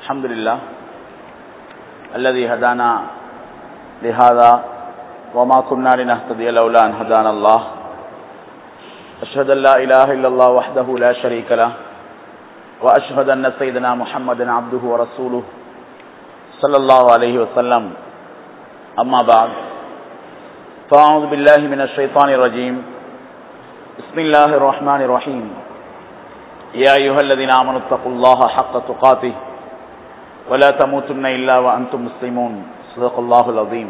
الحمد لله الذي هدانا لهذا وما كنا لنهتدي لولا أن هدانا الله أشهد أن لا إله إلا الله وحده لا شريك له وأشهد أن سيدنا محمد عبده ورسوله صلى الله عليه وسلم أما بعد فأعوذ بالله من الشيطان الرجيم بسم الله الرحمن الرحيم يا أيها الذين آمنوا اتقوا الله حق تقاته ولا تموتن إلا وأنتم مسلمون صدق الله العظيم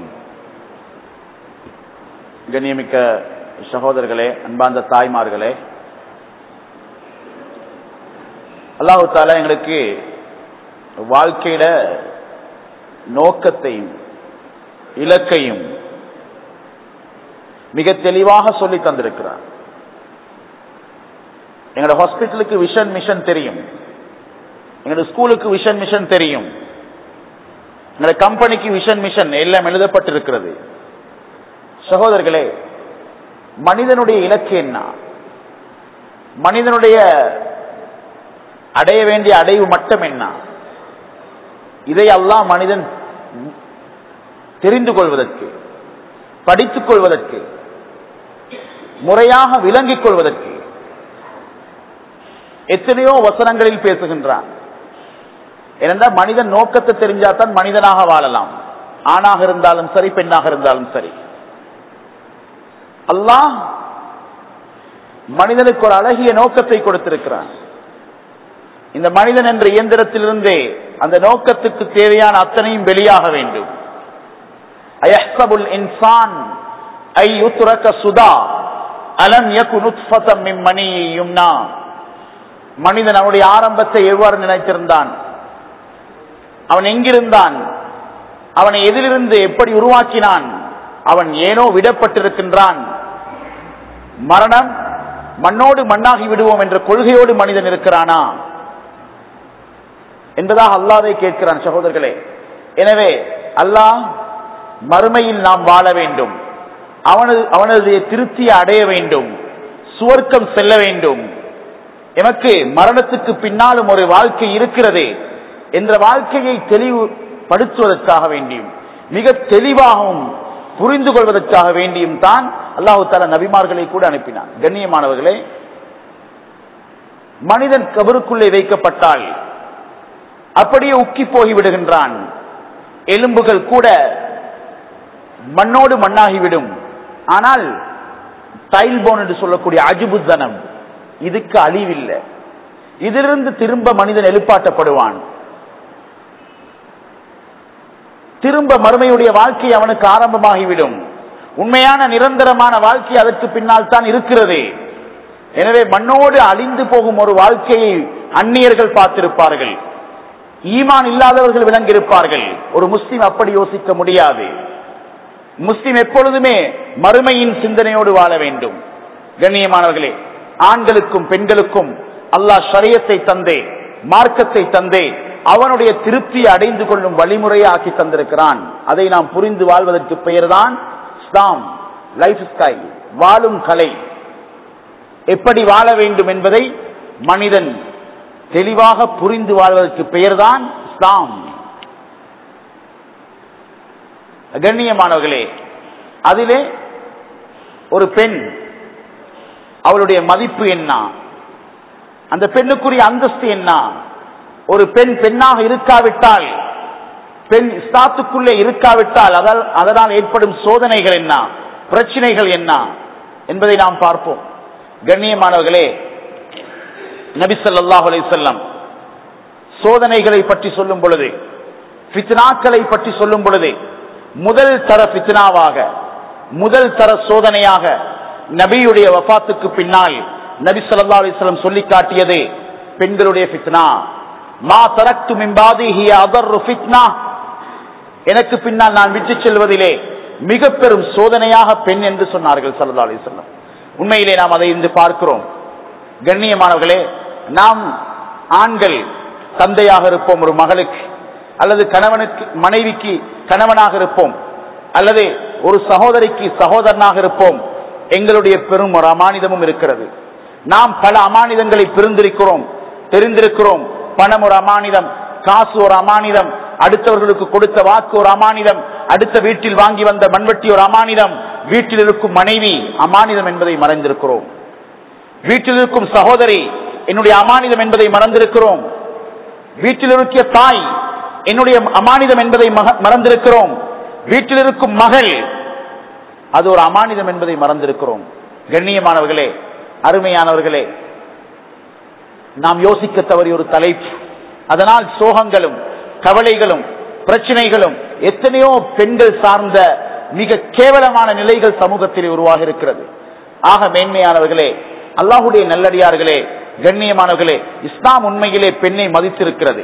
கண்ணியமிக்க சகோதரர்களே அன்பார்ந்த தாய்மார்களே அல்லாஹு தாலா எங்களுக்கு வாழ்க்கையில நோக்கத்தையும் இலக்கையும் மிக தெளிவாக சொல்லி தந்திருக்கிறார் எங்களோட ஹாஸ்பிட்டலுக்கு விஷன் மிஷன் தெரியும் எங்களோட ஸ்கூலுக்கு விஷன் மிஷன் தெரியும் எங்களோட கம்பெனிக்கு விஷன் மிஷன் எல்லாம் எழுதப்பட்டிருக்கிறது சகோதரர்களே மனிதனுடைய இலக்கு என்ன மனிதனுடைய அடைய வேண்டிய அடைவு மட்டம் என்ன இதை அல்லாஹ் மனிதன் தெரிந்து கொள்வதற்கு படித்துக் கொள்வதற்கு முறையாக விளங்கிக் கொள்வதற்கு எத்தனையோ வசனங்களில் பேசுகின்றான் ஏனென்றால் மனிதன் நோக்கத்தை தெரிஞ்சாதான் மனிதனாக வாழலாம் ஆணாக இருந்தாலும் சரி பெண்ணாக இருந்தாலும் சரி அல்லாஹ் மனிதனுக்கு ஒரு அழகிய நோக்கத்தை கொடுத்திருக்கிறான் இந்த மனிதன் என்ற இயந்திரத்திலிருந்தே அந்த நோக்கத்துக்கு தேவையான அத்தனையும் வெளியாக வேண்டும் அயஹ்சபுல் இன்சான் ஐ யுத்ரக சுதா அலம் யகு நுத்ஃபதம் மின் மணி யும்னா மனிதன் அவனுடைய ஆரம்பத்தை எவ்வாறு நினைத்திருந்தான் அவன் எங்கிருந்தான் அவனை எதிலிருந்து எப்படி உருவாக்கினான் அவன் ஏனோ விடப்பட்டிருக்கின்றான் மரணம் மண்ணோடு மண்ணாகி விடுவோம் என்ற கொள்கையோடு மனிதன் இருக்கிறானா என்பதாக அல்லாவை கேட்கிறான் சகோதரர்களே எனவே அல்லாஹ் மறுமையில் நாம் வாழ வேண்டும் அவனது அவனது திருப்தியை அடைய வேண்டும் சுவர்க்கம் செல்ல வேண்டும் எமக்கு மரணத்துக்கு பின்னாலும் ஒரு வாழ்க்கை இருக்கிறது என்ற வாழ்க்கையை தெளிவுபடுத்துவதற்காக வேண்டியும் மிக தெளிவாகவும் புரிந்து கொள்வதற்காக வேண்டியும் தான் அல்லாஹு தாலா நபிமார்களை கூட அனுப்பினான் கண்ணியமானவர்களே மனிதன் கபருக்குள்ளே வைக்கப்பட்டால் அப்படியே உக்கி போய் விடுகின்றான் எலும்புகள் கூட மண்ணோடு மண்ணாகிவிடும் ஆனால் டைல் போன் என்று சொல்லக்கூடிய அஜுபுத்தனம் இதுக்கு அழிவில்லை இதிலிருந்து திரும்ப மனிதன் எழுப்பாட்டப்படுவான் திரும்ப மறுமையுடைய வாழ்க்கை அவனுக்கு ஆரம்பமாகிவிடும் உண்மையான நிரந்தரமான வாழ்க்கை அதற்கு பின்னால் தான் இருக்கிறது எனவே மண்ணோடு அழிந்து போகும் ஒரு வாழ்க்கையை அந்நியர்கள் பார்த்திருப்பார்கள் ஈமான் இல்லாதவர்கள் விளங்கியிருப்பார்கள் ஒரு முஸ்லிம் அப்படி யோசிக்க முடியாது முஸ்லிம் எப்பொழுதுமே மறுமையின் சிந்தனையோடு வாழ வேண்டும் கண்ணியமானவர்களே ஆண்களுக்கும் பெண்களுக்கும் அல்லாஹ் ஷரியத்தை தந்தே மார்க்கத்தை தந்தே அவனுடைய திருப்தியை அடைந்து கொள்ளும் வழிமுறையை ஆக்கி தந்திருக்கிறான் அதை நாம் புரிந்து வாழ்வதற்கு பெயர்தான் இஸ்லாம் லைஃப் ஸ்டைல் வாழும் கலை எப்படி வாழ வேண்டும் என்பதை மனிதன் தெளிவாக புரிந்து வாழ்வதற்கு பெயர்தான் இஸ்லாம் கண்ணியமானவர்களே அதிலே ஒரு பெண் அவளுடைய மதிப்பு என்ன அந்த பெண்ணுக்குரிய அந்தஸ்து என்ன ஒரு பெண் பெண்ணாக இருக்காவிட்டால் பெண் இஸ்லாத்துக்குள்ளே இருக்காவிட்டால் அதனால் ஏற்படும் சோதனைகள் என்ன பிரச்சனைகள் என்ன என்பதை நாம் பார்ப்போம் கண்ணியமானவர்களே நபிசல்லாஹ் செல்லம் சோதனைகளை பற்றி சொல்லும் பொழுது பித்னாக்களை பற்றி சொல்லும் பொழுது முதல் தர பித்னாவாக முதல் தர சோதனையாக நபியுடைய வபாத்துக்கு பின்னால் நபி சொல்லா அலிஸ்லம் சொல்லி காட்டியது பெண்களுடைய பித்னா மா தரக்து மிம்பாதி அதர் ஃபித்னா எனக்கு பின்னால் நான் விட்டு செல்வதிலே மிக பெரும் சோதனையாக பெண் என்று சொன்னார்கள் சல்லா அலிஸ்லம் உண்மையிலே நாம் அதை இன்று பார்க்கிறோம் கண்ணியமானவர்களே நாம் ஆண்கள் தந்தையாக இருப்போம் ஒரு மகளுக்கு அல்லது கணவனுக்கு மனைவிக்கு கணவனாக இருப்போம் அல்லது ஒரு சகோதரிக்கு சகோதரனாக இருப்போம் எங்களுடைய பெரும் ஒரு அமானிதமும் இருக்கிறது நாம் பல அமானிதங்களை பிரிந்திருக்கிறோம் தெரிந்திருக்கிறோம் பணம் ஒரு அமானிதம் காசு ஒரு அமானிதம் அடுத்தவர்களுக்கு கொடுத்த வாக்கு ஒரு அமானிதம் அடுத்த வீட்டில் வாங்கி வந்த மண்வெட்டி ஒரு அமானிதம் வீட்டில் இருக்கும் மனைவி அமானிதம் என்பதை மறைந்திருக்கிறோம் வீட்டில் இருக்கும் சகோதரி என்னுடைய அமானிதம் என்பதை மறந்திருக்கிறோம் வீட்டில் இருக்கிய தாய் என்னுடைய அமானிதம் என்பதை மக- மறந்திருக்கிறோம் வீட்டில் இருக்கும் மகள் அது ஒரு அமானிதம் என்பதை மறந்திருக்கிறோம் கண்ணியமானவர்களே அருமையானவர்களே நாம் யோசிக்க தவறிய ஒரு தலைப்பு அதனால் சோகங்களும் கவலைகளும் பிரச்சனைகளும் எத்தனையோ பெண்கள் சார்ந்த மிக கேவலமான நிலைகள் சமூகத்தில் உருவாக இருக்கிறது ஆக மேன்மையானவர்களே அல்லாஹுடைய நல்லடியார்களே கண்ணியமானவர்களே இஸ்லாம் உண்மையிலே பெண்ணை மதித்திருக்கிறது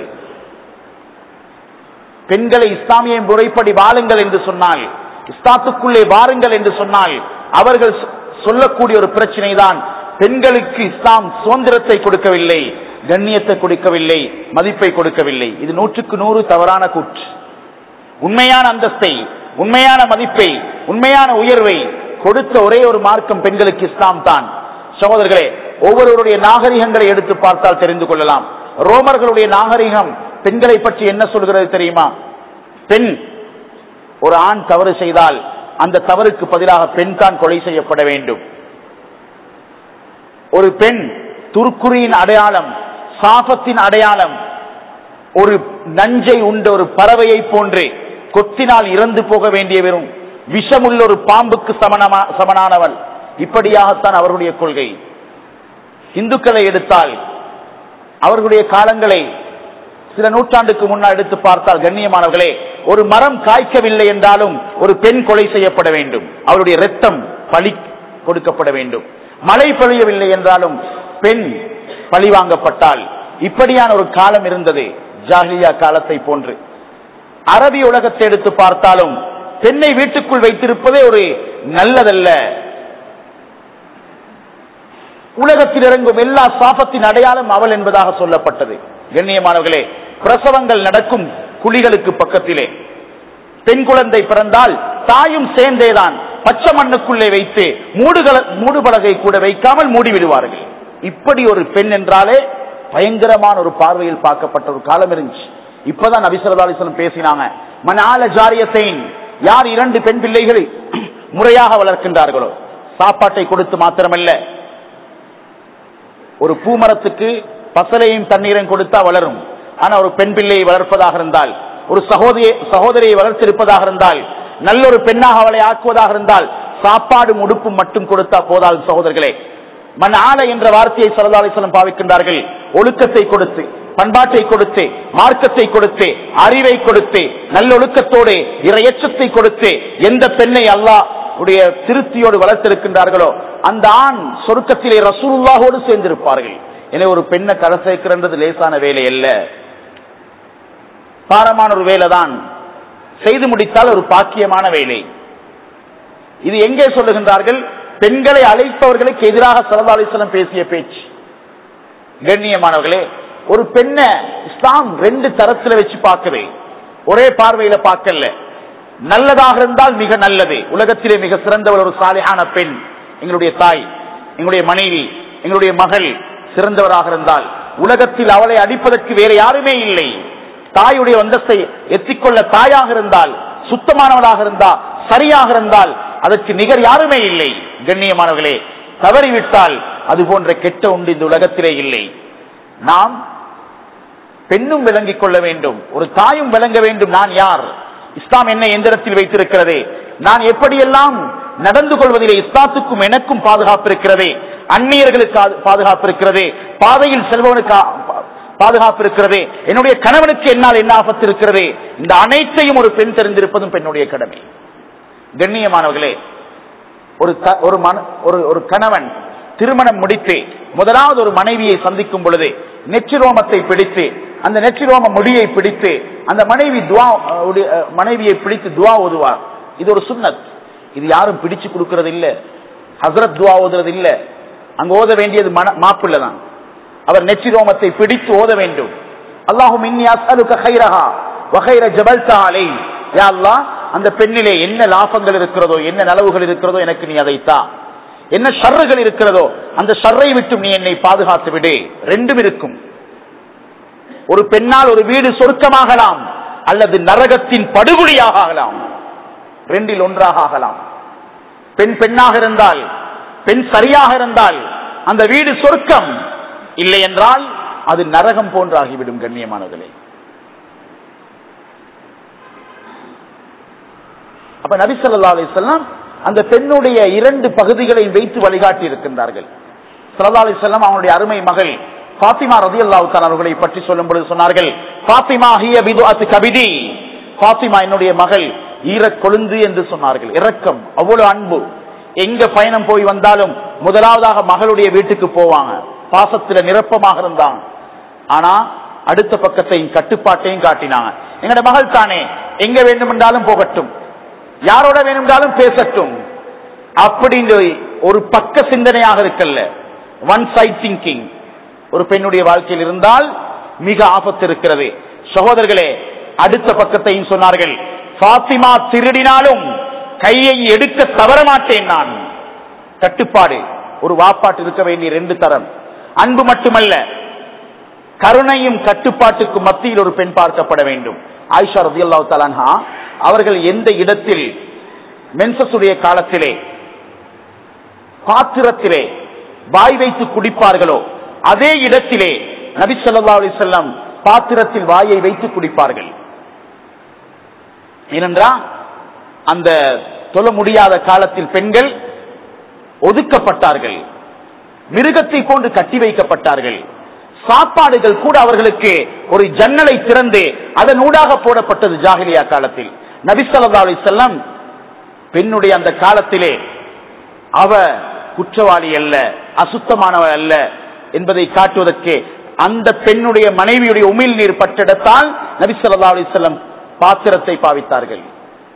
பெண்களை இஸ்லாமிய முறைப்படி வாழுங்கள் என்று சொன்னால் இஸ்லாத்துக்குள்ளே வாருங்கள் என்று சொன்னால் அவர்கள் சொ- சொல்லக்கூடிய ஒரு பிரச்சனை தான் பெண்களுக்கு இஸ்லாம் சுதந்திரத்தை கொடுக்கவில்லை கண்ணியத்தை கொடுக்கவில்லை மதிப்பை கொடுக்கவில்லை இது நூற்றுக்கு நூறு தவறான கூற்று உண்மையான அந்தஸ்தை உண்மையான மதிப்பை உண்மையான உயர்வை கொடுத்த ஒரே ஒரு மார்க்கம் பெண்களுக்கு இஸ்லாம் தான் சகோதரர்களே ஒவ்வொருவருடைய நாகரிகங்களை எடுத்து பார்த்தால் தெரிந்து கொள்ளலாம் ரோமர்களுடைய நாகரிகம் பெண்களை பற்றி என்ன சொல்கிறது தெரியுமா பெண் ஒரு ஆண் தவறு செய்தால் அந்த தவறுக்கு பதிலாக பெண் தான் கொலை செய்யப்பட வேண்டும் ஒரு பெண் துர்க்குறியின் அடையாளம் சாபத்தின் அடையாளம் ஒரு நஞ்சை உண்ட ஒரு பறவையை போன்று கொத்தினால் இறந்து போக வேண்டிய வெறும் விஷமுள்ள ஒரு பாம்புக்கு சமனமா சமனானவள் இப்படியாகத்தான் அவர்களுடைய கொள்கை இந்துக்களை எடுத்தால் அவர்களுடைய காலங்களை சில நூற்றாண்டுக்கு முன்னால் எடுத்து பார்த்தால் கண்ணியமானவர்களே ஒரு மரம் காய்க்கவில்லை என்றாலும் ஒரு பெண் கொலை செய்யப்பட வேண்டும் அவருடைய ரத்தம் பழி கொடுக்கப்பட வேண்டும் மழை பொழியவில்லை என்றாலும் பெண் பழி வாங்கப்பட்டால் இப்படியான ஒரு காலம் இருந்தது ஜாஹிலியா காலத்தை போன்று அரபி உலகத்தை எடுத்து பார்த்தாலும் பெண்ணை வீட்டுக்குள் வைத்திருப்பதே ஒரு நல்லதல்ல உலகத்தில் இறங்கும் எல்லா சாபத்தின் அடையாளம் அவள் என்பதாக சொல்லப்பட்டது கண்ணியமானவர்களே பிரசவங்கள் நடக்கும் குழிகளுக்கு பக்கத்திலே பெண் குழந்தை பிறந்தால் தாயும் சேர்ந்தேதான் பச்சை மண்ணுக்குள்ளே வைத்து மூடுகள மூடுபலகை கூட வைக்காமல் மூடி விடுவார்கள் இப்படி ஒரு பெண் என்றாலே பயங்கரமான ஒரு பார்வையில் பார்க்கப்பட்ட ஒரு காலம் இருந்துச்சு இப்பதான் நபிசரதாலிசனம் பேசினாங்க மனால ஜாரியத்தைன் யார் இரண்டு பெண் பிள்ளைகளை முறையாக வளர்க்கின்றார்களோ சாப்பாட்டை கொடுத்து மாத்திரமல்ல ஒரு பூமரத்துக்கு பசலையும் தண்ணீரையும் கொடுத்தா வளரும் ஆனா ஒரு பெண் பிள்ளையை வளர்ப்பதாக இருந்தால் ஒரு சகோதரி சகோதரியை வளர்த்திருப்பதாக இருந்தால் நல்ல ஒரு பெண்ணாக அவளை ஆக்குவதாக இருந்தால் சாப்பாடும் உடுப்பும் மட்டும் கொடுத்தா போதாது சகோதரர்களே மண் ஆலை என்ற வார்த்தையை சரதாலேசனம் பாவிக்கின்றார்கள் ஒழுக்கத்தை கொடுத்து பண்பாட்டை கொடுத்து மார்க்கத்தை கொடுத்து அறிவை கொடுத்து நல்லொழுக்கத்தோடு இரையச்சத்தை கொடுத்து எந்த பெண்ணை அல்லாஹ் உடைய திருப்தியோடு வளர்த்திருக்கின்றார்களோ அந்த ஆண் சொருக்கத்திலே ரசூலுல்லாஹோடு சேர்ந்திருப்பார்கள் எனவே ஒரு பெண்ணை கரை சேர்க்கிறது லேசான வேலை அல்ல பாரமான ஒரு வேலைதான் செய்து முடித்தால் ஒரு பாக்கியமான வேலை இது எங்கே சொல்லுகின்றார்கள் பெண்களை அழைப்பவர்களுக்கு எதிராக சரதாலிசனம் பேசிய பேச்சு கண்ணியமானவர்களே ஒரு பெண்ணை இஸ்லாம் ரெண்டு தரத்துல வச்சு பார்க்குது ஒரே பார்வையில பார்க்கல நல்லதாக இருந்தால் மிக நல்லது உலகத்திலே மிக சிறந்தவர் ஒரு சாலியான பெண் எங்களுடைய தாய் எங்களுடைய மனைவி எங்களுடைய மகள் சிறந்தவராக இருந்தால் உலகத்தில் அவளை அடிப்பதற்கு வேற யாருமே இல்லை தாயுடைய அந்தஸ்தை எத்திக்கொள்ள தாயாக இருந்தால் சுத்தமானவளாக இருந்தால் சரியாக இருந்தால் அதற்கு நிகர் யாருமே இல்லை கண்ணியமானவர்களே தவறிவிட்டால் அது போன்ற கெட்ட உண்டு இந்த உலகத்திலே இல்லை நாம் பெண்ணும் விளங்கிக் கொள்ள வேண்டும் ஒரு தாயும் விளங்க வேண்டும் நான் யார் இஸ்லாம் என்னை எந்த இடத்தில் வைத்திருக்கிறது நான் எப்படியெல்லாம் நடந்து கொள்வதிலே இஸ்லாத்துக்கும் எனக்கும் பாதுகாப்பு இருக்கிறது அந்நியர்களுக்கு ஆ- பாதுகாப்பு இருக்கிறது பாதையில் செல்பவனுக்கு ஆ- பா- பாதுகாப்பு இருக்கிறது என்னுடைய கணவனுக்கு என்னால் என்ன ஆபத்து இருக்கிறது இந்த அனைத்தையும் ஒரு பெண் தெரிந்திருப்பதும் பெண்ணுடைய கடமை கண்ணியமானவர்களே ஒரு த- ஒரு மன- ஒரு ஒரு கணவன் திருமணம் முடித்து முதலாவது ஒரு மனைவியை சந்திக்கும் பொழுது நெற்றிரோமத்தை பிடித்து அந்த நெற்றிரோம முடியை பிடித்து அந்த மனைவி துவா அஹ், உடைய, அஹ், மனைவியை பிடித்து துவா ஓதுவார் இது ஒரு சுன்னத் இது யாரும் பிடிச்சு கொடுக்கறது இல்ல ஹசரத் துவா ஓதுறது இல்ல அங்க ஓத வேண்டியது மன மாப்பிள்ள தான் அவர் நெற்றிரோமத்தை பிடித்து ஓத வேண்டும் அல்லாஹும் இன்னி அஸ்அலுக கைரஹா வகைர ஜபல்தா அலை யா அல்லாஹ் அந்த பெண்ணிலே என்ன லாபங்கள் இருக்கிறதோ என்ன நலவுகள் இருக்கிறதோ எனக்கு நீ அதைத்தா என்ன ஷர்றுகள் இருக்கிறதோ அந்த ஷர்ரை விட்டு நீ என்னை பாதுகாத்து விடு ரெண்டும் இருக்கும் ஒரு பெண்ணால் ஒரு வீடு சொர்க்கமாகலாம் அல்லது நரகத்தின் படுகொலியாக ஆகலாம் ரெண்டில் ஒன்றாக ஆகலாம் பெண் பெண்ணாக இருந்தால் பெண் சரியாக இருந்தால் அந்த வீடு சொர்க்கம் இல்லை என்றால் அது நரகம் போன்றாகிவிடும் கண்ணியமானவர்களே அப்ப நபி ஸல்லல்லாஹு அலைஹி வஸல்லம் அந்த பெண்ணுடைய இரண்டு பகுதிகளை வைத்து வழிகாட்டி இருக்கின்றார்கள் ஸல்லல்லாஹு அலைஹி வஸல்லம் அவனுடைய அருமை மகள் ஃபாத்திமா ரலியல்லாஹு தஆலா அவர்களை பற்றி சொல்லும் பொழுது சொன்னார்கள் ஃபாத்திமா ஹிய பிதுஅத்து கபிதி ஃபாத்திமா என்னுடைய மகள் ஈரக் கொழுந்து என்று சொன்னார்கள் இரக்கம் அவ்வளவு அன்பு எங்க பயணம் போய் வந்தாலும் முதலாவதாக மகளுடைய வீட்டுக்கு போவாங்க பாசத்துல நிரப்பமாக இருந்தாங்க ஆனா அடுத்த பக்கத்தையும் கட்டுப்பாட்டையும் காட்டினாங்க எங்கட மகள் தானே எங்க வேண்டுமென்றாலும் போகட்டும் யாரோட வேணும்னாலும் பேசட்டும் அப்படின்ற ஒரு பக்க சிந்தனையாக இருக்கல்ல ஒன் சைட் திங்கிங் ஒரு பெண்ணுடைய வாழ்க்கையில் இருந்தால் மிக ஆபத்து இருக்கிறது சகோதரர்களே அடுத்த பக்கத்தையும் சொன்னார்கள் பாத்திமா திருடினாலும் கையை எடுக்க தவற மாட்டேன் நான் கட்டுப்பாடு ஒரு வாப்பாட்டு இருக்க வேண்டிய ரெண்டு தரம் அன்பு மட்டுமல்ல கருணையும் கட்டுப்பாட்டுக்கு மத்தியில் ஒரு பெண் பார்க்கப்பட வேண்டும் ஆயிஷா ரதியல்லாஹு தலான்ஹா அவர்கள் எந்த இடத்தில் மென்சஸுடைய காலத்திலே பாத்திரத்திலே வாய் வைத்து குடிப்பார்களோ அதே இடத்திலே நபி ஸல்லல்லாஹு அலைஹி வஸல்லம் பாத்திரத்தில் வாயை வைத்து குடிப்பார்கள் ஏனென்றால் அந்த தொழ முடியாத காலத்தில் பெண்கள் ஒதுக்கப்பட்டார்கள் மிருகத்தை போன்று கட்டி வைக்கப்பட்டார்கள் சாப்பாடுகள் கூட அவர்களுக்கு ஒரு ஜன்னலை திறந்து அதன் ஊடாக போடப்பட்டது ஜாகிலியா காலத்தில் நபிசல்லா அலி செல்லம் பெண்ணுடைய அந்த காலத்திலே அவ குற்றவாளி அல்ல அசுத்தமானவள் அல்ல என்பதை காட்டுவதற்கு அந்த பெண்ணுடைய மனைவியுடைய உமிழ் நீர் பட்டிடத்தால் நபிசல்லா அலி செல்லம் பாத்திரத்தை பாவித்தார்கள்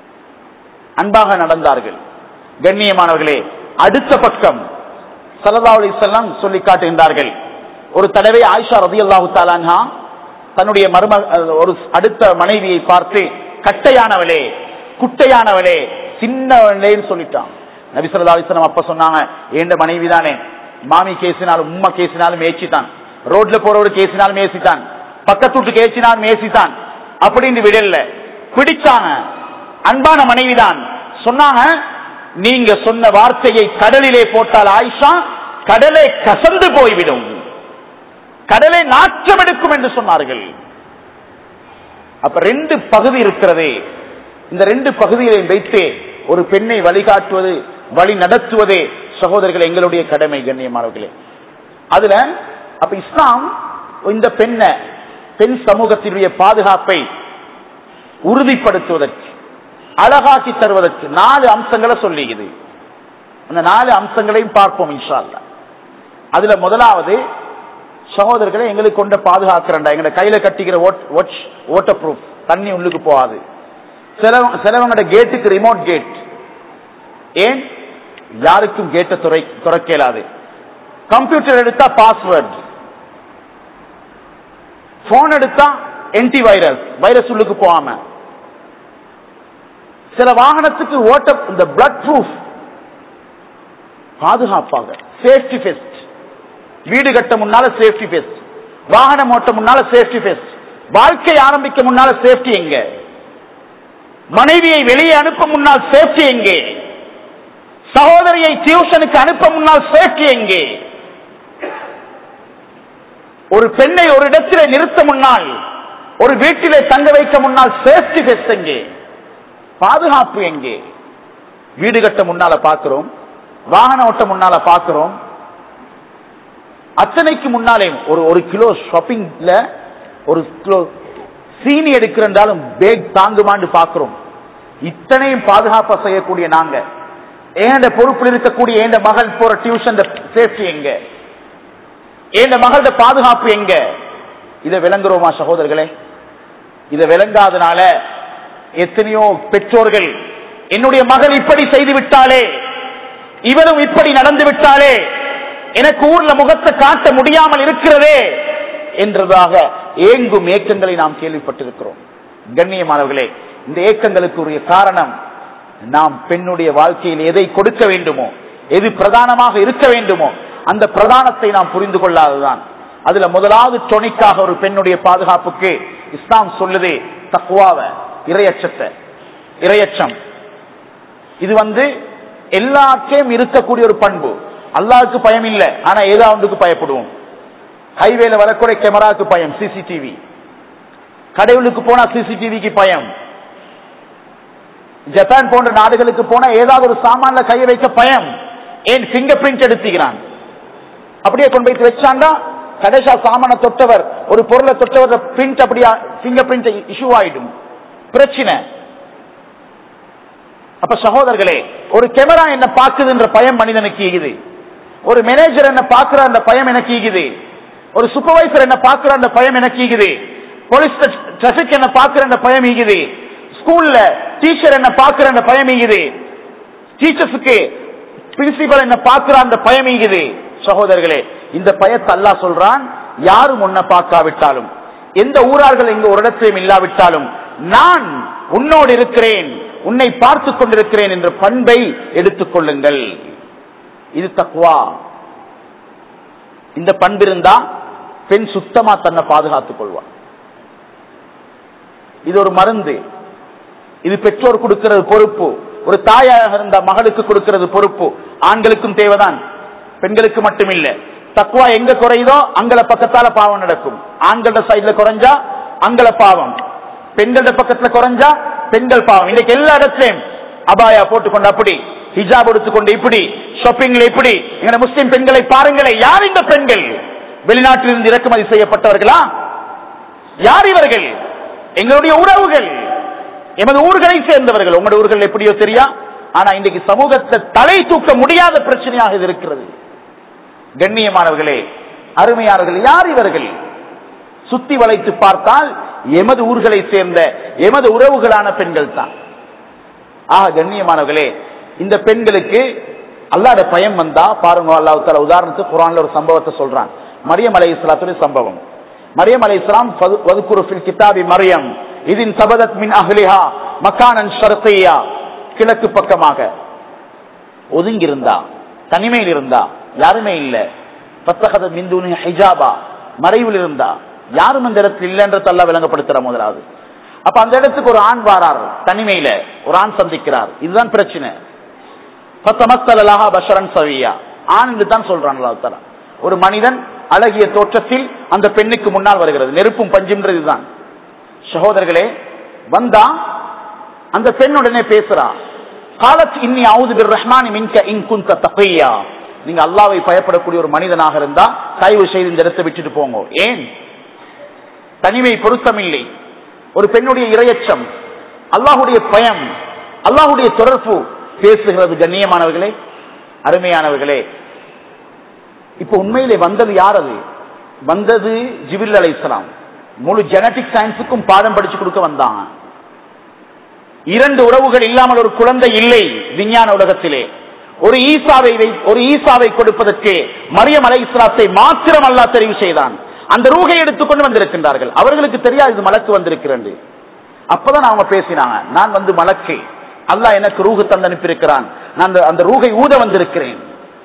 அன்பாக நடந்தார்கள் கண்ணியமானவர்களே அடுத்த பக்கம் சல்லா அலி செல்லம் சொல்லி காட்டுகின்றார்கள் ஒரு தடவை ஆயிஷா ரதி அல்லாஹு தாலான்ஹா தன்னுடைய மரும ஒரு அடுத்த மனைவியை பார்த்து கட்டையானவளே குட்டையானவளே சின்னவளேன்னு சொல்லிட்டான் நபி சொல்லா அலிஸ்லாம் அப்ப சொன்னாங்க ஏண்ட மனைவி தானே மாமி கேசினாலும் உம்மா கேசினாலும் ஏச்சித்தான் ரோட்ல போறவரு கேசினாலும் ஏசித்தான் பக்கத்து வீட்டுக்கு ஏசினாலும் ஏசித்தான் அப்படின்னு விடல பிடிச்சாங்க அன்பான மனைவிதான் சொன்னாங்க நீங்க சொன்ன வார்த்தையை கடலிலே போட்டால் ஆயிஷா கடலை கசந்து போய்விடும் கடலை நாற்றம் எடுக்கும் என்று சொன்னார்கள் அப்ப ரெண்டு பகுதி இருக்கிறதே இந்த ரெண்டு பகுதிகளை வைத்து ஒரு பெண்ணை வழிகாட்டுவது வழி நடத்துவதே சகோதரர்கள் எங்களுடைய கடமை கண்ணியமானவர்களே அதுல அப்ப இஸ்லாம் இந்த பெண்ணை பெண் சமூகத்தினுடைய பாதுகாப்பை உறுதிப்படுத்துவதற்கு அழகாக்கி தருவதற்கு நாலு அம்சங்களை சொல்லிக்குது அந்த நாலு அம்சங்களையும் பார்ப்போம் இன்ஷா அல்லா அதுல முதலாவது சகோதரர்களை எங்களுக்கு கொண்ட பாதுகாக்கிறண்டா எங்க கையில கட்டிக்கிற ஓட்டர் ப்ரூஃப் தண்ணி உள்ளுக்கு போகாது சிலவங்க சிலவங்களோட கேட்டுக்கு ரிமோட் கேட் ஏன் யாருக்கும் கேட்டை துறை துறக்க இயலாது கம்ப்யூட்டர் எடுத்தா பாஸ்வேர்ட் போன் எடுத்தா என்டி வைரஸ் வைரஸ் உள்ளுக்கு போகாம சில வாகனத்துக்கு ஓட்ட இந்த பிளட் ப்ரூஃப் பாதுகாப்பாக சேஃப்டி ஃபெஸ்ட் வீடு கட்ட முன்னால சேஃப்டி ஃபெஸ்ட் வாகனம் ஓட்ட முன்னால சேஃப்டி ஃபெஸ்ட் வாழ்க்கை ஆரம்பிக்க முன்னால சேஃப்டி எங்க மனைவியை வெளியே அனுப்ப முன்னால் சேஃப்டி எங்கே சகோதரியை டியூஷனுக்கு அனுப்ப முன்னால் சேஃப்டி எங்கே ஒரு பெண்ணை ஒரு இடத்திலே நிறுத்த முன்னால் ஒரு வீட்டிலே தங்க வைக்க முன்னால் சேஃப்டி ஃபெஸ்ட் எங்கே பாதுகாப்பு எங்கே வீடு கட்ட முன்னால பாக்குறோம் வாகன ஓட்ட முன்னால பாக்குறோம் அத்தனைக்கு முன்னாலே ஒரு ஒரு கிலோ ஷாப்பிங்ல ஒரு கிலோ சீனி எடுக்கிறந்தாலும் பேக் தாங்குமான்னு பாக்குறோம் இத்தனையும் பாதுகாப்பா செய்யக்கூடிய நாங்க ஏண்ட பொறுப்பில் இருக்கக்கூடிய ஏண்ட மகள் போற டியூஷன் சேஃப்டி எங்க ஏண்ட மகளோட பாதுகாப்பு எங்க இதை விளங்குறோமா சகோதரர்களே இதை விளங்காதனால எத்தனையோ பெற்றோர்கள் என்னுடைய மகள் இப்படி செய்து விட்டாலே இவரும் இப்படி நடந்து விட்டாலே எனக்கு ஊர்ல முகத்தை காட்ட முடியாமல் இருக்கிறதே என்றதாக ஏங்கும் ஏக்கங்களை நாம் கேள்விப்பட்டிருக்கிறோம் கண்ணியமானவர்களே இந்த ஏக்கங்களுக்குரிய காரணம் நாம் பெண்ணுடைய வாழ்க்கையில் எதை கொடுக்க வேண்டுமோ எது பிரதானமாக இருக்க வேண்டுமோ அந்த பிரதானத்தை நாம் புரிந்து கொள்ளாததுதான் அதுல முதலாவது டொனிக்காக ஒரு பெண்ணுடைய பாதுகாப்புக்கு இஸ்லாம் சொல்லுது தக்குவாவ இரையச்சத்தை இரையச்சம் இது வந்து எல்லாத்தையும் இருக்கக்கூடிய ஒரு பண்பு அல்லாவுக்கு பயம் இல்லை ஆனா ஏதாவது பயப்படுவோம் ஹைவேல வரக்கூடிய கேமராவுக்கு பயம் சிசிடிவி கடவுளுக்கு போனா சிசிடிவிக்கு பயம் ஜப்பான் போன்ற நாடுகளுக்கு போனா ஏதாவது ஒரு சாமான்ல கையை வைக்க பயம் ஏன் பிங்கர் பிரிண்ட் எடுத்துக்கிறான் அப்படியே கொண்டு போய் வச்சாண்டா கடைசா சாமான தொட்டவர் ஒரு பொருளை தொட்டவர் பிரிண்ட் அப்படியா பிங்கர் பிரிண்ட் இஷ்யூ ஆயிடும் பிரச்சனை அப்ப சகோதரர்களே ஒரு கேமரா என்ன பாக்குதுன்ற பயம் மனிதனுக்கு ஈகுது ஒரு மேனேஜர் என்ன பாக்குற அந்த பயம் எனக்கு ஈகுது ஒரு சூப்பர்வைசர் என்ன பாக்குற அந்த பயம் எனக்கு ஈகுது போலீஸ் டிராபிக் என்ன பாக்குற அந்த பயம் ஈகுது ஸ்கூல்ல டீச்சர் என்ன பாக்குற அந்த பயம் ஈகுது டீச்சர்ஸுக்கு பிரின்சிபல் என்ன பாக்குற அந்த பயம் ஈகுது சகோதரர்களே இந்த பயத்தை அல்லா சொல்றான் யாரும் உன்னை பார்க்காவிட்டாலும் எந்த ஊரார்கள் இங்கு ஒரு இடத்திலும் இல்லாவிட்டாலும் நான் உன்னோடு இருக்கிறேன் உன்னை பார்த்து கொண்டிருக்கிறேன் என்ற பண்பை எடுத்துக் கொள்ளுங்கள் இது தக்குவா இந்த பண்பு இருந்தா பெண் சுத்தமா தன்னை பாதுகாத்துக் கொள்வார் இது ஒரு மருந்து இது பெற்றோர் கொடுக்கிறது பொறுப்பு ஒரு தாயாக இருந்த மகளுக்கு கொடுக்கிறது பொறுப்பு ஆண்களுக்கும் தேவைதான் பெண்களுக்கு மட்டும் இல்ல தக்குவா எங்க குறையுதோ அங்கள பக்கத்தால பாவம் நடக்கும் ஆண்கள சைட்ல குறைஞ்சா அங்கள பாவம் பெண்கள பக்கத்துல குறைஞ்சா பெண்கள் பாவம் இன்னைக்கு எல்லா இடத்துலயும் அபாயா போட்டுக்கொண்டு அப்படி ஹிஜாப் எடுத்துக்கொண்டு இப்படி ஷாப்பிங்ல இப்படி எங்க முஸ்லிம் பெண்களை பாருங்களேன் யார் இந்த பெண்கள் வெளிநாட்டிலிருந்து இறக்குமதி செய்யப்பட்டவர்களா யார் இவர்கள் எங்களுடைய உறவுகள் எமது ஊர்களை சேர்ந்தவர்கள் உங்களுடைய ஊர்கள் எப்படியோ தெரியா ஆனா இன்றைக்கு சமூகத்தை தலை தூக்க முடியாத பிரச்சனையாக இது இருக்கிறது கண்ணியமானவர்களே அருமையானவர்கள் யார் இவர்கள் சுத்தி வளைத்து பார்த்தால் எமது ஊர்களை சேர்ந்த எமது உறவுகளான பெண்கள் தான் ஆக கண்ணியமானவர்களே இந்த பெண்களுக்கு அல்லாத பயம் வந்தா பாருங்க அல்லாஹ் தால உதாரணத்துக்கு குரான்ல ஒரு சம்பவத்தை சொல்றான் மரியம் அலை இஸ்லாத்துடைய சம்பவம் மரியம் அலை இஸ்லாம் வதுக்குரு கிதாபி மரியம் இதின் சபதத் மின் அஹ்லிஹா மக்கானன் ஷர்த்தையா கிழக்கு பக்கமாக ஒதுங்கி இருந்தா தனிமையில் இருந்தா யாருமே இல்ல பத்தகத மிந்துனி ஹிஜாபா மறைவில் இருந்தா யாரும் அந்த இடத்துல இல்லைன்ற தல்லா விளங்கப்படுத்துற முதலாவது அப்ப அந்த இடத்துக்கு ஒரு ஆண் வாரார் தனிமையில ஒரு ஆண் சந்திக்கிறார் இதுதான் பிரச்சனை பஷரன் சவியா ஆண் என்று தான் சொல்றான் அல்லாஹ் ஒரு மனிதன் அழகிய தோற்றத்தில் அந்த பெண்ணுக்கு முன்னால் வருகிறது நெருப்பும் பஞ்சுன்றது இதுதான் சகோதரர்களே வந்தா அந்த பெண் உடனே பேசுறா காலத் இன்னி அவுது பிர் ரஹ்மானி மின்க இன்குந்த தப்பையா நீங்க அல்லாவை பயப்படக்கூடிய ஒரு மனிதனாக இருந்தா தயவு செய்து இந்த இடத்தை விட்டுட்டு போங்க ஏன் தனிமை பொருத்தமில்லை ஒரு பெண்ணுடைய இரையச்சம் அல்லாஹுடைய பயம் அல்லாஹுடைய தொடர்பு பேசுகிறது கண்ணியமானவர்களே அருமையானவர்களே இப்ப உண்மையிலே வந்தது யார் அது வந்தது ஜிபில் அலை இஸ்லாம் முழு ஜெனட்டிக் சயின்ஸுக்கும் பாடம் படிச்சு கொடுக்க வந்தாங்க இரண்டு உறவுகள் இல்லாமல் ஒரு குழந்தை இல்லை விஞ்ஞான உலகத்திலே ஒரு ஈசாவை ஒரு ஈசாவை கொடுப்பதற்கு மரியம் அலை இஸ்லாத்தை மாத்திரம் அல்லா தெரிவு செய்தான் அந்த ரூகை எடுத்துக்கொண்டு வந்திருக்கின்றார்கள் அவர்களுக்கு தெரியாது இது மலக்கு வந்திருக்கிறது அப்பதான் அவங்க பேசினாங்க நான் வந்து மலக்கு அல்லாஹ் எனக்கு ரூகு தந்து அனுப்பியிருக்கிறான் நான் அந்த ரூகை ஊத வந்திருக்கிறேன்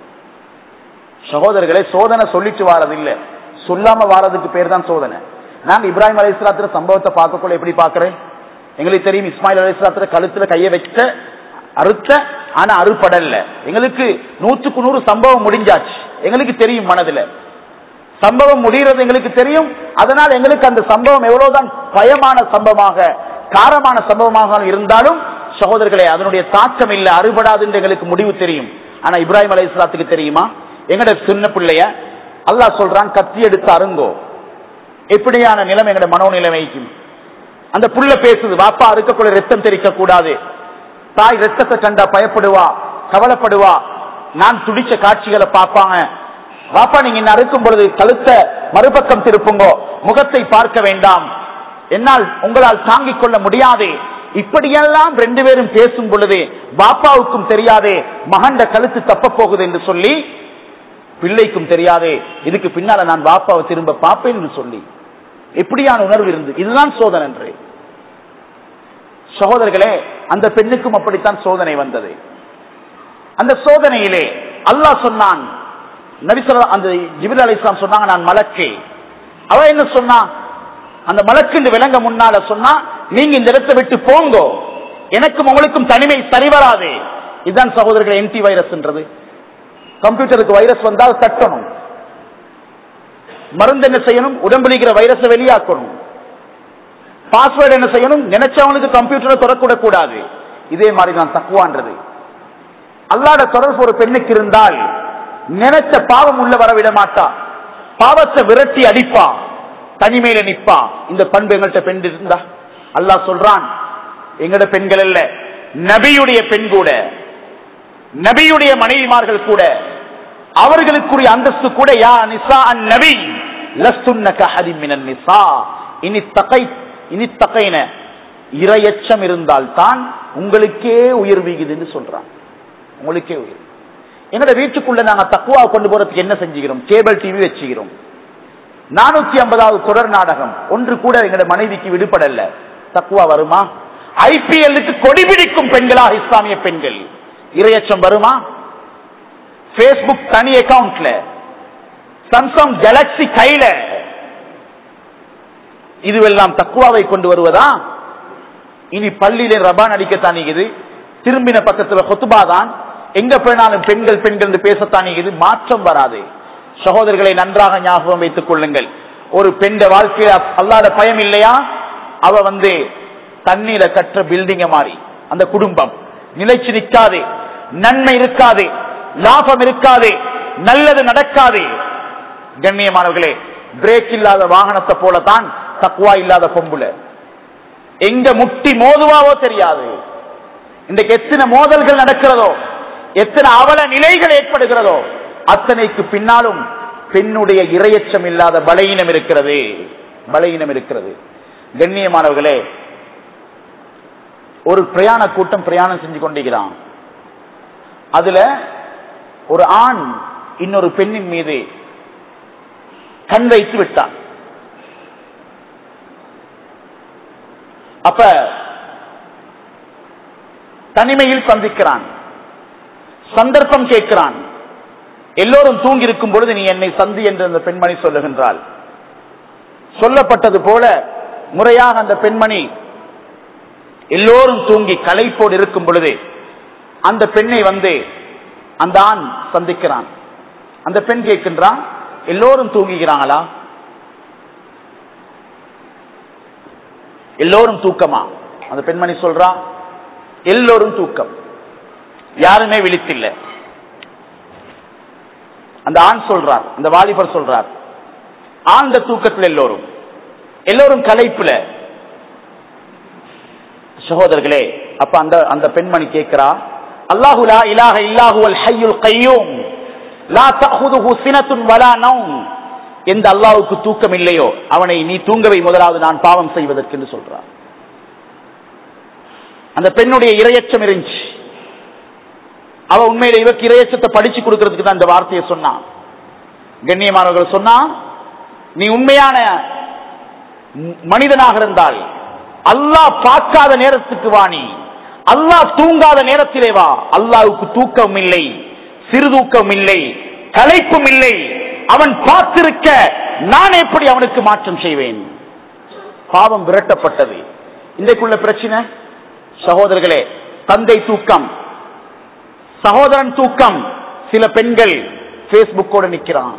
சகோதரர்களே சோதனை சொல்லிட்டு வாரது இல்ல சொல்லாம வாரதுக்கு பேர் தான் சோதனை நான் இப்ராஹிம் அலி இஸ்லாத்திர சம்பவத்தை பார்க்கக்குள்ள எப்படி பாக்குறேன் எங்களுக்கு தெரியும் இஸ்மாயில் அலி இஸ்லாத்திர கழுத்துல கைய வச்ச அறுத்த ஆனா அறுபடல்ல எங்களுக்கு நூற்றுக்கு நூறு சம்பவம் முடிஞ்சாச்சு எங்களுக்கு தெரியும் மனதுல சம்பவம் முடிகிறது எங்களுக்கு தெரியும் அதனால் எங்களுக்கு அந்த சம்பவம் எவ்வளவுதான் பயமான சம்பவமாக காரமான சம்பவமாக இருந்தாலும் சகோதரர்களே அதனுடைய தாக்கம் இல்ல அறுபடாது என்று எங்களுக்கு முடிவு தெரியும் ஆனா இப்ராஹிம் அலி இஸ்லாத்துக்கு தெரியுமா எங்கட சின்ன பிள்ளைய அல்லாஹ் சொல்றான் கத்தி எடுத்து அருங்கோ எப்படியான நிலைமை எங்கட மனோநிலைமைக்கும் அந்த புள்ள பேசுது வாப்பா அறுக்கக்கூடிய ரத்தம் தெரிக்க கூடாது தாய் ரத்தத்தை கண்டா பயப்படுவா கவலைப்படுவா நான் துடிச்ச காட்சிகளை பார்ப்பாங்க வாப்பா நீங்க என்ன அறுக்கும் பொழுது கழுத்த மறுபக்கம் திருப்புங்கோ முகத்தை பார்க்க வேண்டாம் என்னால் உங்களால் தாங்கிக் கொள்ள முடியாது இப்படியெல்லாம் ரெண்டு பேரும் பேசும் பொழுது பாப்பாவுக்கும் தெரியாதே மகண்ட கழுத்து தப்ப போகுது என்று சொல்லி பிள்ளைக்கும் தெரியாதே இதுக்கு பின்னால நான் பாப்பாவை திரும்ப பார்ப்பேன் என்று சொல்லி எப்படியான உணர்வு இருந்து இதுதான் சோதனை என்று சகோதரர்களே அந்த பெண்ணுக்கும் அப்படித்தான் சோதனை வந்தது அந்த சோதனையிலே அல்லாஹ் சொன்னான் நபிசல்லா அந்த ஜிபிர் அலி இஸ்லாம் சொன்னாங்க நான் மலக்கு அவ என்ன சொன்னா அந்த மலக்கு விளங்க முன்னால சொன்னா நீங்க இந்த இடத்தை விட்டு போங்கோ எனக்கும் உங்களுக்கும் தனிமை சரி வராது இதுதான் சகோதரர்கள் என்டி வைரஸ்ன்றது கம்ப்யூட்டருக்கு வைரஸ் வந்தால் தட்டணும் மருந்து என்ன செய்யணும் உடம்புலிக்கிற வைரஸை வெளியாக்கணும் பாஸ்வேர்டு என்ன செய்யணும் நினைச்சவனுக்கு கம்ப்யூட்டரை தொடக்கூடக் கூடாது இதே மாதிரி தான் தக்குவான்றது அல்லாட தொடர்பு ஒரு பெண்ணுக்கு இருந்தால் நினைச்ச பாவம் உள்ள வர விட மாட்டா பாவத்தை விரட்டி அடிப்பா தனிமையில நிப்பா இந்த பண்பு எங்கள்கிட்ட பெண் இருந்தா அல்லாஹ் சொல்றான் எங்கட பெண்கள் அல்ல நபியுடைய பெண் கூட நபியுடைய மனைவிமார்கள் கூட அவர்களுக்குரிய அந்தஸ்து கூட யா நிசா அன் நபி லஸ்துன்னக ஹரி மினன் நிசா இனி தகை இனி தகைன இரையச்சம் இருந்தால் தான் உங்களுக்கே உயிர் வீகுதுன்னு சொல்றான் உங்களுக்கே உயிர் என்னோட வீட்டுக்குள்ள நாங்க தக்குவா கொண்டு போறதுக்கு என்ன செஞ்சுக்கிறோம் கேபிள் டிவி வச்சுக்கிறோம் நானூத்தி ஐம்பதாவது தொடர் நாடகம் ஒன்று கூட எங்களோட மனைவிக்கு விடுபடல தக்குவா வருமா ஐபிஎல்லுக்கு கொடி பிடிக்கும் பெண்களா இஸ்லாமிய பெண்கள் இரையச்சம் வருமா பேஸ்புக் தனி அக்கவுண்ட்ல சாம்சங் கேலக்சி கையில இதுவெல்லாம் தக்குவாவை கொண்டு வருவதா இனி பள்ளியில ரபான் அடிக்கத்தான் இருக்குது திரும்பின பக்கத்துல கொத்துபா தான் எங்க போனாலும் பெண்கள் பெண்கள் என்று பேசத்தான் இது மாற்றம் வராது சகோதரர்களை நன்றாக ஞாபகம் வைத்துக் கொள்ளுங்கள் ஒரு பெண்ட வாழ்க்கையில அல்லாத பயம் இல்லையா அவ வந்து தண்ணீர கற்ற பில்டிங்க மாறி அந்த குடும்பம் நிலைச்சு நிற்காது நன்மை இருக்காது லாபம் இருக்காது நல்லது நடக்காது கண்ணியமானவர்களே பிரேக் இல்லாத வாகனத்தை போலதான் தக்குவா இல்லாத பொம்புல எங்க முட்டி மோதுவாவோ தெரியாது இன்றைக்கு எத்தனை மோதல்கள் நடக்கிறதோ எத்தனை அவல நிலைகள் ஏற்படுகிறதோ அத்தனைக்கு பின்னாலும் பெண்ணுடைய இரையச்சம் இல்லாத பலையினம் இருக்கிறது பலையினம் இருக்கிறது கண்ணியமானவர்களே ஒரு பிரயாண கூட்டம் பிரயாணம் செஞ்சு கொண்டிருக்கிறான் அதுல ஒரு ஆண் இன்னொரு பெண்ணின் மீது கண் வைத்து விட்டான் அப்ப தனிமையில் சந்திக்கிறான் சந்தர்ப்பம் கேட்கிறான் எல்லோரும் தூங்கி இருக்கும் பொழுது நீ என்னை சந்தி என்று அந்த பெண்மணி சொல்லுகின்றாள் சொல்லப்பட்டது போல முறையாக அந்த பெண்மணி எல்லோரும் தூங்கி களைப்போடு இருக்கும் பொழுது அந்த பெண்ணை வந்து அந்த ஆண் சந்திக்கிறான் அந்த பெண் கேட்கின்றான் எல்லோரும் தூங்குகிறாங்களா எல்லோரும் தூக்கமா அந்த பெண்மணி சொல்றா எல்லோரும் தூக்கம் யாருமே விழித்தில்லை அந்த ஆண் சொல்றார் அந்த வாலிபர் சொல்றார் ஆழ்ந்த தூக்கத்தில் எல்லோரும் எல்லோரும் கலைப்புல சகோதரர்களே அப்ப அந்த அந்த பெண்மணி கேட்கிறா அல்லாஹு லா இலாஹ இல்லாஹு அல் ஹய்யுல் கையூம் லா தஹுதுஹு சினத்துன் வலா நௌம் எந்த அல்லாஹ்வுக்கு தூக்கம் இல்லையோ அவனை நீ தூங்கவை முதலாவது நான் பாவம் செய்வதற்கு என்று சொல்றார் அந்த பெண்ணுடைய இரையச்சம் இருந்துச்சு அவ உண்மையில இவருக்கு இரையச்சத்தை படிச்சு கொடுக்கறதுக்கு தான் இந்த வார்த்தையை சொன்னான் கண்ணியமானவர்கள் சொன்னா நீ உண்மையான மனிதனாக இருந்தால் அல்லாஹ் பார்க்காத நேரத்துக்கு வாணி அல்லாஹ் தூங்காத நேரத்திலே வா அல்லாவுக்கு தூக்கம் இல்லை சிறுதூக்கம் இல்லை களைப்பும் இல்லை அவன் பார்த்திருக்க நான் எப்படி அவனுக்கு மாற்றம் செய்வேன் பாவம் விரட்டப்பட்டது இன்றைக்குள்ள பிரச்சனை சகோதரர்களே தந்தை தூக்கம் சகோதரன் தூக்கம் சில பெண்கள் பேஸ்புக்கோடு நிற்கிறான்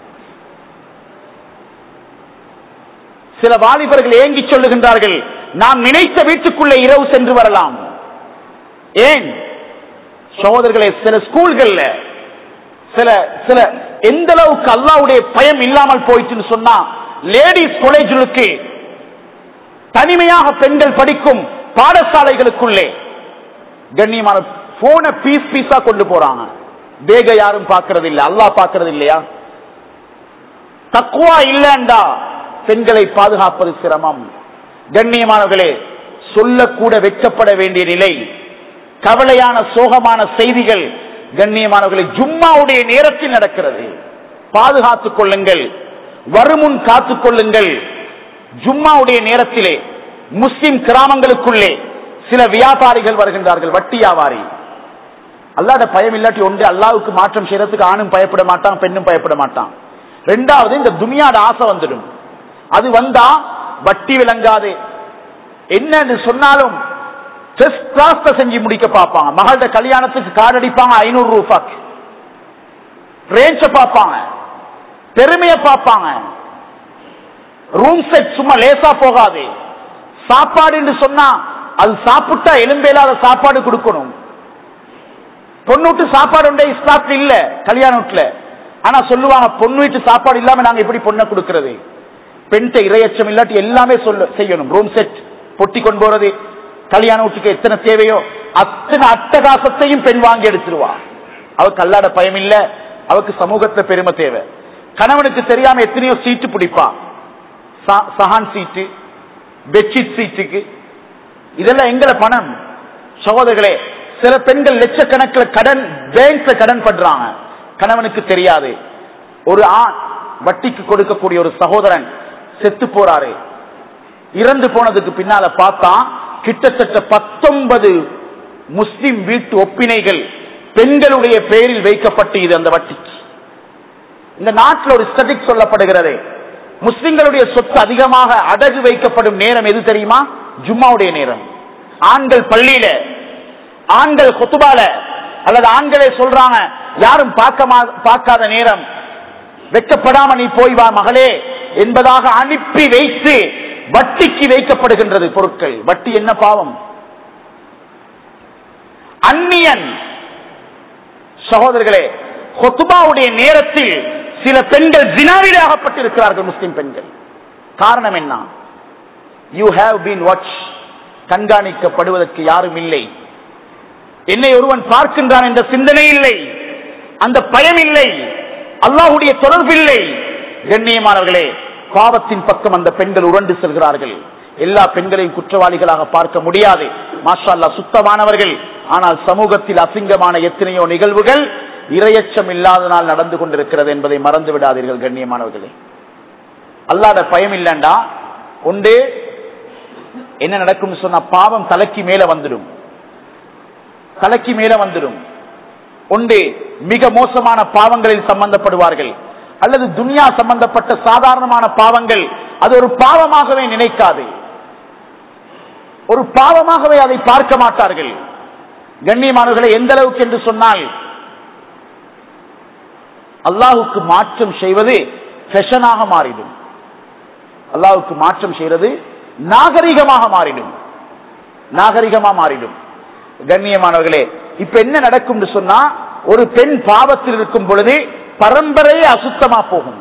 சில வாலிபர்கள் ஏங்கி சொல்லுகின்றார்கள் நாம் நினைத்த வீட்டுக்குள்ளே இரவு சென்று வரலாம் ஏன் சகோதரர்களே சில ஸ்கூல்கள்ல சில சில எந்த அளவுக்கு அல்லாவுடைய பயம் இல்லாமல் போயிட்டுன்னு சொன்னா லேடிஸ் காலேஜுக்கு தனிமையாக பெண்கள் படிக்கும் பாடசாலைகளுக்குள்ளே கண்ணியமான போன பீஸ் பீஸா கொண்டு போறாங்க பேக யாரும் பார்க்கறது இல்ல அல்லாஹ் பார்க்கறது இல்லையா தக்குவா இல்லண்டா பெண்களை பாதுகாப்பது சிரமம் கண்ணியமானவர்களே சொல்லக்கூட வெட்கப்பட வேண்டிய நிலை கவலையான சோகமான செய்திகள் கண்ணியமானவர்களை ஜும்மாவுடைய நேரத்தில் நடக்கிறது பாதுகாத்துக் கொள்ளுங்கள் வருமுன் காத்துக் கொள்ளுங்கள் ஜும்மாவுடைய நேரத்திலே முஸ்லிம் கிராமங்களுக்குள்ளே சில வியாபாரிகள் வருகின்றார்கள் வட்டி வியாபாரி அல்லாட பயம் இல்லாட்டி ஒன்று அல்லாவுக்கு மாற்றம் செய்யறதுக்கு ஆணும் பயப்பட மாட்டான் பெண்ணும் பயப்பட மாட்டான் ரெண்டாவது இந்த துனியாட ஆசை வந்துடும் அது வந்தா வட்டி விளங்காது என்னன்னு சொன்னாலும் ஃபர்ஸ்ட் கிளாஸ்ல செஞ்சு முடிக்க பார்ப்பாங்க மகளோட கல்யாணத்துக்கு கார்டு அடிப்பாங்க ஐநூறு ரூபாய்க்கு ரேஞ்ச பார்ப்பாங்க பெருமைய பார்ப்பாங்க ரூம் செட் சும்மா லேசா போகாது சாப்பாடு சொன்னா அது சாப்பிட்டா எலும்பேலாத சாப்பாடு கொடுக்கணும் பொண்ணு சாப்பாடு உண்டே இஸ்லாத்துல இல்ல கல்யாண வீட்டுல ஆனா சொல்லுவாங்க பொண்ணு வீட்டு சாப்பாடு இல்லாம நாங்க எப்படி பொண்ணை கொடுக்கறது பெண்ட இரையச்சம் இல்லாட்டி எல்லாமே சொல்ல செய்யணும் ரூம் செட் பொட்டி கொண்டு போறது கல்யாண வீட்டுக்கு எத்தனை தேவையோ அத்தனை அட்டகாசத்தையும் பெண் வாங்கி எடுத்துருவா அவருக்கு அல்லாட பயம் இல்ல அவருக்கு சமூகத்துல பெருமை தேவை கணவனுக்கு தெரியாம எத்தனையோ சீட்டு பிடிப்பா சா- சஹான் சீட்டு பெட்ஷீட் சீட்டுக்கு இதெல்லாம் எங்கட பணம் சகோதரர்களே சில பெண்கள் லட்சக்கணக்கில் கடன் பேங்க்ல கடன் பண்றாங்க கணவனுக்கு தெரியாது ஒரு ஆண் வட்டிக்கு கொடுக்கக்கூடிய ஒரு சகோதரன் செத்து போறாரு இறந்து போனதுக்கு பின்னால பார்த்தா கிட்டத்தட்ட பத்தொன்பது முஸ்லிம் வீட்டு ஒப்பினைகள் பெண்களுடைய பெயரில் வைக்கப்பட்டு இது அந்த வட்டிக்கு இந்த நாட்டில் ஒரு ஸ்டடிக் சொல்லப்படுகிறது முஸ்லிம்களுடைய சொத்து அதிகமாக அடகு வைக்கப்படும் நேரம் எது தெரியுமா ஜும்மாவுடைய நேரம் ஆண்கள் பள்ளியில ஆண்கள் கொத்துபால அல்லது ஆண்களே சொல்றாங்க யாரும் பார்க்க மா- பார்க்காத நேரம் வெக்கப்படாம நீ போய் வா மகளே என்பதாக அனுப்பி வைத்து வட்டிக்கு வைக்கப்படுகின்றது பொருட்கள் வட்டி என்ன பாவம் அந்நியன் சகோதரர்களே கொத்துபாவுடைய நேரத்தில் சில பெண்கள் ஜினாவிலே ஆகப்பட்டிருக்கிறார்கள் முஸ்லிம் பெண்கள் காரணம் என்ன யூ ஹேவ் பீன் வாட்ச் கண்காணிக்கப்படுவதற்கு யாரும் இல்லை என்னை ஒருவன் பார்க்கின்றான் என்ற சிந்தனை இல்லை அந்த பயம் இல்லை அல்லாஹுடைய தொடர்பு இல்லை கண்ணியமானவர்களே பாவத்தின் பக்கம் அந்த பெண்கள் உருண்டு செல்கிறார்கள் எல்லா பெண்களையும் குற்றவாளிகளாக பார்க்க முடியாது மாஷா அல்லாஹ் சுத்தமானவர்கள் ஆனால் சமூகத்தில் அசிங்கமான எத்தனையோ நிகழ்வுகள் இரையச்சம் இல்லாதனால் நடந்து கொண்டிருக்கிறது என்பதை மறந்து விடாதீர்கள் கண்ணியமானவர்களே அல்லாத பயம் இல்லண்டா உண்டு என்ன நடக்கும் சொன்னா பாவம் தலைக்கு மேல வந்துடும் தலைக்கு மேல வந்துடும் ஒன்று மிக மோசமான பாவங்களில் சம்பந்தப்படுவார்கள் அல்லது துன்யா சம்பந்தப்பட்ட சாதாரணமான பாவங்கள் அது ஒரு பாவமாகவே நினைக்காது ஒரு பாவமாகவே அதை பார்க்க மாட்டார்கள் கண்ணியமானவர்களை எந்த அளவுக்கு என்று சொன்னால் அல்லாஹுக்கு மாற்றம் செய்வது ஃபெஷனாக மாறிடும் அல்லாஹுக்கு மாற்றம் செய்வது நாகரிகமாக மாறிடும் நாகரிகமா மாறிடும் கண்ணியமானவர்களே இப்ப என்ன நடக்கும் சொன்னா ஒரு பெண் பாவத்தில் இருக்கும் பொழுது பரம்பரையே அசுத்தமா போகும்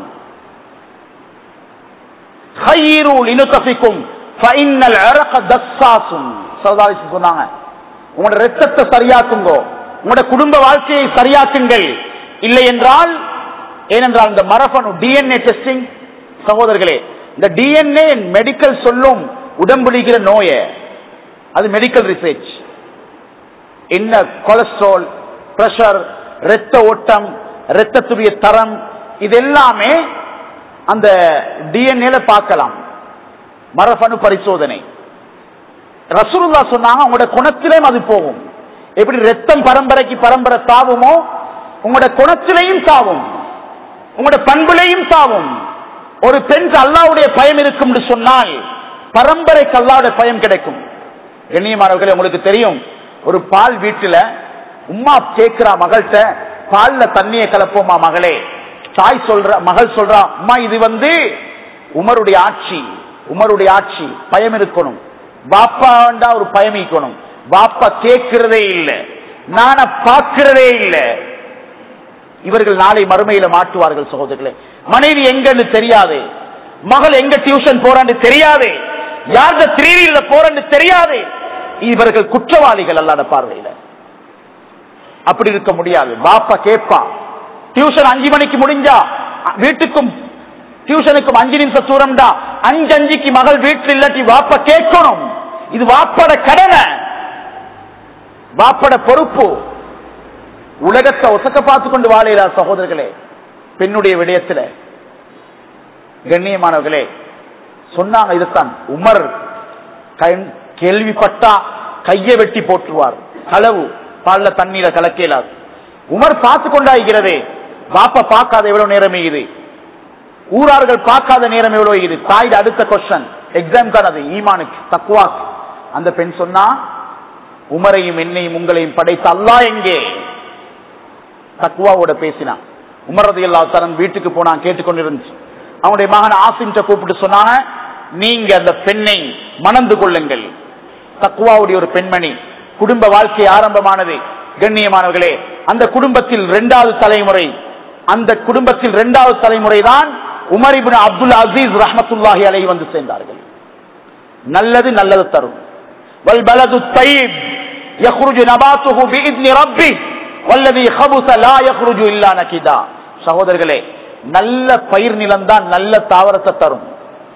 خيروا لنطفكم فإن العرق دساس சரதாரி சொன்னாங்க உங்களோட ரத்தத்தை சரியாக்குங்கோ உங்களோட குடும்ப வாழ்க்கையை சரியாக்குங்கள் இல்லை என்றால் ஏனென்றால் இந்த மரபணு டிஎன்ஏ டெஸ்டிங் சகோதரர்களே இந்த டிஎன்ஏ மெடிக்கல் சொல்லும் உடம்புடிக்கிற நோய அது மெடிக்கல் ரிசர்ச் என்ன கொலஸ்ட்ரால் பிரஷர் இரத்த ஓட்டம் இரத்தத்துடைய தரம் இது எல்லாமே அந்த டிஎன்ஏல பார்க்கலாம் மரபணு பரிசோதனை ரசூலுல்லா சொன்னாங்க உங்களோட குணத்திலேயும் அது போகும் எப்படி ரத்தம் பரம்பரைக்கு பரம்பரை தாவுமோ உங்களோட குணத்திலையும் தாவும் உங்களோட பண்புலையும் தாவும் ஒரு பெண்க்கு அல்லாவுடைய பயம் இருக்கும் என்று சொன்னால் பரம்பரைக்கு அல்லாவுடைய பயம் கிடைக்கும் கண்ணியமானவர்களே உங்களுக்கு தெரியும் ஒரு பால் வீட்டுல உம்மா கேட்கிறா மகள்கிட்ட பால்ல தண்ணியை கலப்போமா மகளே தாய் சொல்ற மகள் சொல்றா அம்மா இது வந்து உமருடைய ஆட்சி உமருடைய ஆட்சி பயம் இருக்கணும் பாப்பாண்டா ஒரு பயம் இருக்கணும் பாப்பா கேட்கிறதே இல்லை நான பார்க்கிறதே இல்லை இவர்கள் நாளை மறுமையில மாட்டுவார்கள் சகோதரர்களே மனைவி எங்கன்னு தெரியாது மகள் எங்க டியூஷன் போறான்னு தெரியாது யார்த திரீவியில போறன்னு தெரியாது இவர்கள் குற்றவாளிகள் அல்லாத பார்வையில அப்படி இருக்க முடியாது பாப்பா கேட்பா டியூஷன் அஞ்சு மணிக்கு முடிஞ்சா வீட்டுக்கும் டியூஷனுக்கும் அஞ்சு நிமிஷம் தூரம்டா அஞ்சு அஞ்சுக்கு மகள் வீட்டில் இல்லாட்டி வாப்ப கேட்கணும் இது வாப்பட கடமை வாப்பட பொறுப்பு உலகத்தை ஒசக்க பார்த்து கொண்டு வாழையிறார் சகோதரர்களே பெண்ணுடைய விடயத்துல கண்ணியமானவர்களே சொன்னாங்க இதுதான் உமர் கண்- கேள்விப்பட்டா கையை வெட்டி போட்டுருவார் களவு பால்ல தண்ணீரை கலக்கலாது உமர் பார்த்து கொண்டாகிறது பாப்பா பார்க்காத எவ்வளவு நேரம் இது ஊரார்கள் பார்க்காத நேரம் எவ்வளவு இது தாய் அடுத்த கொஸ்டன் எக்ஸாம் தான் அது ஈமானுக்கு தக்குவாக்கு அந்த பெண் சொன்னா உமரையும் என்னையும் உங்களையும் படைத்த அல்லா எங்கே தக்குவாவோட பேசினான் உமரது எல்லா தரன் வீட்டுக்கு போனான் கேட்டுக்கொண்டிருந்துச்சு அவனுடைய மகன் ஆசிம்ட்ட கூப்பிட்டு சொன்னாங்க நீங்க அந்த பெண்ணை மணந்து கொள்ளுங்கள் தக்குவாவுடைய ஒரு பெண்மணி குடும்ப வாழ்க்கை ஆரம்பமானது கண்ணியமானவர்களே அந்த குடும்பத்தில் இரண்டாவது தலைமுறை அந்த குடும்பத்தில் இரண்டாவது தலைமுறை தான் உமர் இப்னு அப்துல் அசீஸ் ரஹமத்துல்லாஹி அலை வந்து சேர்ந்தார்கள் நல்லது நல்லது தரும் والبلد الطيب يخرج نباته بإذن ربه والذي خبث لا يخرج إلا نكدا சகோதரர்களே நல்ல பயிர் நிலம்தான் நல்ல தாவரத்தை தரும்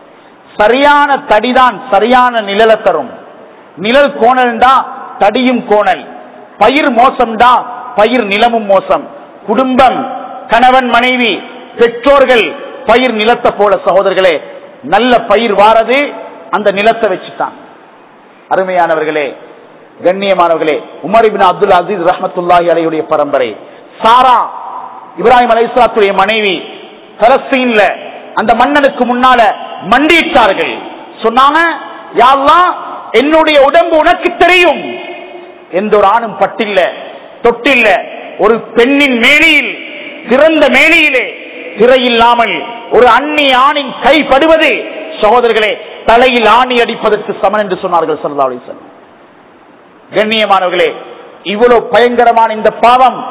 சரியான தடிதான் சரியான நிழலை தரும் நிழல் கோணல்டா தடியும் கோணல் பயிர் மோசம்டா பயிர் நிலமும் மோசம் குடும்பம் கணவன் மனைவி பெற்றோர்கள் பயிர் நிலத்தை போல சகோதரர்களே நல்ல பயிர் வாரது அந்த நிலத்தை வச்சுட்டான் அருமையானவர்களே கண்ணியமானவர்களே உமர் இபின் அப்துல் அசீஸ் ரஹமத்துல்லாஹி அலையுடைய பரம்பரை சாரா இப்ராஹிம் அலைஸ்லாத்துடைய மனைவி பலஸ்தீன்ல அந்த மன்னனுக்கு முன்னால மண்டியிட்டார்கள் சொன்னாங்க யாரெல்லாம் என்னுடைய உடம்பு உனக்கு தெரியும் எந்த ஒரு ஆணும் பட்டில்ல தொட்டில்ல ஒரு பெண்ணின் மேனியில் திறந்த மேனியிலே திரை இல்லாமல் ஒரு அந்நி ஆணின் கை படுவது சகோதரர்களே தலையில் ஆணி அடிப்பதற்கு சமன் என்று சொன்னார்கள் சல்லா அலிசன் கண்ணியமானவர்களே இவ்வளவு பயங்கரமான இந்த பாவம்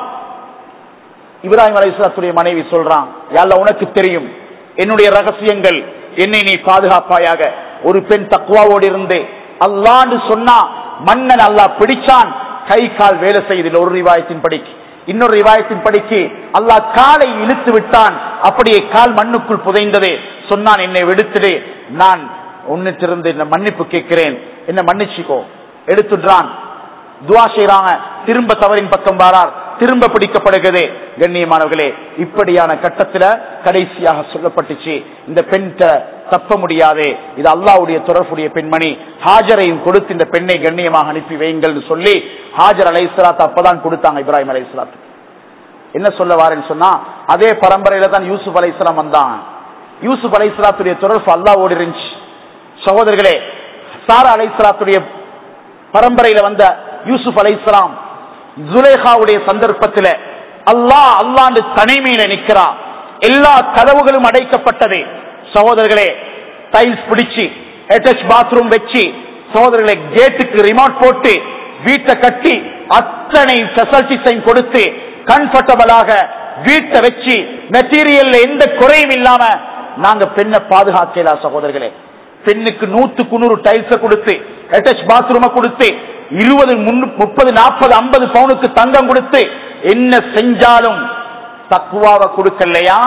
இப்ராஹிம் அலிஸ்லாத்துடைய மனைவி சொல்றான் யாழ்ல உனக்கு தெரியும் என்னுடைய ரகசியங்கள் என்னை நீ பாதுகாப்பாயாக ஒரு பெண் தக்குவாவோடு இருந்து அல்லாண்டு சொன்னா மன்னன் அல்லாஹ் பிடிச்சான் கை கால் வேலை செய்ததில் ஒரு ரிவாயத்தின் படிக்கு இன்னொரு ரிவாயத்தின் படிக்கு அல்லாஹ் காலை இழுத்து விட்டான் அப்படியே கால் மண்ணுக்குள் புதைந்தது சொன்னான் என்னை விடுத்துடு நான் உன்னிட்டிருந்து என்ன மன்னிப்பு கேட்கிறேன் என்ன மன்னிச்சுக்கோ எடுத்துடுறான் துவா செய்யறாங்க திரும்ப தவறின் பக்கம் வாரார் திரும்ப பிடிக்கப்படுகிறது கண்ணியமானவர்களே இப்படியான கட்டத்துல கடைசியாக சொல்லப்பட்டுச்சு இந்த பெண் தப்ப முடியாது இது அல்லாவுடைய தொடர்புடைய பெண்மணி ஹாஜரையும் கொடுத்து இந்த பெண்ணை கண்ணியமாக அனுப்பி வையுங்கள் சொல்லி ஹாஜர் அலை இஸ்லாத் அப்பதான் கொடுத்தாங்க இப்ராஹிம் அலை இஸ்லாத் என்ன சொல்ல வாரேன்னு சொன்னா அதே பரம்பரையில தான் யூசுப் அலை இஸ்லாம் வந்தான் யூசுப் அலை இஸ்லாத்துடைய தொடர்பு அல்லாவோடு இருந்துச்சு சகோதரர்களே சாரா அலை இஸ்லாத்துடைய பரம்பரையில வந்த யூசுப் அலை இஸ்லாம் ஜுலேஹாவுடைய சந்தர்ப்பத்தில் அல்லாஹ் அல்லாண்டு தனிமையில நிற்கிறான் எல்லா கதவுகளும் அடைக்கப்பட்டது சகோதரர்களே டைல்ஸ் பிடிச்சு அட்டாச் பாத்ரூம் வச்சு சகோதரர்களை கேட்டுக்கு ரிமோட் போட்டு வீட்டை கட்டி அத்தனை பெசலிட்டிஸையும் கொடுத்து கம்ஃபர்டபுளாக வீட்டை வச்சு மெட்டீரியல்ல எந்த குறையும் இல்லாம நாங்க பெண்ணை பாதுகாக்கலாம் சகோதரர்களே பெண்ணுக்கு நூத்துக்கு நூறு டைல்ஸ கொடுத்து அட்டாச் பாத்ரூம கொடுத்து இருபது முப்பது நாற்பது ஐம்பது பவுனுக்கு தங்கம் கொடுத்து என்ன செஞ்சாலும் தக்குவாவை கொடுக்கலையா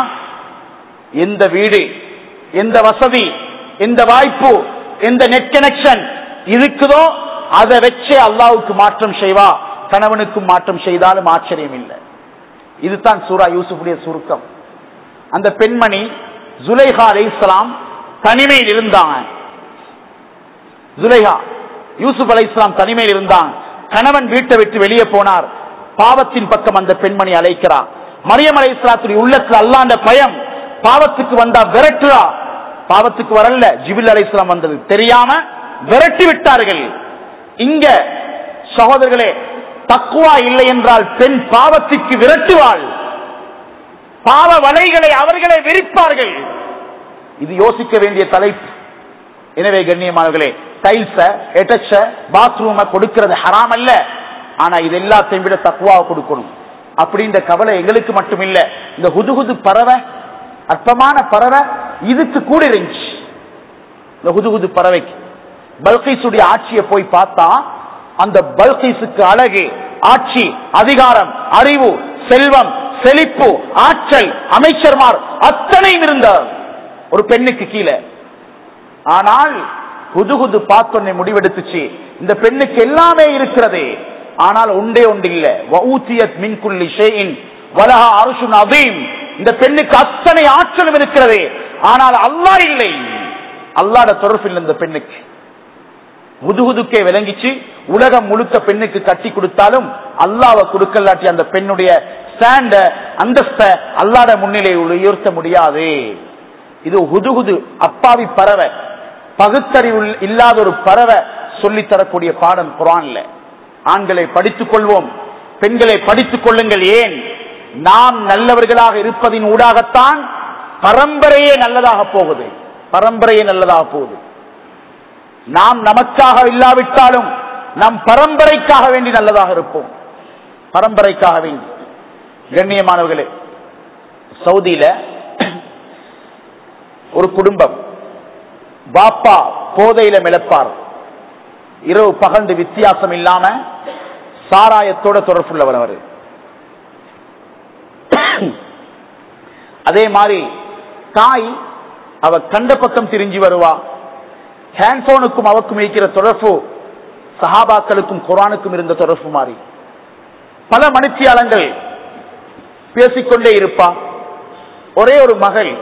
எந்த வீடு எந்த வசதி எந்த வாய்ப்பு எந்த நெட் கனெக்ஷன் இருக்குதோ அதை வச்சே அல்லாவுக்கு மாற்றம் செய்வா கணவனுக்கு மாற்றம் செய்தாலும் ஆச்சரியம் இல்லை இதுதான் சூரா யூசுஃபுடைய சுருக்கம் அந்த பெண்மணி ஜுலைஹா அலை இஸ்லாம் தனிமையில் இருந்தாங்க ஜுலைஹா யூசுப் அலை இஸ்லாம் தனிமையில் இருந்தாங்க கணவன் வீட்டை விட்டு வெளியே போனார் பாவத்தின் பக்கம் அந்த பெண்மணி அழைக்கிறார் மரியம் அலை இஸ்லாத்துடைய உள்ளத்துல அல்லாண்ட பயம் பாவத்துக்கு வந்தா விரட்டுறா பாவத்துக்கு வரல ஜிபில் அலை இஸ்லாம் வந்தது தெரியாம விரட்டி விட்டார்கள் இங்க சகோதரர்களே தக்குவா இல்லை என்றால் பெண் பாவத்திற்கு விரட்டுவாள் பாவ வலைகளை அவர்களை விரிப்பார்கள் இது யோசிக்க வேண்டிய தலைப்பு எனவே கண்ணியமானவர்களே டைல்ஸ எட்டச்ச பாத்ரூம கொடுக்கிறது ஹராம் அல்ல ஆனா இது எல்லாத்தையும் விட தக்குவாவை கொடுக்கணும் அப்படின்ற கவலை எங்களுக்கு மட்டும் இல்ல இந்த ஹுதுகுது பறவை அற்பமான பறவை இதுக்கு கூட இருந்துச்சு இந்த ஹுதுகுது பறவைக்கு பல்கைசுடைய ஆட்சியை போய் பார்த்தா அந்த பல்கைசுக்கு அழகு ஆட்சி அதிகாரம் அறிவு செல்வம் செழிப்பு ஆற்றல் அமைச்சர்மார் அத்தனையும் இருந்தார் ஒரு பெண்ணுக்கு கீழே ஆனால் புதுகுது பார்த்தொன்னை முடிவெடுத்துச்சு இந்த பெண்ணுக்கு எல்லாமே இருக்கிறது ஆனால் ஒன்றே ஒன்று இல்ல வஊத்தியத் மின்குள்ளி ஷேயின் வலஹா அருஷுன் அதீம் இந்த பெண்ணுக்கு அத்தனை ஆற்றலும் இருக்கிறது ஆனால் அல்லாஹ் இல்லை அல்லாட தொடர்பு இல்லை இந்த பெண்ணுக்கு முதுகுதுக்கே விளங்கிச்சு உலகம் முழுக்க பெண்ணுக்கு கட்டி கொடுத்தாலும் அல்லாவை கொடுக்கலாட்டி அந்த பெண்ணுடைய ஸ்டாண்ட அந்தஸ்த அல்லாட முன்னிலையில் உயர்த்த முடியாது இது ஹுதுகுது அப்பாவி பறவை பகுத்தறிவு இல்லாத ஒரு பறவை சொல்லித் தரக்கூடிய பாடம் குரான்ல ஆண்களை படித்துக் கொள்வோம் பெண்களை படித்துக் கொள்ளுங்கள் ஏன் நாம் நல்லவர்களாக இருப்பதின் ஊடாகத்தான் பரம்பரையே நல்லதாக போகுது பரம்பரையே நல்லதாக போகுது நாம் நமக்காக இல்லாவிட்டாலும் நம் பரம்பரைக்காக வேண்டி நல்லதாக இருப்போம் பரம்பரைக்காக வேண்டி கண்ணியமானவர்களே சவுதியில ஒரு குடும்பம் பாப்பா போதையில மிளப்பார் இரவு பகண்டு வித்தியாசம் இல்லாம சாராயத்தோட தொடர்புள்ளவர் அவர் அதே மாதிரி தாய் அவ கண்ட பக்கம் திரிஞ்சு வருவா ஹேண்ட்போனுக்கும் அவக்கும் இருக்கிற தொடர்பு சஹாபாக்களுக்கும் குரானுக்கும் இருந்த தொடர்பு மாறி பல மனுத்தியாளங்கள் பேசிக்கொண்டே இருப்பா ஒரே ஒரு மகள்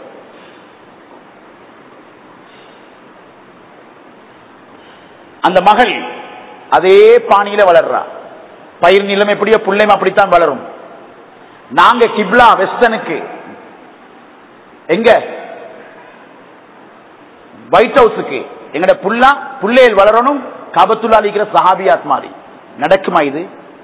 அந்த மகள் அதே பாணியில வளர்றா பயிர் நிலம் எப்படியோ பிள்ளையும் அப்படித்தான் வளரும் நாங்க கிப்லா வெஸ்டனுக்கு எங்க ஒயிட் ஹவுஸுக்கு எங்கட புல்லா புள்ளையில் வளரணும் காபத்துல்லா இருக்கிற சஹாபியாத் மாதிரி நடக்குமா இது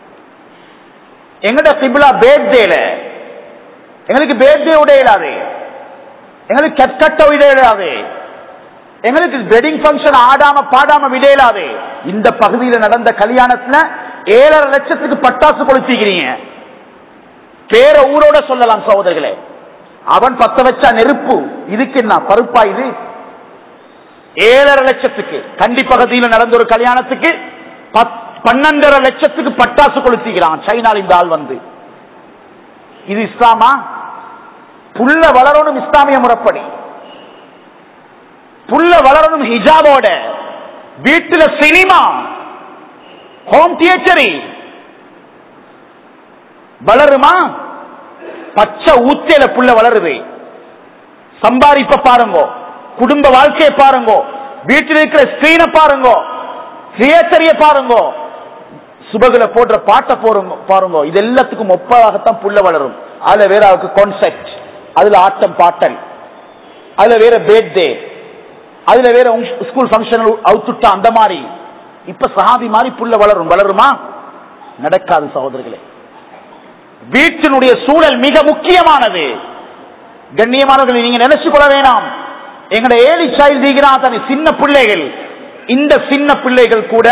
எங்கட கிப்லா பேர்தேல எங்களுக்கு பேர்தே விட இயலாது எங்களுக்கு கட்கட்ட விட இயலாது எங்களுக்கு வெட்டிங் ஃபங்க்ஷன் ஆடாம பாடாம விடையலாது இந்த பகுதியில் நடந்த கல்யாணத்துல ஏழரை லட்சத்துக்கு பட்டாசு கொளுத்திக்கிறீங்க பேர ஊரோட சொல்லலாம் சகோதரர்களே அவன் பத்த வச்சா நெருப்பு இதுக்கு என்ன பருப்பா இது ஏழரை லட்சத்துக்கு கண்டி பகுதியில் நடந்த ஒரு கல்யாணத்துக்கு பன்னெண்டரை லட்சத்துக்கு பட்டாசு கொளுத்திக்கிறான் சைனால இந்த ஆள் வந்து இது இஸ்லாமா புள்ள வளரணும் இஸ்லாமிய முறைப்படி புள்ள வளரணும் ஹிஜாபோட வீட்டுல சினிமா ஹோம் தியேட்டரி வளருமா பச்சை ஊத்தையில புள்ள வளருது சம்பாதிப்ப பாருங்க குடும்ப வாழ்க்கையை பாருங்க வீட்டில் இருக்கிற ஸ்கிரீனை பாருங்க தியேட்டரிய பாருங்க சுபகுல போடுற பாட்டை போருங்க பாருங்க இது எல்லாத்துக்கும் ஒப்பதாகத்தான் புள்ள வளரும் அதுல வேற அவருக்கு கான்செப்ட் அதுல ஆட்டம் பாட்டல் அதுல வேற பேர்தே அதுல வேற ஸ்கூல் பங்கன் அவுத்துட்டா அந்த மாதிரி இப்ப சஹாபி மாதிரி புள்ள வளரும் வளருமா நடக்காது சகோதரர்களே வீட்டினுடைய சூழல் மிக முக்கியமானது கண்ணியமானவர்களை நீங்க நினைச்சு கொள்ள வேணாம் எங்கட ஏழி சைல்டு தனி சின்ன பிள்ளைகள் இந்த சின்ன பிள்ளைகள் கூட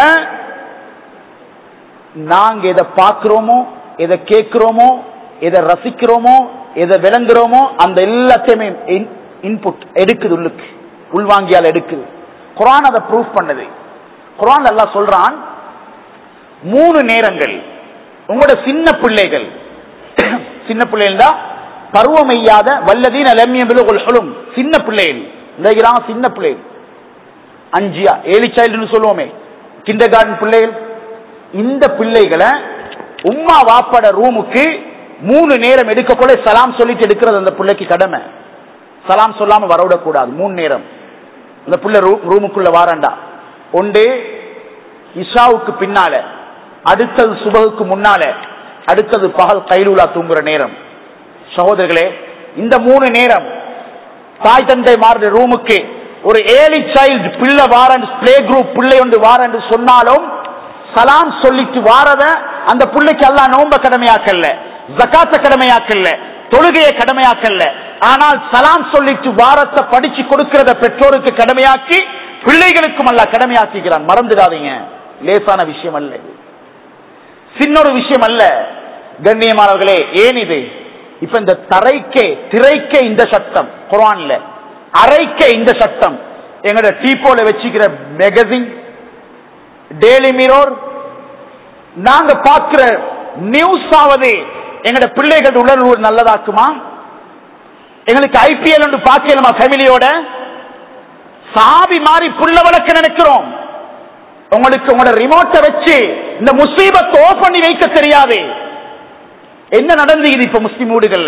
நாங்க எதை பார்க்கிறோமோ எதை கேட்கிறோமோ எதை ரசிக்கிறோமோ எதை விளங்குறோமோ அந்த எல்லாத்தையுமே இன்புட் எடுக்குது உள்ளுக்கு உள்வாங்கியால் எடுக்குது குரான் அதை ப்ரூஃப் பண்ணது குரான் எல்லாம் சொல்றான் மூணு நேரங்கள் உங்களோட சின்ன பிள்ளைகள் சின்ன பிள்ளைகள் தான் பருவமையாத வல்லதீன் அலமியம் சின்ன பிள்ளைகள் இந்த சின்ன பிள்ளைகள் அஞ்சியா ஏழு சைல்டுன்னு சொல்லுவோமே கிண்டர் கார்டன் பிள்ளைகள் இந்த பிள்ளைகளை உம்மா வாப்பட ரூமுக்கு மூணு நேரம் எடுக்கக்கூட சலாம் சொல்லிட்டு எடுக்கிறது அந்த பிள்ளைக்கு கடமை சலாம் சொல்லாம வரவிடக்கூடாது மூணு நேரம் அந்த புள்ள ரூமுக்குள்ள வாரண்டா ஒன்று இஷாவுக்கு பின்னால அடுத்தது சுபகுக்கு முன்னால அடுத்தது பகல் கைலூலா தூங்குற நேரம் சகோதரர்களே இந்த மூணு நேரம் தாய் தந்தை மாறுற ரூமுக்கு ஒரு ஏழி சைல்டு பிள்ளை வாரண்டு பிளே குரூப் பிள்ளை ஒன்று வாரண்டு சொன்னாலும் சலாம் சொல்லிட்டு வாரத அந்த பிள்ளைக்கு எல்லாம் நோம்ப கடமையாக்கல்ல ஜக்காத்த கடமையாக்கல்ல தொழுகையை கடமையாக்கல்ல ஆனால் சலாம் சொல்லிட்டு வாரத்தை படிச்சு கொடுக்கிறத பெற்றோருக்கு கடமையாக்கி பிள்ளைகளுக்கும் அல்ல கடமையாக்குகிறான் மறந்துடாதீங்க லேசான விஷயம் அல்ல இது சின்னொரு விஷயம் அல்ல கண்ணியமானவர்களே ஏன் இது இப்ப இந்த தரைக்கே திரைக்கே இந்த சட்டம் குரான்ல அரைக்க இந்த சட்டம் எங்கட டீப்போல வச்சுக்கிற மேகசின் டெய்லி மிரோர் நாங்க பார்க்கிற நியூஸ் ஆவது எங்கட பிள்ளைகள் உடல் நல்லதாக்குமா எங்களுக்கு ஐபிஎல் ஒன்று பார்க்கலாமா ஃபேமிலியோட சாவி மாறி புள்ள வளர்க்க நினைக்கிறோம் உங்களுக்கு உங்களோட ரிமோட்டை வச்சு இந்த முசீபத்தை ஓ பண்ணி வைக்க தெரியாது என்ன நடந்தது இப்ப முஸ்லிம் வீடுகள்ல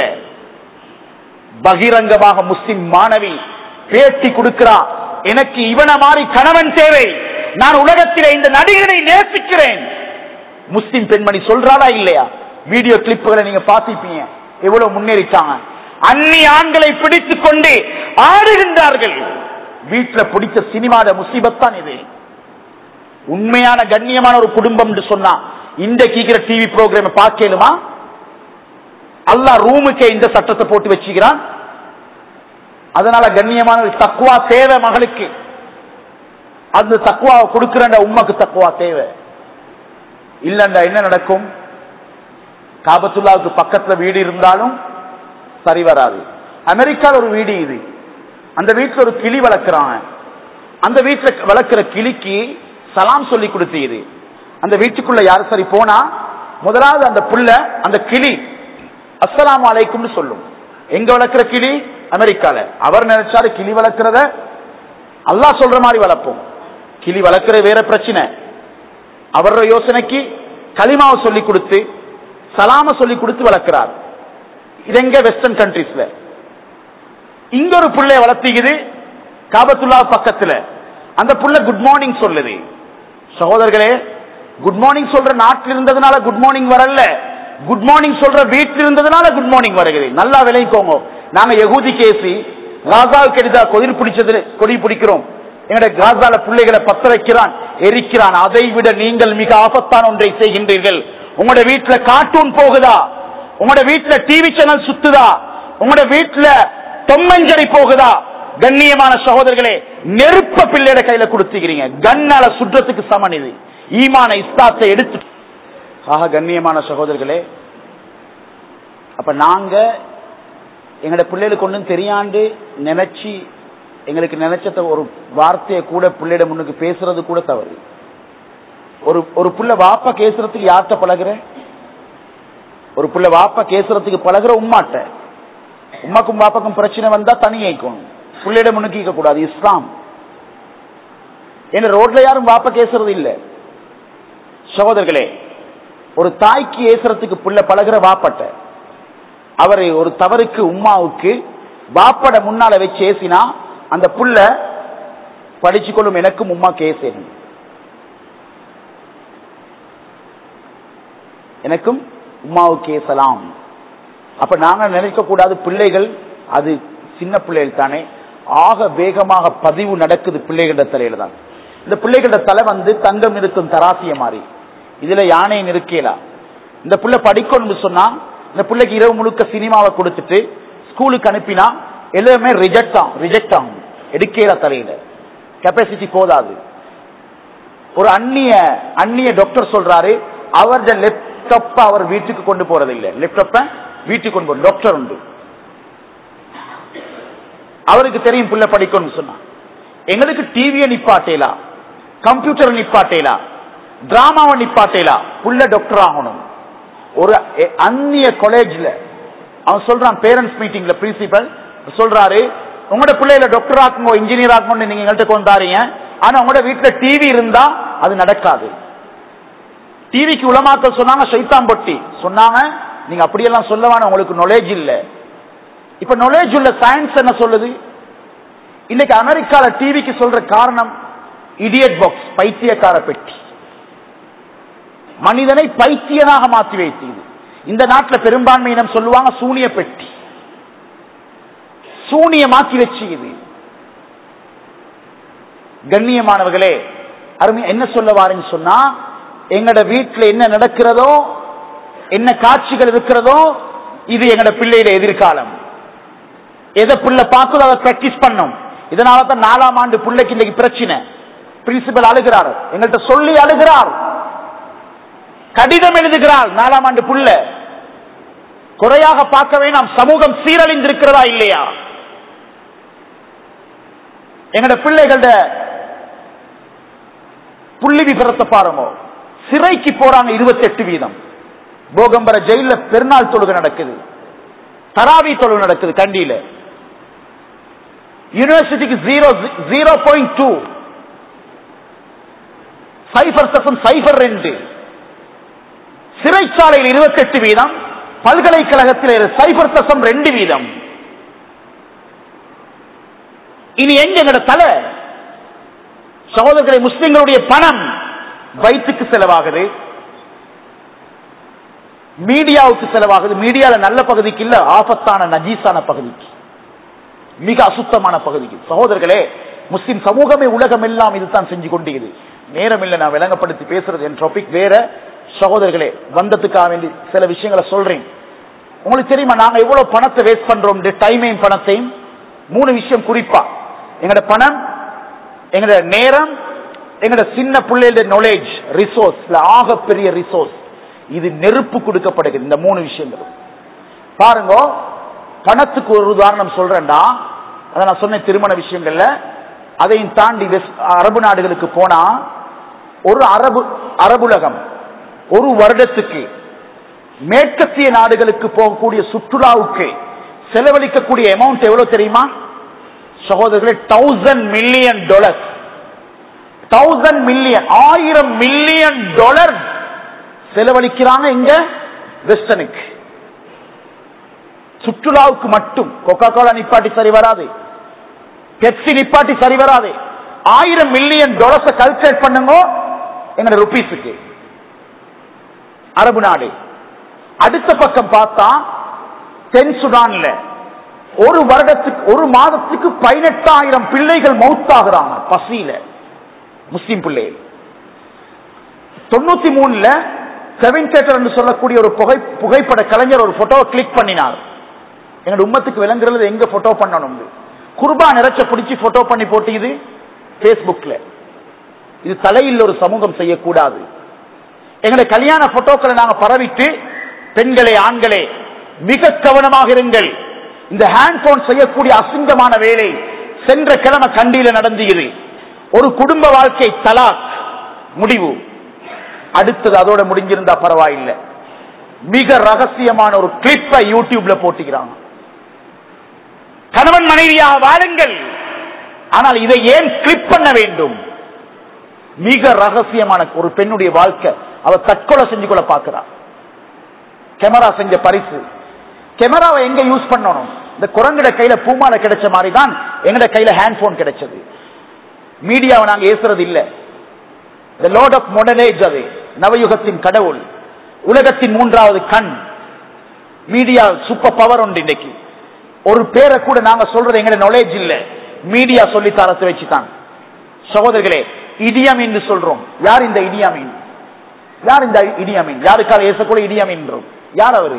பகிரங்கமாக முஸ்லிம் மாணவி பேட்டி கொடுக்கிறா எனக்கு இவன மாதிரி கணவன் தேவை நான் உலகத்திலே இந்த நடிகரை நேசிக்கிறேன் முஸ்லிம் பெண்மணி சொல்றாளா இல்லையா வீடியோ கிளிப்புகளை நீங்க பாத்திப்பீங்க எவ்வளவு முன்னேறிட்டாங்க அந்நி ஆண்களை பிடித்துக் கொண்டு ஆடுகின்றார்கள் வீட்டுல பிடிச்ச சினிமாத முசீபத்தான் இது உண்மையான கண்ணியமான ஒரு குடும்பம் என்று சொன்னா இந்த கீக்கிற டிவி ப்ரோக்ராம் பார்க்கலுமா அல்லாஹ் ரூமுக்கே இந்த சட்டத்தை போட்டு வச்சுக்கிறான் அதனால கண்ணியமான ஒரு தக்குவா தேவை மகளுக்கு அந்த தக்குவா கொடுக்கிற உம்மக்கு தக்குவா தேவை இல்லண்டா என்ன நடக்கும் காபத்துல்லாவுக்கு பக்கத்துல வீடு இருந்தாலும் சரி வராது அமெரிக்கால ஒரு வீடு இது அந்த வீட்டுல ஒரு கிளி வளர்க்கிறாங்க அந்த வீட்டுல வளர்க்கிற கிளிக்கு சலாம் சொல்லி கொடுத்தீது அந்த வீட்டுக்குள்ள யார் சரி போனா முதலாவது அந்த புள்ள அந்த கிளி அஸ்ஸலாமு அலைக்கும்னு சொல்லும் எங்க வளர்க்கிற கிளி அமெரிக்கால அவர் நினைச்சாரு கிளி வளர்க்கிறத அல்லாஹ் சொல்ற மாதிரி வளர்ப்போம் கிளி வளர்க்கிற வேற பிரச்சனை அவரோட யோசனைக்கு களிமாவை சொல்லி கொடுத்து சலாம சொல்லி கொடுத்து வளர்க்கிறார் இது எங்க வெஸ்டர்ன் கண்ட்ரீஸ்ல இங்க ஒரு புள்ளைய வளர்த்திக்குது காபத்துல்லா பக்கத்துல அந்த புள்ள குட் மார்னிங் சொல்லுது சகோதரர்களே குட் மார்னிங் சொல்ற நாட்டில் இருந்ததுனால குட் மார்னிங் வரல குட் மார்னிங் சொல்ற வீட்டில் இருந்ததுனால குட் மார்னிங் வருகிறது நல்லா விளைவிக்கோங்க நாங்க யகூதி கேசி காசாவுக்கு எதிராக கொதிர் பிடிச்சது கொடி பிடிக்கிறோம் எங்களுடைய காசால பிள்ளைகளை பத்த வைக்கிறான் எரிக்கிறான் அதை விட நீங்கள் மிக ஆபத்தான ஒன்றை செய்கின்றீர்கள் உங்களோட வீட்டுல கார்ட்டூன் போகுதா உங்களோட வீட்டுல டிவி சேனல் சுத்துதா உங்களோட வீட்டுல தொம்மஞ்சரி போகுதா கண்ணியமான சகோதரர்களே நெருப்ப பிள்ளையோட கையில கொடுத்துக்கிறீங்க கண்ணால சுற்றத்துக்கு சமன் இது ஈமான இஸ்தாத்தை எடுத்து ஆக கண்ணியமான சகோதரர்களே அப்ப நாங்க எங்களோட பிள்ளைகளுக்கு ஒன்றும் தெரியாண்டு நினைச்சு எங்களுக்கு நினைச்சத ஒரு வார்த்தையை கூட பிள்ளையிட முன்னுக்கு பேசுறது கூட தவறு ஒரு ஒரு புள்ள வாப்பா கேசுறதுக்கு யார்கிட்ட பழகுற ஒரு புள்ள வாப்பா கேசுறதுக்கு பழகுற உம்மாட்ட உமாக்கும் பாப்பாக்கும் பிரச்சனை வந்தா தனியாய்க்கும் பிள்ளையிட முன்னுக்கு கேட்க கூடாது இஸ்லாம் என்ன ரோட்ல யாரும் வாப்பா கேசுறது இல்ல சகோதரர்களே ஒரு தாய்க்கு ஏசுறதுக்கு புள்ள பழகுற வாப்பட்ட அவர் ஒரு தவறுக்கு உம்மாவுக்கு வாப்பட முன்னால வச்சு ஏசினா அந்த புள்ள படிச்சு கொள்ளும் எனக்கும் உம்மா கேசேனும் எனக்கும் உம்மாவுக்கு ஏசலாம் அப்ப நாங்க நினைக்க கூடாது பிள்ளைகள் அது சின்ன பிள்ளைகள் தானே ஆக வேகமாக பதிவு நடக்குது பிள்ளைகள தலையில தான் இந்த பிள்ளைகளோட தலை வந்து தங்கம் இருக்கும் தராசிய மாதிரி இதுல யானை நிற்கலாம் இந்த பிள்ளை படிக்கணும்னு சொன்னா இந்த பிள்ளைக்கு இரவு முழுக்க சினிமாவை கொடுத்துட்டு ஸ்கூலுக்கு அனுப்பினா எல்லாமே ரிஜெக்ட் ஆகும் ரிஜெக்ட் ஆகும் எடுக்கிற தலையில கெப்பாசிட்டி போதாது ஒரு அந்நிய அந்நிய டாக்டர் சொல்றாரு அவரது லேப்டாப்ப அவர் வீட்டுக்கு கொண்டு போறது இல்ல லேப்டாப்ப வீட்டுக்கு கொண்டு போற டாக்டர் உண்டு அவருக்கு தெரியும் பிள்ளை படிக்கணும்னு சொன்னா எங்களுக்கு டிவியை நிப்பாட்டேலா கம்ப்யூட்டர் நிப்பாட்டேலா டிராமாவை நிப்பாட்டேலா புள்ள டாக்டர் ஆகணும் ஒரு எ- அந்நிய காலேஜ்ல அவன் சொல்றான் பேரண்ட்ஸ் மீட்டிங்ல பிரின்சிபல் சொல்றாரு உங்களோட பிள்ளையில டாக்டர் ஆக்குங்க இன்ஜினியர் ஆக்கணும்னு நீங்க எங்கள்கிட்ட கொண்டாறீங்க ஆனா உங்களோட வீட்டுல டிவி இருந்தா அது நடக்காது டிவிக்கு உலமாக்கள் சொன்னாங்க சைத்தான் பொட்டி சொன்னாங்க நீங்க அப்படியெல்லாம் சொல்லவான உங்களுக்கு நாலேஜ் இல்ல இப்ப நாலேஜ் உள்ள சயின்ஸ் என்ன சொல்லுது இன்னைக்கு அமெரிக்கால டிவிக்கு சொல்ற காரணம் இடியட் பாக்ஸ் பைத்தியக்கார பெட்டி மனிதனை பைத்தியனாக மாற்றி வைத்தது இந்த நாட்டில் பெரும்பான்மையினம் சொல்லுவாங்க சூனிய பெட்டி சூனிய மாற்றி வச்சு இது கண்ணியமானவர்களே அருமை என்ன சொல்ல வாருன்னு சொன்னா எங்கட வீட்டில் என்ன நடக்கிறதோ என்ன காட்சிகள் இருக்கிறதோ இது எங்கட பிள்ளையில எதிர்காலம் எதை பிள்ளை பார்க்குதோ அதை பிராக்டிஸ் பண்ணும் இதனால தான் நாலாம் ஆண்டு பிள்ளைக்கு இன்னைக்கு பிரச்சனை பிரின்சிபல் அழுகிறார் எங்கள்கிட்ட சொல்லி அழுகிறார் கடிதம் எழுதுகிறார் நாலாம் ஆண்டு புள்ள குறையாக பார்க்கவே நாம் சமூகம் சீரழிந்திருக்கிறதா இல்லையா எங்கட பிள்ளைகள புள்ளி விபரத்தை பாருங்க சிறைக்கு போறாங்க இருபத்தி எட்டு வீதம் போகம்பர ஜெயில பெருநாள் தொழுகை நடக்குது தராவி தொழுகை நடக்குது கண்டியில யூனிவர்சிட்டிக்கு ஜீரோ ஜீரோ பாயிண்ட் டூ சைபர் தசம் சைபர் ரெண்டு சிறைச்சாலையில் இருபத்தி எட்டு வீதம் பல்கலைக்கழகத்தில் சைபர் தசம் ரெண்டு வீதம் இனி எங்க எங்கட தலை சகோதரர்களை முஸ்லிம்களுடைய பணம் வயிற்றுக்கு செலவாகுது மீடியாவுக்கு செலவாகுது மீடியால நல்ல பகுதிக்கு இல்ல ஆபத்தான நஜீஸான பகுதிக்கு மிக அசுத்தமான பகுதிக்கு சகோதரர்களே முஸ்லிம் சமூகமே உலகம் எல்லாம் இதுதான் செஞ்சு கொண்டிருக்குது நேரம் இல்லை நான் விளங்கப்படுத்தி பேசுறது என் டாபிக் வேற சகோதரர்களே வந்ததுக்காக வேண்டி சில விஷயங்களை சொல்றேன் உங்களுக்கு தெரியுமா நாங்க எவ்வளவு பணத்தை வேஸ்ட் பண்றோம் டைமையும் பணத்தையும் மூணு விஷயம் குறிப்பா எங்கட பணம் எங்கட நேரம் எங்கட சின்ன பிள்ளைகளோட நாலேஜ் ரிசோர்ஸ் ஆக பெரிய ரிசோர்ஸ் இது நெருப்பு கொடுக்கப்படுகிறது இந்த மூணு விஷயங்கள் பாருங்க பணத்துக்கு ஒரு உதாரணம் சொல்றேன்டா அதை நான் சொன்ன திருமண விஷயங்கள்ல அதையும் தாண்டி வெஸ்ட் அரபு நாடுகளுக்கு போனா ஒரு அரபு அரபுலகம் ஒரு வருடத்துக்கு மேற்கத்திய நாடுகளுக்கு போகக்கூடிய சுற்றுலாவுக்கு செலவழிக்கக்கூடிய அமௌண்ட் எவ்வளவு தெரியுமா சகோதரர்களே thousand million dollar thousand million ஆயிரம் மில்லியன் டாலர் செலவழிக்கிறாங்க இங்க வெஸ்டனுக்கு சுற்றுலாவுக்கு மட்டும் கொக்கா கோலா நிப்பாட்டி சரி வராது பெப்சி நிப்பாட்டி சரி வராது ஆயிரம் மில்லியன் டாலர்ஸ் கல்குலேட் பண்ணுங்க எங்க ருபீஸுக்கு அரபு நாடு அடுத்த பக்கம் பார்த்தா தென் சுடான்ல ஒரு வருடத்துக்கு ஒரு மாதத்துக்கு பதினெட்டாயிரம் பிள்ளைகள் மவுத்தாகிறாங்க பசியில முஸ்லிம் பிள்ளைகள் தொண்ணூத்தி மூணுல செவன் தேட்டர் என்று சொல்லக்கூடிய ஒரு புகை புகைப்பட கலைஞர் ஒரு போட்டோ கிளிக் பண்ணினார் என்னோட உம்மத்துக்கு விளங்குறது எங்க போட்டோ பண்ணணும் குர்பா நிறைச்ச பிடிச்சி போட்டோ பண்ணி போட்டியது பேஸ்புக்ல இது தலையில் ஒரு சமூகம் செய்யக்கூடாது எங்களுடைய கல்யாண போட்டோக்களை நாங்க பரவிட்டு பெண்களே ஆண்களே மிக கவனமாக இருங்கள் இந்த ஹேண்ட்போன் செய்யக்கூடிய அசிங்கமான வேலை சென்ற கிழமை கண்டியில நடந்தது ஒரு குடும்ப வாழ்க்கை தலாக் முடிவு அடுத்தது அதோட முடிஞ்சிருந்தா பரவாயில்லை மிக ரகசியமான ஒரு கிளிப்பை யூடியூப்ல போட்டுக்கிறாங்க கணவன் மனைவியாக வாழுங்கள் ஆனால் இதை ஏன் கிளிப் பண்ண வேண்டும் மிக ரகசியமான ஒரு பெண்ணுடைய வாழ்க்கை அவ தற்கொலை செஞ்சு கொள்ள பார்க்கிறான் கேமரா செஞ்ச பரிசு கேமராவை எங்க யூஸ் பண்ணணும் இந்த குரங்கட கையில பூமால கிடைச்ச மாதிரி தான் எங்கட கையில ஹேண்ட்போன் கிடைச்சது மீடியாவை நாங்க ஏசுறது இல்ல த லார்ட் ஆஃப் மொடனேஜ் அது நவயுகத்தின் கடவுள் உலகத்தின் மூன்றாவது கண் மீடியா சூப்பர் பவர் உண்டு இன்னைக்கு ஒரு பேரை கூட நாங்க சொல்றது எங்க நாலேஜ் இல்ல மீடியா சொல்லி தரத்தை வச்சுதான் சகோதரர்களே இடியாமீன் என்று சொல்றோம் யார் இந்த இடியாமீன் யார் இந்த இடியாமீன் யாருக்காக ஏசக்கூட இடியாமீன் யார் அவரு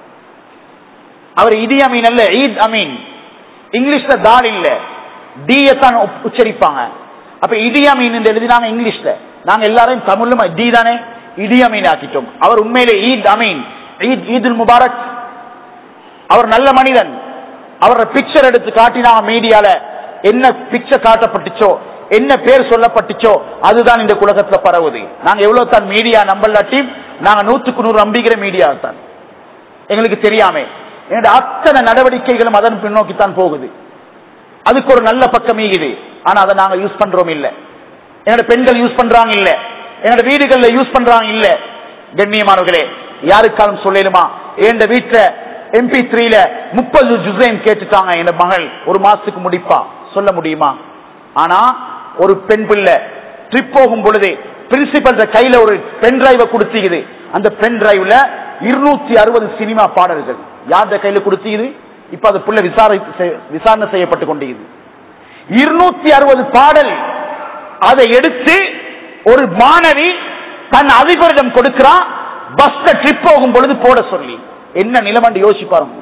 அவர் இடியாமீன் அல்ல ஈத் அமீன் இங்கிலீஷ்ல தால் இல்ல டிய தான் உச்சரிப்பாங்க அப்ப இடியாமீன் என்று எழுதினாங்க இங்கிலீஷ்ல நாங்க எல்லாரும் தமிழ்ல டி தானே இடியாமீன் ஆக்கிட்டோம் அவர் உண்மையிலே ஈத் அமீன் ஈத் ஈதுல் முபாரக் அவர் நல்ல மனிதன் அவரோட பிக்சர் எடுத்து காட்டினாங்க மீடியால என்ன பிக்சர் காட்டப்பட்டுச்சோ என்ன பேர் சொல்லப்பட்டுச்சோ அதுதான் இந்த குலகத்துல பரவுது நாங்க எவ்வளவு தான் மீடியா நம்பலாட்டி நாங்க நூத்துக்கு நூறு நம்பிக்கிற மீடியா தான் எங்களுக்கு தெரியாம என்னோட அத்தனை நடவடிக்கைகளும் அதன் பின்னோக்கித்தான் போகுது அதுக்கு ஒரு நல்ல பக்கம் ஈகுது ஆனா அதை நாங்க யூஸ் பண்றோம் இல்ல என்னோட பெண்கள் யூஸ் பண்றாங்க இல்ல என்னோட வீடுகள்ல யூஸ் பண்றாங்க இல்ல கண்ணியமானவர்களே யாருக்காலும் சொல்லலுமா என் வீட்டுல எம்பி த்ரீல முப்பது ஜுசைன் கேட்டுட்டாங்க என் மகள் ஒரு மாசத்துக்கு முடிப்பா சொல்ல முடியுமா ஆனா ஒரு பெண் பிள்ளை ட்ரிப் போகும் பொழுது பிரின்சிபல் கையில ஒரு பென் டிரைவ கொடுத்தீங்க அந்த பென் டிரைவ்ல இருநூத்தி அறுபது சினிமா பாடல்கள் யார்த கையில கொடுத்தீங்க இப்ப அது புள்ள விசாரணை விசாரணை செய்யப்பட்டு கொண்டிருக்குது இருநூத்தி அறுபது பாடல் அதை எடுத்து ஒரு மாணவி தன் அதிபரிடம் கொடுக்கிறான் பஸ்ல ட்ரிப் போகும் பொழுது போட சொல்லி என்ன நிலைமை யோசிச்சு பாருங்க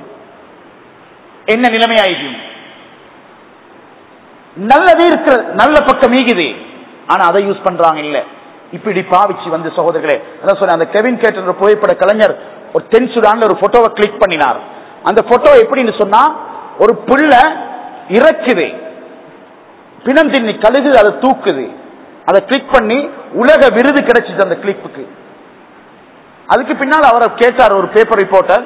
என்ன நிலைமையாயிருக்கு நல்லது இருக்கு நல்ல பக்கம் ஈகுது ஆனா அதை யூஸ் பண்றாங்க இல்ல இப்படி பாவிச்சு வந்து சகோதரர்களே அதான் சொன்ன அந்த கெவின் கேட்ட புகைப்பட கலைஞர் ஒரு தென் சுடான்ல ஒரு போட்டோவை கிளிக் பண்ணினார் அந்த போட்டோ எப்படின்னு சொன்னா ஒரு புள்ள இறக்குது பிணம் தின்னி கழுகு அதை தூக்குது அதை கிளிக் பண்ணி உலக விருது கிடைச்சிது அந்த கிளிப்புக்கு அதுக்கு பின்னால் அவரை கேட்டார் ஒரு பேப்பர் ரிப்போர்ட்டர்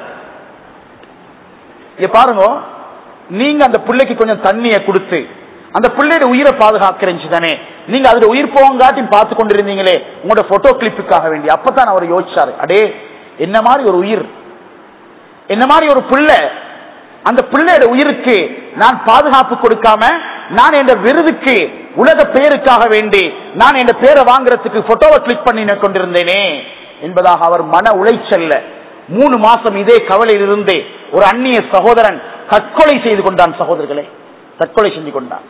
இங்க பாருங்க நீங்க அந்த பிள்ளைக்கு கொஞ்சம் தண்ணியை கொடுத்து அந்த பிள்ளையோட உயிரை பாதுகாக்கிறீங்க தானே நீங்க அதுல உயிர் போங்காட்டி பார்த்து கொண்டிருந்தீங்களே உங்களோட போட்டோ கிளிப்புக்காக வேண்டி அப்பதான் அவர் யோசிச்சாரு அடே என்ன மாதிரி ஒரு உயிர் என்ன மாதிரி ஒரு பிள்ளை அந்த பிள்ளையோட உயிருக்கு நான் பாதுகாப்பு கொடுக்காம நான் என்ற விருதுக்கு உலக பேருக்காக வேண்டி நான் என்ற பேரை வாங்குறதுக்கு போட்டோவை கிளிக் பண்ணி கொண்டிருந்தேனே என்பதாக அவர் மன உளைச்சல்ல மூணு மாசம் இதே கவலையில் இருந்து ஒரு அந்நிய சகோதரன் தற்கொலை செய்து கொண்டான் சகோதரர்களே தற்கொலை செஞ்சு கொண்டான்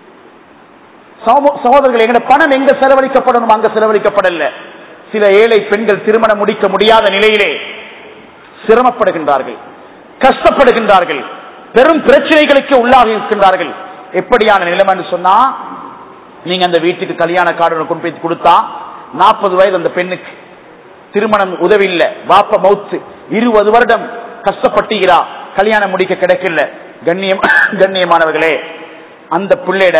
சகோ- சகோதரர்களே எங்க பணம் எங்க செலவழிக்கப்படணும் அங்க செலவழிக்கப்படல சில ஏழை பெண்கள் திருமணம் முடிக்க முடியாத நிலையிலே சிரமப்படுகின்றார்கள் கஷ்டப்படுகின்றார்கள் பெரும் பிரச்சனைகளுக்கு உள்ளாகி இருக்கின்றார்கள் எப்படியான நிலைமை என்று சொன்னா நீங்க அந்த வீட்டுக்கு கல்யாண கார்டு கொண்டு போய் கொடுத்தா நாற்பது வயது அந்த பெண்ணுக்கு திருமணம் உதவி இல்ல வாப்ப மவுத்து இருபது வருடம் கஷ்டப்பட்டுகிறா கல்யாணம் முடிக்க கிடைக்கல கண்ணியம் கண்ணியமானவர்களே அந்த பிள்ளைட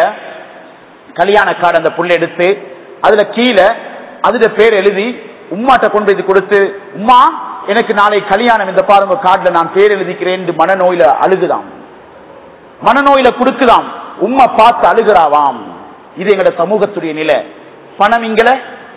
கல்யாண கார்டு அந்த புள்ள எடுத்து அதுல கீழே அதுல பேர் எழுதி உம்மாட்ட கொண்டு போய் கொடுத்து உம்மா எனக்கு நாளை கல்யாணம் இந்த பாருங்க கார்டுல நான் பேர் எழுதிக்கிறேன் என்று மனநோயில அழுகுதாம் மனநோயில கொடுக்குதாம் உம்மா பார்த்து அழுகிறாவாம் இது எங்கட சமூகத்துடைய நிலை பணம் இங்கல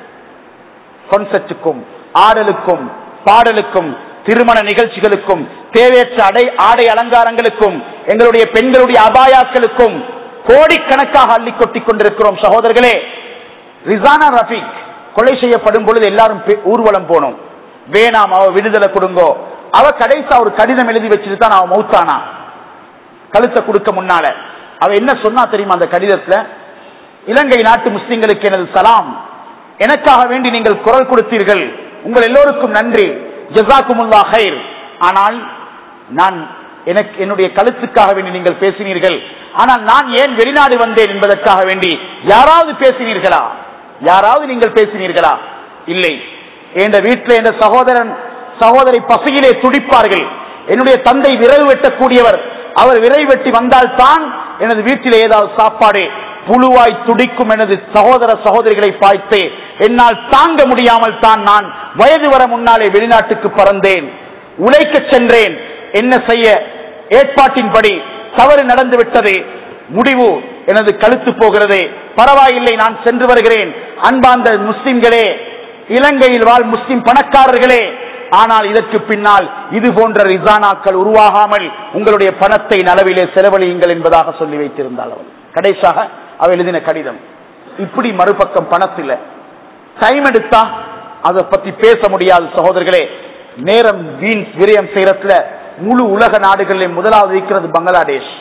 கான்செப்டுக்கும் ஆடலுக்கும் பாடலுக்கும் திருமண நிகழ்ச்சிகளுக்கும் தேவையற்ற அடை ஆடை அலங்காரங்களுக்கும் எங்களுடைய பெண்களுடைய அபாயாக்களுக்கும் கோடிக்கணக்காக அள்ளி கொட்டிக் கொண்டிருக்கிறோம் சகோதரர்களே ரிசானா ரஃபீக் கொலை செய்யப்படும் பொழுது எல்லாரும் பே- ஊர்வலம் போனோம் வேணாம் அவ விடுதலை கொடுங்கோ அவ கடைசா ஒரு கடிதம் எழுதி வச்சுட்டு தான் அவ மௌத்தானா கழுத்தை கொடுக்க முன்னால அவ என்ன சொன்னா தெரியுமா அந்த கடிதத்துல இலங்கை நாட்டு முஸ்லிம்களுக்கு எனது சலாம் எனக்காக வேண்டி நீங்கள் குரல் கொடுத்தீர்கள் உங்கள் எல்லோருக்கும் நன்றி ஜசாக்குமுல்லா ஹைர் ஆனால் நான் எனக்கு என்னுடைய கழுத்துக்காக வேண்டி நீங்கள் பேசினீர்கள் ஆனால் நான் ஏன் வெளிநாடு வந்தேன் என்பதற்காக வேண்டி யாராவது பேசினீர்களா யாராவது நீங்கள் பேசினீர்களா இல்லை என்ற வீட்டில் என்ற சகோதரன் சகோதரி பசியிலே துடிப்பார்கள் என்னுடைய தந்தை விரைவு வெட்டக்கூடியவர் அவர் விரை வெட்டி வந்தால் தான் எனது வீட்டில் ஏதாவது சாப்பாடு புழுவாய் துடிக்கும் எனது சகோதர சகோதரிகளை பார்த்து என்னால் தாங்க முடியாமல் தான் நான் வயது வர முன்னாலே வெளிநாட்டுக்கு பறந்தேன் உழைக்க சென்றேன் என்ன செய்ய ஏற்பாட்டின்படி தவறு நடந்து விட்டது முடிவு எனது கழுத்து போகிறது பரவாயில்லை நான் சென்று வருகிறேன் அன்பார்ந்த முஸ்லிம்களே இலங்கையில் வாழ் முஸ்லிம் பணக்காரர்களே ஆனால் இதற்கு பின்னால் இது போன்ற ரிசானாக்கள் உருவாகாமல் உங்களுடைய பணத்தை நலவிலே செலவழியுங்கள் என்பதாக சொல்லி வைத்திருந்தாள் அவள் கடைசியாக அவள் எழுதின கடிதம் இப்படி மறுபக்கம் பணத்தில் டைம் எடுத்தா அதை பத்தி பேச முடியாது சகோதரர்களே நேரம் வீண் விரயம் செய்யறதுல முழு உலக நாடுகளில் முதலாவது இருக்கிறது பங்களாதேஷ்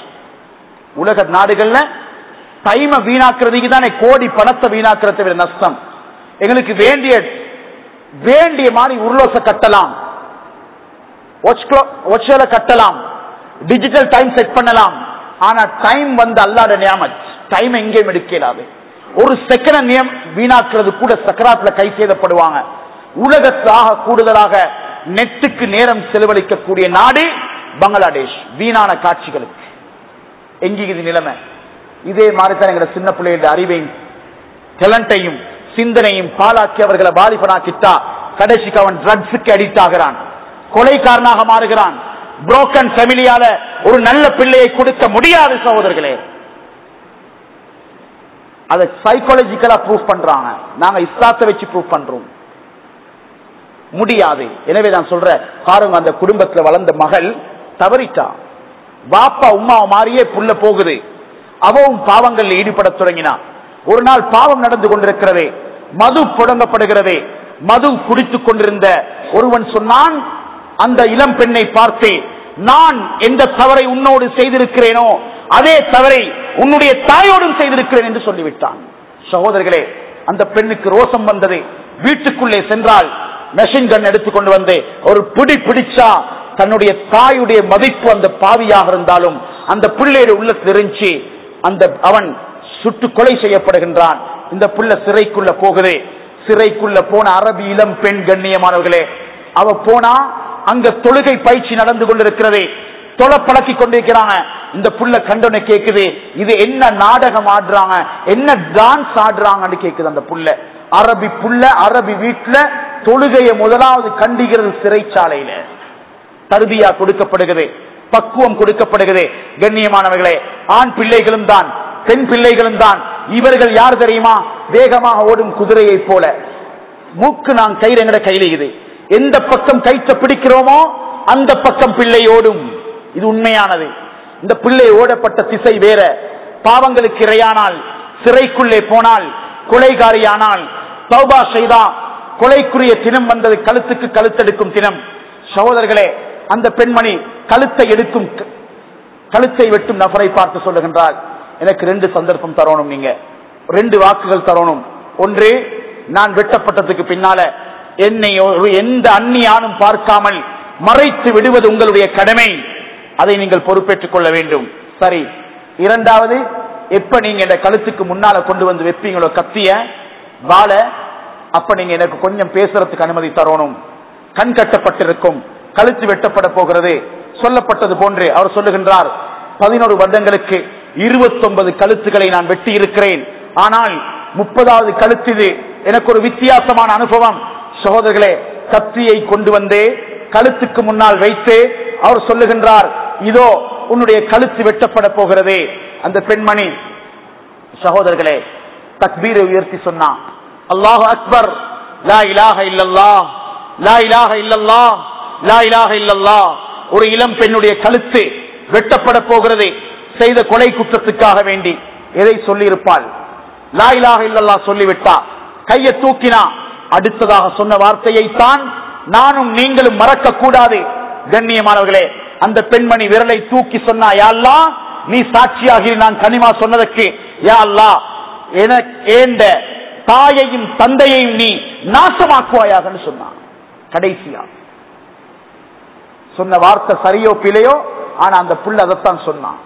உலக நாடுகள்ல டைம வீணாக்குறதுக்கு தானே கோடி பணத்தை வீணாக்குறதை விட நஷ்டம் எங்களுக்கு வேண்டிய வேண்டிய மாதிரி உருளோச கட்டலாம் ஒச்சல கட்டலாம் டிஜிட்டல் டைம் செட் பண்ணலாம் ஆனா டைம் வந்து அல்லாத நியாமத் டைம் எங்கேயும் எடுக்கலாது ஒரு செகண்ட் நியம் வீணாக்குறது கூட சக்கராத்துல கை செய்தப்படுவாங்க உலகத்தாக கூடுதலாக நெட்டுக்கு நேரம் செலவழிக்கக்கூடிய நாடு பங்களாதேஷ் வீணான காட்சிகளுக்கு எங்கிக்குது நிலைமை இதே மாதிரி தான் எங்களோட சின்ன பிள்ளைகளோட அறிவையும் டேலண்டையும் சிந்தனையும் பாலாக்கி அவர்களை பாதிப்பனாக்கிட்டா கடைசிக்கு அவன் ட்ரக்ஸுக்கு அடிக்ட் ஆகிறான் கொலைக்காரனாக மாறுகிறான் புரோக்கன் ஃபேமிலியால ஒரு நல்ல பிள்ளையை கொடுக்க முடியாது சகோதரர்களே அதை சைக்காலஜிக்கலா ப்ரூவ் பண்றாங்க நாங்க இஸ்லாத்தை வச்சு ப்ரூவ் பண்றோம் முடியாது எனவே நான் சொல்றேன் பாருங்க அந்த குடும்பத்துல வளர்ந்த மகள் தவறிட்டா பாப்பா உமா மாறியே புள்ள போகுது அவவும் பாவங்களில் ஈடுபட தொடங்கினா ஒரு நாள் பாவம் நடந்து கொண்டிருக்கிறது மது புடங்கப்படுகிறது மது குடித்துக் கொண்டிருந்த ஒருவன் சொன்னான் அந்த இளம் பெண்ணை பார்த்து நான் எந்த தவறை உன்னோடு செய்திருக்கிறேனோ அதே தவறை உன்னுடைய தாயோடும் செய்திருக்கிறேன் என்று சொல்லிவிட்டான் சகோதரர்களே அந்த பெண்ணுக்கு ரோசம் வந்தது வீட்டுக்குள்ளே சென்றால் மெஷின் கன் எடுத்துக்கொண்டு வந்து ஒரு பிடி பிடிச்சா தன்னுடைய தாயுடைய மதிப்பு அந்த பாவியாக இருந்தாலும் அந்த பிள்ளையோட உள்ளத்தில் இருந்துச்சு அந்த அவன் சுட்டு கொலை செய்யப்படுகின்றான் இந்த புள்ள சிறைக்குள்ள போகுது சிறைக்குள்ள போன அரபி இளம் பெண் கண்ணியமானவர்களே அவ போனா அங்க தொழுகை பயிற்சி நடந்து கொண்டிருக்கிறது தொலை பழக்கி கொண்டிருக்கிறாங்க இந்த புள்ள கண்டனை கேக்குது இது என்ன நாடகம் ஆடுறாங்க என்ன டான்ஸ் ஆடுறாங்கன்னு கேக்குது அந்த புள்ள அரபி புள்ள அரபி வீட்டுல தொழுகையை முதலாவது கண்டிக்கிறது சிறைச்சாலையில தருதியா கொடுக்கப்படுகிறது பக்குவம் கொடுக்கப்படுகிறது கண்ணியமானவர்களே ஆண் பிள்ளைகளும் தான் பெண் பிள்ளைகளும் தான் இவர்கள் யார் தெரியுமா வேகமாக ஓடும் குதிரையை போல மூக்கு நான் கயிறு எங்கட கையில இது எந்த பக்கம் கயிற்ற பிடிக்கிறோமோ அந்த பக்கம் பிள்ளை ஓடும் இது உண்மையானது இந்த பிள்ளை ஓடப்பட்ட திசை வேற பாவங்களுக்கு இரையானால் சிறைக்குள்ளே போனால் கொலைகாரியானால் தௌபா செய்தா கொலைக்குரிய தினம் வந்தது கழுத்துக்கு கழுத்தெடுக்கும் தினம் சகோதரர்களே அந்த பெண்மணி கழுத்தை எடுக்கும் க- கழுத்தை வெட்டும் நபரை பார்த்து சொல்லுகின்றார் எனக்கு ரெண்டு சந்தர்ப்பம் தரணும் நீங்க ரெண்டு வாக்குகள் தரணும் ஒன்று நான் வெட்டப்பட்டதுக்கு பின்னால என்னை ஒரு எந்த அந்நியானும் பார்க்காமல் மறைத்து விடுவது உங்களுடைய கடமை அதை நீங்கள் பொறுப்பேற்றுக் கொள்ள வேண்டும் சரி இரண்டாவது எப்ப நீங்க இந்த கழுத்துக்கு முன்னால கொண்டு வந்து வைப்பீங்களோ கத்திய வாழ அப்ப நீங்க எனக்கு கொஞ்சம் பேசுறதுக்கு அனுமதி தரணும் கண் கட்டப்பட்டிருக்கும் கழுத்து வெட்டப்பட போகிறது சொல்லப்பட்டது போன்று அவர் சொல்லுகின்றார் பதினோரு வருடங்களுக்கு இருபத்தொன்பது கழுத்துக்களை நான் வெட்டி இருக்கிறேன் ஆனால் முப்பதாவது கழுத்து இது எனக்கு ஒரு வித்தியாசமான அனுபவம் சகோதரர்களே கத்தியை கொண்டு வந்து கழுத்துக்கு முன்னால் வைத்து அவர் சொல்லுகின்றார் இதோ உன்னுடைய கழுத்து வெட்டப்பட போகிறது அந்த பெண்மணி சகோதரர்களே தக்பீரை உயர்த்தி சொன்னான் அல்லாஹ் அக்பர் லா இலாஹ இல்லல்லாஹ் லா இலாஹ இல்லல்லாஹ் லா இலாஹ இல்லல்லாஹ் ஒரு இளம் பெண்ணுடைய கழுத்து வெட்டப்பட போகிறது செய்த கொலை குற்றத்துக்காக வேண்டி எதை சொல்லியிருப்பாள் லா இலாஹ இல்லல்லாஹ் சொல்லிவிட்டா கையை தூக்கினா அடுத்ததாக சொன்ன வார்த்தையை தான் நானும் நீங்களும் மறக்க கூடாது கண்ணியமானவர்களே அந்த பெண்மணி விரலை தூக்கி சொன்னா யா அல்லாஹ் நீ சாட்சியாகி நான் கனிமா சொன்னதற்கு யா அல்லாஹ் எனக்கு ஏண்ட தாயையும் தந்தையையும் நீ நாசமாக்குவாயாகன்னு சொன்னான் கடைசியா சொன்ன வார்த்தை சரியோ பிழையோ ஆனா அந்த புள்ள அதைத்தான் சொன்னான்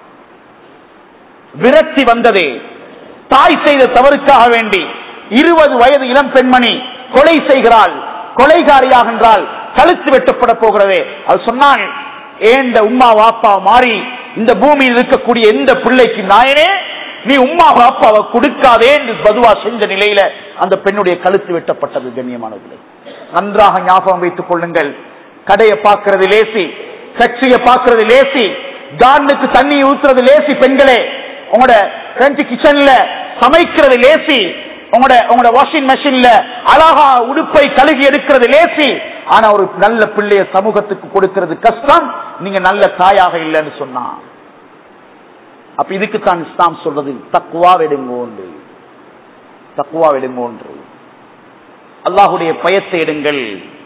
விரக்தி வந்ததே தாய் செய்த தவறுக்காக வேண்டி இருபது வயது இளம் பெண்மணி கொலை செய்கிறாள் கொலைகாரியாகின்றாள் கழுத்து வெட்டப்பட போகிறதே அது சொன்னான் ஏண்ட உம்மா வாப்பா மாறி இந்த பூமியில் இருக்கக்கூடிய எந்த பிள்ளைக்கு நாயனே நீ உம்மா வாப்பாவை கொடுக்காதே என்று பதுவா செஞ்ச நிலையில அந்த பெண்ணுடைய கழுத்து வெட்டப்பட்டது கண்ணியமானவர்களே நன்றாக ஞாபகம் வைத்துக் கொள்ளுங்கள் கடையை பார்க்கிறது லேசி ஃபேக்டரிய பார்க்கிறது லேசி கார்னுக்கு தண்ணி ஊத்துறது லேசி பெண்களே உங்களோட பிரெஞ்சு கிச்சன்ல சமைக்கிறது லேசி உங்களோட உங்களோட வாஷிங் மெஷின்ல அழகா உடுப்பை கழுகி எடுக்கிறது லேசி ஆனா ஒரு நல்ல பிள்ளைய சமூகத்துக்கு கொடுக்கிறது கஷ்டம் நீங்க நல்ல தாயாக இல்லைன்னு சொன்னா அப்ப இதுக்குத்தான் இஸ்லாம் சொல்றது தக்குவா வெடுங்கோன்று தக்குவா வெடுங்கோன்று அல்லாஹுடைய பயத்தை எடுங்கள்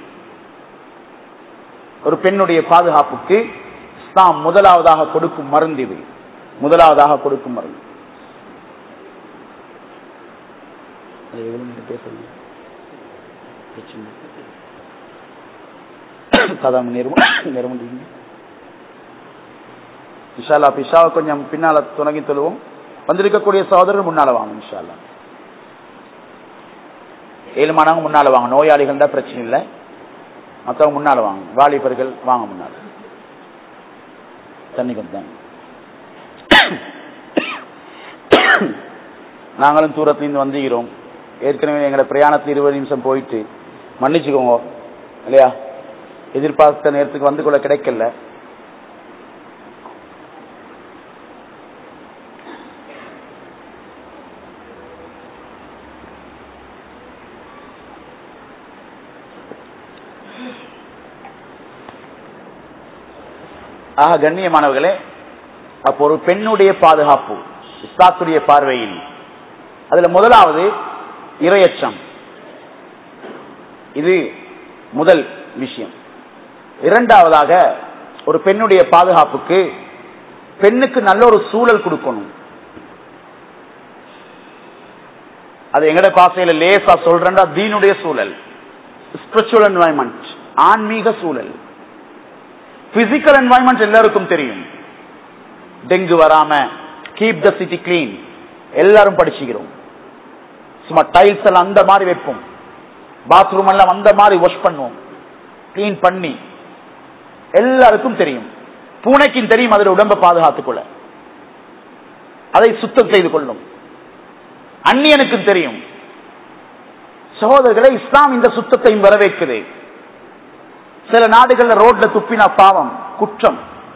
ஒரு பெண்ணுடைய பாதுகாப்புக்கு இஸ்லாம் முதலாவதாக கொடுக்கும் மருந்து இது முதலாவதாக கொடுக்கும் மருந்து அது எவ்வளவு நேரம் பேசுறீங்க? பிரச்சனை இல்லை. கதா நேரம் நேரம் முடியுங்க. இன்ஷால்லா பிஷாவை கொஞ்சம் பின்னால துணங்கி தொழுவோம் வந்திருக்கக்கூடிய சகோதரர் முன்னால வாங்க இன்ஷால்லா ஏழுமானவங்க முன்னால வாங்க நோயாளிகள் தான் பிரச்சனை இல்லை மற்றவங்க முன்னால வாங்க வாலிபர்கள் வாங்க முன்னால தண்ணி கொஞ்சம் நாங்களும் தூரத்திலிருந்து வந்துகிறோம் ஏற்கனவே எங்களோட பிரயாணத்தில் இருபது நிமிஷம் போயிட்டு மன்னிச்சுக்கோங்க இல்லையா எதிர்பார்த்த நேரத்துக்கு வந்து கொள்ள கிடைக்கல ஆக கண்ணியமானவர்களே அப்போ ஒரு பெண்ணுடைய பாதுகாப்பு இஸ்லாத்துடைய பார்வையில் அதுல முதலாவது இரையச்சம் இது முதல் விஷயம் இரண்டாவதாக ஒரு பெண்ணுடைய பாதுகாப்புக்கு பெண்ணுக்கு நல்ல ஒரு சூழல் கொடுக்கணும் அது எங்கட பாசையில லேசா சொல்றேன்டா தீனுடைய சூழல் ஸ்பிரிச்சுவல் என்வாயன்மெண்ட் ஆன்மீக சூழல் பிசிக்கல் என்வாயன்மெண்ட் எல்லாருக்கும் தெரியும் டெங்கு வராம கீப் த சிட்டி கிளீன் எல்லாரும் படிச்சுக்கிறோம் சும்மா டைல்ஸ் எல்லாம் அந்த மாதிரி வைப்போம் பாத்ரூம் எல்லாம் அந்த மாதிரி வாஷ் பண்ணுவோம் கிளீன் பண்ணி எல்லாருக்கும் தெரியும் பூனைக்கும் தெரியும் அதில் உடம்பை பாதுகாத்துக் கொள்ள அதை சுத்தம் செய்து கொள்ளும் அந்நியனுக்கும் தெரியும் சகோதரர்களை இஸ்லாம் இந்த சுத்தத்தையும் வரவேற்குது சில நாடுகள்ல ரோட்ல துப்பினா பாவம் குற்றம்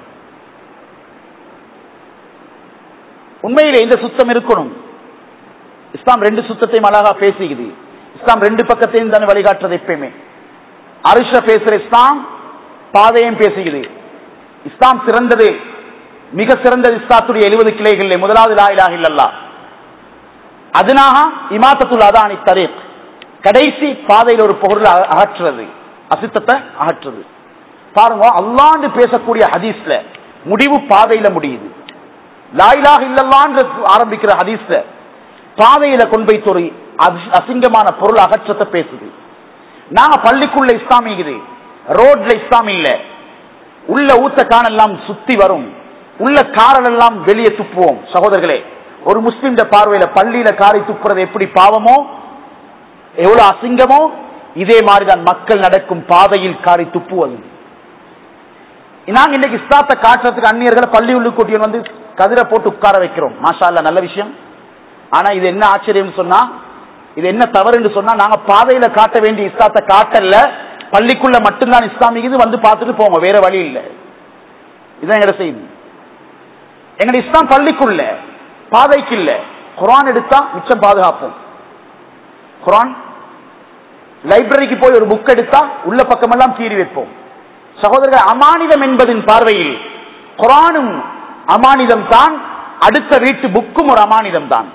உண்மையிலே இந்த சுத்தம் இருக்கணும் இஸ்லாம் ரெண்டு சுத்தத்தையும் அழகா பேசுகிறது இஸ்லாம் ரெண்டு பக்கத்தையும் தானே வழிகாட்டுறது எப்பயுமே அரிஷ பேசுற இஸ்லாம் பாதையும் பேசுகிறது இஸ்லாம் சிறந்தது மிக சிறந்த இஸ்லாத்துடைய எழுபது கிளைகளில் முதலாவது லா இலாஹ இல்லல்லா அதனாக இமாத்தத்துல் அதானி தரீக் கடைசி பாதையில் ஒரு பொருள் அக- அகற்றுறது அசுத்தத்தை அகற்றுறது பாருங்க அல்லாண்டு பேசக்கூடிய ஹதீஸ்ல முடிவு பாதையில முடியுது லாயிலாக இல்லல்லான்னு ஆரம்பிக்கிற ஹதீஸ்ல பாதையில கொண்டு வைத்து ஒரு அசி- அசிங்கமான பொருள் அகற்றத்தை பேசுது நாங்க பள்ளிக்குள்ள இஸ்லாம் இருக்குது ரோட்ல இஸ்லாம் இல்ல உள்ள ஊத்த காணெல்லாம் சுத்தி வரும் உள்ள காரல் எல்லாம் வெளியே துப்புவோம் சகோதரர்களே ஒரு முஸ்லிம் பார்வையில பள்ளியில காரை துப்புறது எப்படி பாவமோ எவ்வளவு அசிங்கமோ இதே மாதிரிதான் மக்கள் நடக்கும் பாதையில் காரை துப்புவது நாங்க இன்னைக்கு இஸ்லாத்தை காட்டுறதுக்கு அந்நியர்களை பள்ளி உள்ளு கூட்டியன் வந்து கதிரை போட்டு உட்கார வைக்கிறோம் மாஷா அல்லாஹ், நல்ல விஷயம் ஆனா இது என்ன ஆச்சரியம் சொன்னா இது என்ன தவறுன்னு சொன்னா நாங்க பாதையில காட்ட வேண்டிய இஸ்லாத்தை காட்டல பள்ளிக்குள்ள மட்டும்தான் இஸ்லாமிக்கு வந்து பார்த்துட்டு போங்க வேற வழி இல்ல இதுதான் எங்கட செய்தி எங்கட இஸ்லாம் பள்ளிக்குள்ள பாதைக்கு இல்ல குரான் எடுத்தா மிச்சம் பாதுகாப்போம் குரான் லைப்ரரிக்கு போய் ஒரு புக் எடுத்தா உள்ள பக்கமெல்லாம் கீறி வைப்போம் சகோதரர்கள் அமானிதம் என்பதின் பார்வையில் குரானும் அமானிதம் தான் அடுத்த வீட்டு புக்கும் ஒரு அமானிதம் தான்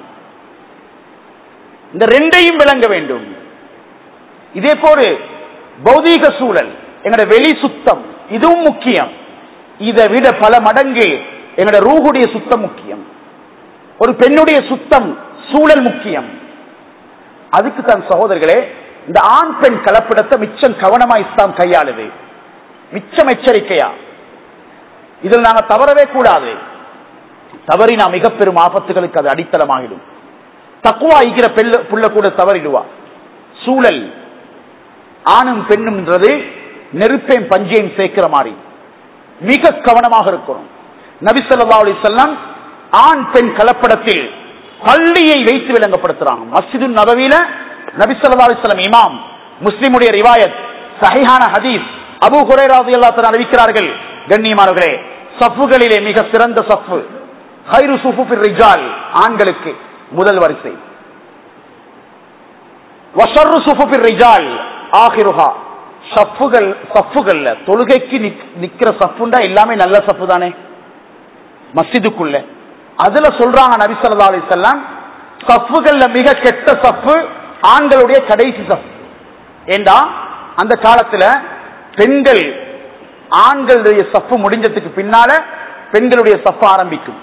இந்த ரெண்டையும் விளங்க வேண்டும் இதே போல பௌதீக சூழல் எங்களோட வெளி சுத்தம் இதுவும் முக்கியம் இதை விட பல மடங்கு எங்களோட ரூகுடைய சுத்தம் முக்கியம் ஒரு பெண்ணுடைய சுத்தம் சூழல் முக்கியம் அதுக்கு தான் சகோதரர்களே இந்த ஆண் பெண் கலப்பிடத்தை மிச்சம் கவனமா இஸ்லாம் கையாளுது மிச்சம் எச்சரிக்கையா இதில் நாங்க தவறவே கூடாது தவறினா மிக பெரும் ஆபத்துகளுக்கு அது அடித்தளமாகிடும் தக்குவா ஈகிற பெல்ல புள்ள கூட தவறிடுவா சூழல் ஆணும் பெண்ணும்ன்றது நெருப்பையும் பஞ்சையும் சேர்க்கிற மாதிரி மிக கவனமாக இருக்கணும் நபிசல்லா அலிசல்லாம் ஆண் பெண் கலப்படத்தில் பள்ளியை வைத்து விளங்கப்படுத்துறாங்க மஸ்ஜிது நபவியில நபிசல்லா அலிஸ்லாம் இமாம் முஸ்லிமுடைய ரிவாயத் சஹிஹான ஹதீஸ் அபு ஹுரேராது எல்லாத்தன் அறிவிக்கிறார்கள் கண்ணியமானவர்களே சஃப்புகளிலே மிக சிறந்த சஃப்பு ஹைரு சுஃபுஃபிர் ரிஜால் ஆண்களுக்கு முதல் வரிசை வஷர்ரு சுஃபுஃபிர் ரிஜால் ஆகிருஹா சஃப்புகள் சஃப்புகள்ல தொழுகைக்கு நிக்- நிக்கிற சஃப்புண்டா எல்லாமே நல்ல சஃப்பு தானே மஸ்ஜிதுக்குள்ள அதுல சொல்றாங்க நபி ஸல்லல்லாஹு அலைஹி வஸல்லம் சஃப்புகள்ல மிக கெட்ட சஃப்பு ஆண்களுடைய கடைசி சஃப் ஏண்டா அந்த காலத்துல பெண்கள் ஆண்களுடைய சஃப்பு முடிஞ்சதுக்கு பின்னால பெண்களுடைய சஃப்பு ஆரம்பிக்கும்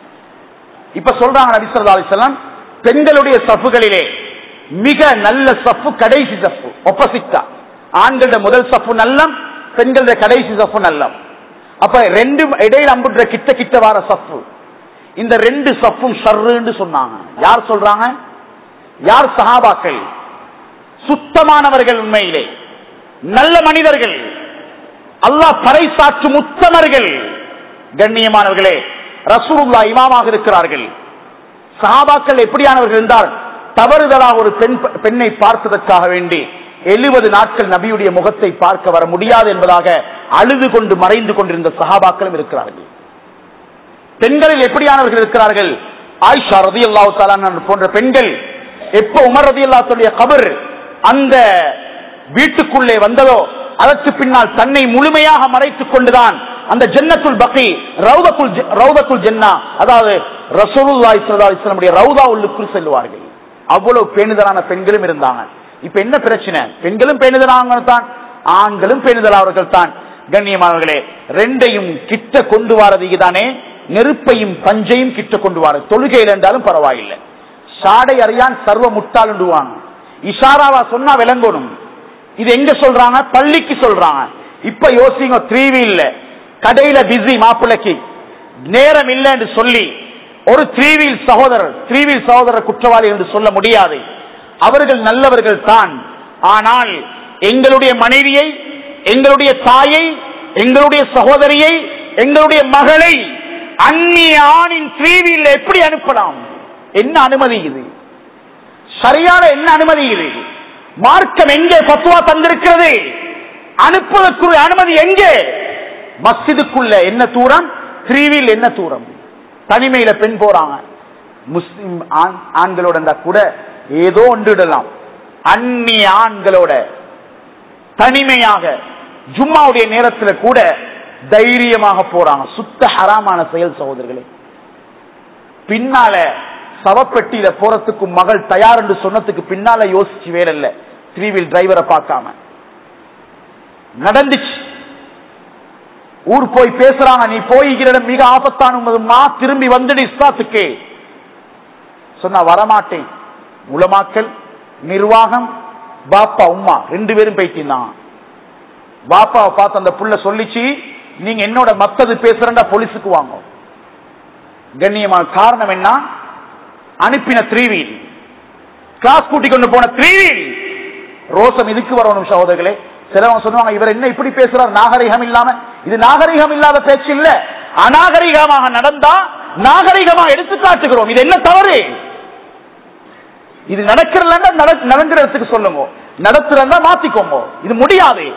இப்ப சொல்றாங்க நபி ஸல்லல்லாஹு அலைஹி வஸல்லம் பெண்களுடைய சஃப்புகளிலே மிக நல்ல சஃப்பு கடைசி சஃப்பு ஒப்போசிட்டா ஆண்களோட முதல் சஃப்பு நல்லம் பெண்களோட கடைசி சஃப்பு நல்லம் அப்ப ரெண்டு இடையில அம்புன்ற கிட்ட கிட்ட வர சஃப்பு இந்த ரெண்டு சஃப்பும் ஷர்ருன்னு சொன்னாங்க யார் சொல்றாங்க யார் சஹாபாக்கள் சுத்தமானவர்கள் உண்மையிலே நல்ல மனிதர்கள் அல்லாஹ் பறைசாற்றும் உத்தமர்கள் கண்ணியமானவர்களே ரசூலுல்லா இமாமாக இருக்கிறார்கள் சஹாபாக்கள் எப்படியானவர்கள் இருந்தால் தவறுதலாக ஒரு பெண் பெண்ணை பார்ப்பதற்காக வேண்டி எழுபது நாட்கள் நபியுடைய முகத்தை பார்க்க வர முடியாது என்பதாக அழுது கொண்டு மறைந்து கொண்டிருந்த சஹாபாக்களும் இருக்கிறார்கள் பெண்களில் எப்படியானவர்கள் இருக்கிறார்கள் ஆயிஷா ரதி அல்லாஹு போன்ற பெண்கள் எப்ப உமர் ரதி அல்லாத்துடைய கபர் அந்த வீட்டுக்குள்ளே வந்ததோ அதற்கு பின்னால் தன்னை முழுமையாக மறைத்துக் கொண்டுதான் அந்த ஜன்னத்துல் பக்கி ரவுதத்துல் ஜ- ரவுதத்துல் ஜன்னா அதாவது ரசூலுல்லாஹி ஸல்லல்லாஹு அலைஹி வஸல்லமுடைய ரவுதா உள்ளுக்குள் செல்வார்கள் அவ்வளவு பேணுதலான பெண்களும் இருந்தாங்க இப்ப என்ன பிரச்சனை பெண்களும் பேணுதலாக தான் ஆண்களும் பேணுதலானவர்கள் தான் கண்ணியமானவர்களே ரெண்டையும் கிட்ட கொண்டு வாரது இதுதானே நெருப்பையும் பஞ்சையும் கிட்ட கொண்டு வார தொழுகையில் இருந்தாலும் பரவாயில்லை சாடை அறியான் சர்வ முட்டாளுண்டுவாங்க இஷாராவா சொன்னா விளங்கணும் இது எங்க சொல்றாங்க பள்ளிக்கு சொல்றாங்க இப்ப யோசிங்க த்ரீ வீல்ல கடையில பிஸி மாப்பிள்ளைக்கு நேரம் இல்லை என்று சொல்லி ஒரு த்ரீ வீல் சகோதரர் த்ரீ வீல் சகோதரர் குற்றவாளி என்று சொல்ல முடியாது அவர்கள் நல்லவர்கள் தான் ஆனால் எங்களுடைய மனைவியை எங்களுடைய தாயை எங்களுடைய சகோதரியை எங்களுடைய மகளை அந்நிய ஆணின் த்ரீ வீல்ல எப்படி அனுப்பலாம் என்ன அனுமதி இது சரியான என்ன அனுமதி இது மார்க்கம் எங்கே பத்துவா தந்திருக்கிறது அனுப்புவதற்குரிய அனுமதி எங்கே மஸ்ஜிதுக்குள்ள என்ன தூரம் த்ரீவில் என்ன தூரம் தனிமையில பெண் போறாங்க முஸ்லிம் ஆண் ஆண்களோட இருந்தா கூட ஏதோ ஒன்றிடலாம் அந்நிய ஆண்களோட தனிமையாக ஜும்மாவுடைய நேரத்துல கூட தைரியமாக போறாங்க சுத்த ஹராமான செயல் சகோதரர்களே பின்னால சவப்பெட்டியில போறதுக்கு மகள் தயார் என்று சொன்னதுக்கு பின்னால யோசிச்சு வேற இல்ல த்ரீ வீல் டிரைவரை பார்க்காம நடந்துச்சு ஊர் போய் பேசுறாங்க நீ போய்கிற இடம் மிக ஆபத்தானுமா திரும்பி வந்துடு இஸ்லாத்துக்கு சொன்னா வரமாட்டேன் உலமாக்கல் நிர்வாகம் பாப்பா உம்மா ரெண்டு பேரும் போயிட்டான் பாப்பாவை பார்த்து அந்த புள்ள சொல்லிச்சு நீங்க என்னோட மத்தது பேசுறா போலீஸுக்கு வாங்க கண்ணியமான காரணம் என்ன அனுப்பின த்ரீவீல் கிளாஸ் கூட்டி கொண்டு போன த்ரீவீல் ரோசம் இதுக்கு வரணும் சகோதரர்களே சிலவங்க சொல்லுவாங்க இவர் என்ன இப்படி பேசுறார் நாகரிகம் இல்லாம இது நாகரிகம் இல்லாத பேச்சு இல்ல அநாகரிகமாக நடந்தா நாகரிகமாக எடுத்து காட்டுகிறோம் இது என்ன தவறு இது நடக்கிறதா நடங்கிறதுக்கு சொல்லுங்க நடத்துறதா மாத்திக்கோங்க இது முடியாது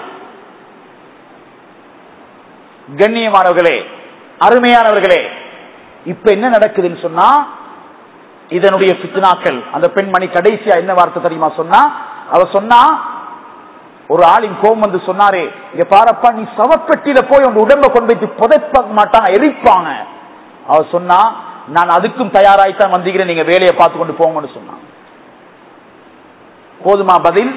கண்ணியமானவர்களே அருமையானவர்களே இப்ப என்ன நடக்குதுன்னு சொன்னா இதனுடைய பித்னாக்கள் அந்த பெண்மணி கடைசியா என்ன வார்த்தை தெரியுமா சொன்னா அவ சொன்னா ஒரு ஆளின் கோம் வந்து சொன்னாரே இங்க பாரப்பா நீ சவப்பெட்டியில போய் உங்க உடம்ப கொண்டு போய் புதைப்ப மாட்டாங்க எரிப்பாங்க அவ சொன்னா நான் அதுக்கும் தயாராய்த்தான் வந்தீங்கிறேன் நீங்க வேலையை பார்த்து கொண்டு போங்கன்னு சொன்னாங்க போதுமா பதில்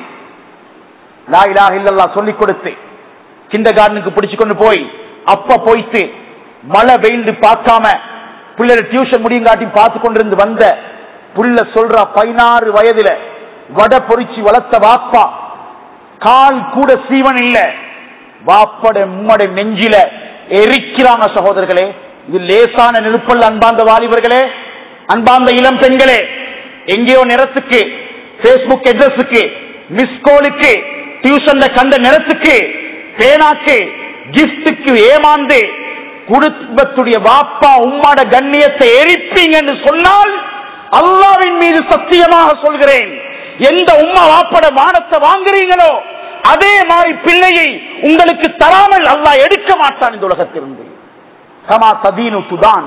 லா இலாஹ இல்லல்லா சொல்லிக் கொடுத்து கிண்ட கார்டனுக்கு பிடிச்சு கொண்டு போய் அப்ப போயிட்டு மழை வெயில்னு பார்க்காம பிள்ளைகள் டியூஷன் முடியும் காட்டி பார்த்து கொண்டிருந்து வந்த புள்ள சொல்ற பதினாறு வயதுல வட பொறிச்சு வளர்த்த வாப்பா கால் கூட சீவன் இல்ல வாப்பட உம்மட நெஞ்சில எரிக்கிறாங்க சகோதரர்களே இது லேசான நெருப்பல் அன்பார்ந்த வாலிபர்களே அன்பார்ந்த இளம் பெண்களே எங்கேயோ நிறத்துக்கு பேஸ்புக் அட்ரஸுக்கு மிஸ்கோலுக்கு டியூஷன்ல கண்ட நிறத்துக்கு பேனாக்கு கிஃப்டுக்கு ஏமாந்து குடும்பத்துடைய வாப்பா உம்மாட கண்ணியத்தை எரிப்பீங்கன்னு சொன்னால் அல்லாவின் மீது சத்தியமாக சொல்கிறேன் எந்த உம்மா வாப்பட மானத்தை வாங்குறீங்களோ அதே மாதிரி பிள்ளையை உங்களுக்கு தராமல் அல்லாஹ் எடுக்க மாட்டான் இந்த உலகத்திலிருந்து கமா ததீனு துதான்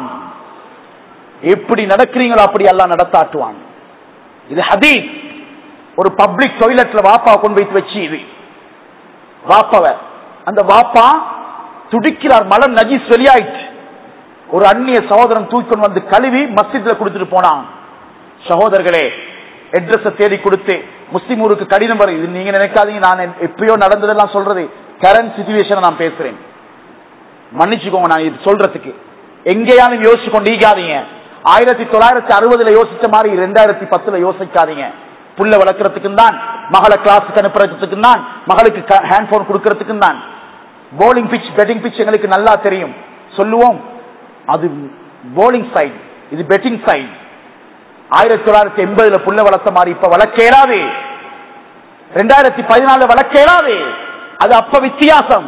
எப்படி நடக்கிறீங்களோ அப்படி எல்லாம் நடத்தாட்டுவான் இது ஹதீஸ் ஒரு பப்ளிக் டாய்லெட்ல வாப்பா கொண்டு வைத்து வச்சு இது வாப்பாவ அந்த வாப்பா துடிக்கிறார் மலம் நஜீஸ் வெளியாயிட்டு ஒரு அந்நிய சகோதரன் தூக்கி வந்து கழுவி மஸ்ஜித்ல கொடுத்துட்டு போனான் சகோதரர்களே அட்ரஸ் தேடி கொடுத்து முஸ்லிம் ஊருக்கு கடிதம் வரும் இது நீங்க நினைக்காதீங்க நான் எப்பயோ நடந்ததெல்லாம் சொல்றது கரண்ட் சுச்சுவேஷன் நான் பேசுறேன் மன்னிச்சுக்கோங்க நான் இது சொல்றதுக்கு எங்கேயாலும் யோசிச்சு கொண்டு ஈகாதீங்க ஆயிரத்தி தொள்ளாயிரத்தி அறுபதுல யோசிச்ச மாதிரி ரெண்டாயிரத்தி பத்துல யோசிக்காதீங்க புள்ள வளர்க்கறதுக்கு தான் மகளை கிளாஸுக்கு அனுப்புறதுக்கு தான் மகளுக்கு ஹேண்ட் போன் கொடுக்கறதுக்கு தான் போலிங் பிச் பெட்டிங் பிச் எங்களுக்கு நல்லா தெரியும் சொல்லுவோம் அது போலிங் சைடு இது பெட்டிங் சைடு ஆயிரத்தி தொள்ளாயிரத்தி எண்பதுல புள்ள வளர்த்த மாதிரி இப்ப வளர்க்கேறாது ரெண்டாயிரத்தி பதினாலுல வளர்க்கேறாது அது அப்ப வித்தியாசம்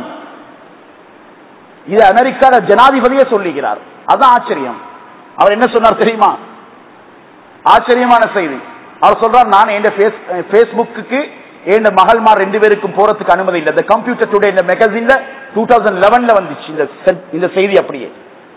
இது அமெரிக்கால ஜனாதிபதியே சொல்லுகிறார் அதான் ஆச்சரியம் அவர் என்ன சொன்னார் தெரியுமா ஆச்சரியமான செய்தி அவர் சொல்றார் நான் என் பேஸ்புக்கு என் மகள்மார் ரெண்டு பேருக்கும் போறதுக்கு அனுமதி இல்லை இந்த கம்ப்யூட்டர் டுடே இந்த மெகசின்ல டூ தௌசண்ட் லெவன்ல வந்துச்சு இந்த இந்த செய்தி அப்படியே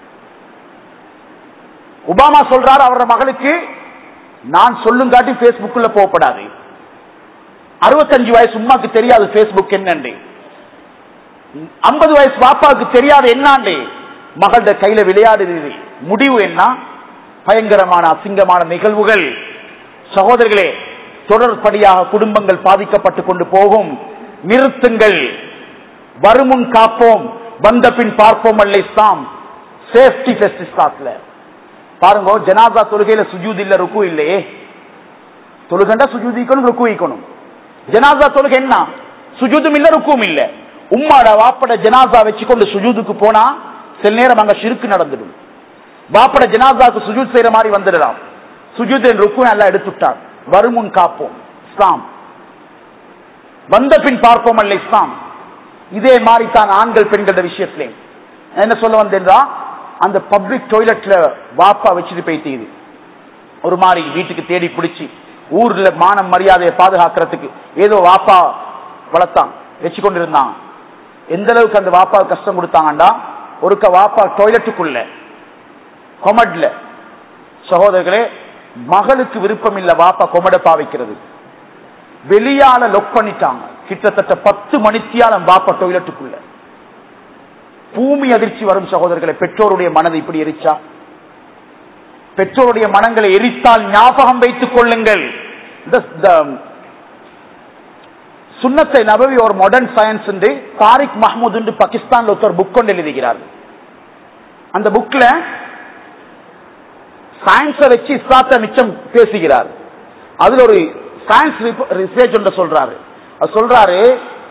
ஒபாமா சொல்றார் அவரோட மகளுக்கு நான் சொல்லும் காட்டி பேஸ்புக்குள்ள போகப்படாது அறுபத்தஞ்சு வயசு உமாக்கு தெரியாது பேஸ்புக் என்னண்டு ஐம்பது வயசு பாப்பாவுக்கு தெரியாது என்னாண்டு மகளோட கையில விளையாடுது முடிவு என்ன பயங்கரமான அசிங்கமான நிகழ்வுகள் சகோதரர்களே தொடர்படியாக குடும்பங்கள் பாதிக்கப்பட்டு கொண்டு போகும் நிறுத்துங்கள் வருமுன் காப்போம் வந்த பின் பார்ப்போம் அல்ல இஸ்லாம் சேஃப்டி ஃபெஸ்ட் இஸ்லாத்துல பாருங்க ஜனாதா தொழுகையில சுஜூத் இல்ல ருக்கு இல்லையே தொழுகண்டா சுஜூதிக்கணும் ருக்கு வைக்கணும் ஜனாதா தொழுகை என்ன சுஜூதும் இல்ல ருக்கும் இல்ல உம்மாட வாப்பட ஜனாசா வச்சுக்கொண்டு சுஜூதுக்கு போனா சில நேரம் அங்க சிறுக்கு நடந்துடும் வாப்பட ஜனாசாக்கு சுஜூத் செய்யற மாதிரி வந்துடலாம் சுஜூத் ருக்கு நல்லா எடுத்துட்டார் வருமுன் காப்போம் இஸ்லாம் வந்த பின் பார்ப்போம் அல்ல இஸ்லாம் இதே மாதிரி தான் ஆண்கள் பெண்கள விஷயத்திலே என்ன சொல்ல வந்தேன்றா அந்த பப்ளிக் டாய்லெட்ல வாப்பா வச்சுட்டு போயிட்டு இது ஒரு மாதிரி வீட்டுக்கு தேடி பிடிச்சி ஊர்ல மானம் மரியாதையை பாதுகாக்கிறதுக்கு ஏதோ வாப்பா வளர்த்தான் வச்சு கொண்டிருந்தான் எந்த அளவுக்கு அந்த வாப்பா கஷ்டம் கொடுத்தாங்கண்டா ஒருக்க வாப்பா டாய்லெட்டுக்குள்ள கொமட்ல சகோதரர்களே மகளுக்கு விருப்பம் இல்ல வாப்பா கொமட பாவிக்கிறது வெளியால லொக் பண்ணிட்டாங்க கிட்டத்தட்ட பத்து மணித்தியாலம் வாப்பா டாய்லெட்டுக்குள்ள பூமி அதிர்ச்சி வரும் சகோதரர்களை பெற்றோருடைய மனது இப்படி எரிச்சா பெற்றோருடைய மனங்களை எரித்தால் ஞாபகம் வைத்துக் கொள்ளுங்கள் இந்த- இந்த சுன்னத்தை நபவி ஒரு மாடர்ன் சயின்ஸ் என்று தாரிக் மஹமூத் என்று பாகிஸ்தான்ல ஒருத்தர் புக் கொண்டு எழுதுகிறார் அந்த புக்ல சயின்ஸை வச்சு இஸ்லாத்தை மிச்சம் பேசுகிறார் அதுல ஒரு சயின்ஸ் ரிசர்ச் ஒன்று சொல்றாரு அது சொல்றாரு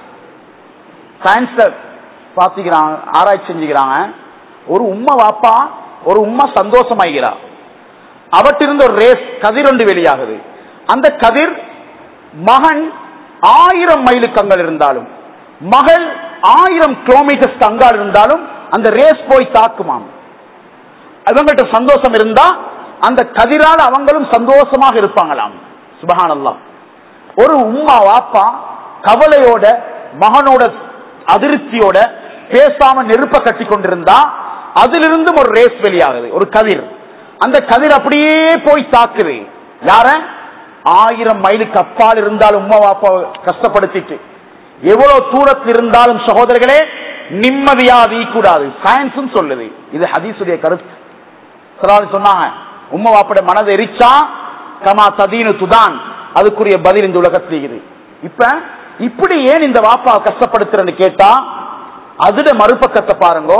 சயின்ஸ்ல பாத்துக்கிறாங்க ஆராய்ச்சி செஞ்சுக்கிறாங்க ஒரு உம்மா வாப்பா ஒரு உம்மா சந்தோஷமாகிறார் அவற்றிருந்து ஒரு ரேஸ் கதிர் ஒன்று வெளியாகுது அந்த கதிர் மகன் ஆயிரம் மைலுக்கு அங்கால் இருந்தாலும் மகள் ஆயிரம் கிலோமீட்டர்ஸ் அங்கால் இருந்தாலும் அந்த ரேஸ் போய் தாக்குமாம் அவங்கள்ட்ட சந்தோஷம் இருந்தா அந்த கதிரால் அவங்களும் சந்தோஷமாக இருப்பாங்களாம் சுபஹானல்லாஹ் ஒரு உம்மா வாப்பா கவலையோட மகனோட அதிருப்தியோட பேசாம நெருப்ப கட்டி கொண்டிருந்தா அதிலிருந்தும் ஒரு ரேஸ் வெளியாகுது ஒரு கதிர் அந்த கதிர் அப்படியே போய் தாக்குது யார ஆயிரம் மைலுக்கு அப்பால் இருந்தாலும் உம்மா வாப்பா கஷ்டப்படுத்திட்டு எவ்வளவு தூரத்தில் இருந்தாலும் சகோதரர்களே நிம்மதியா கூடாது சயின்ஸும் சொல்லுது இது ஹதீசுடைய கருத்து சிலாவது சொன்னாங்க உம்மா வாப்பட மனதை எரிச்சா கமா சதீனு துதான் அதுக்குரிய பதில் இந்த உலகத்தில் இருக்குது இப்ப இப்படி ஏன் இந்த வாப்பா கஷ்டப்படுத்துறன்னு கேட்டா அதுல மறுபக்கத்தை பாருங்க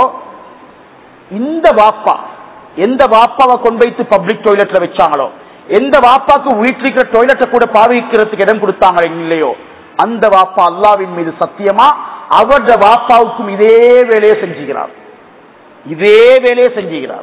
இந்த வாப்பா எந்த வாப்பாவை கொண்டு வைத்து பப்ளிக் டாய்லெட்ல வச்சாங்களோ எந்த வாப்பாக்கு வீட்டில் இருக்கிற டாய்லெட்டை கூட பாவிக்கிறதுக்கு இடம் கொடுத்தாங்களோ இல்லையோ அந்த வாப்பா அல்லாவின் மீது சத்தியமா அவருடைய வாப்பாவுக்கும் இதே வேலையை செஞ்சுகிறார் இதே வேலையை செஞ்சுகிறார்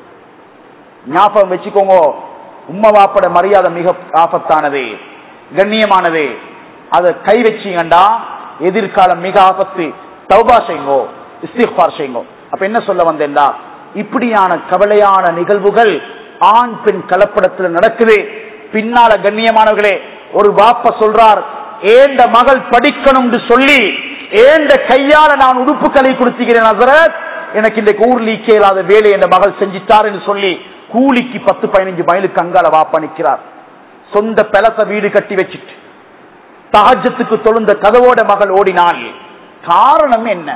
ஞாபகம் வச்சுக்கோங்க உம்மா வாப்பட மரியாதை மிக ஆபத்தானது கண்ணியமானது அதை கை வச்சீங்கண்டா எதிர்காலம் மிக ஆபத்து தௌபா செய்யுங்கோ இஸ்திஃபார் செய்யுங்கோ அப்ப என்ன சொல்ல வந்தேன்டா இப்படியான கவலையான நிகழ்வுகள் ஆண் பெண் கலப்படத்தில் நடக்குது பின்னால கண்ணியமானவர்களே ஒரு வாப்ப சொல்றார் ஏண்ட மகள் படிக்கணும்னு சொல்லி ஏண்ட கையால நான் உடுப்புகளை கொடுத்துக்கிறேன் ஹசரத் எனக்கு இந்த ஊர் லீக்க இல்லாத வேலை என் மகள் செஞ்சிட்டார் என்று சொல்லி கூலிக்கு பத்து பதினஞ்சு மைலுக்கு அங்கால வாப்பா நிற்கிறார் சொந்த பெலச வீடு கட்டி வச்சுட்டு தகஜத்துக்கு தொழுந்த கதவோட மகள் ஓடினாள் காரணம் என்ன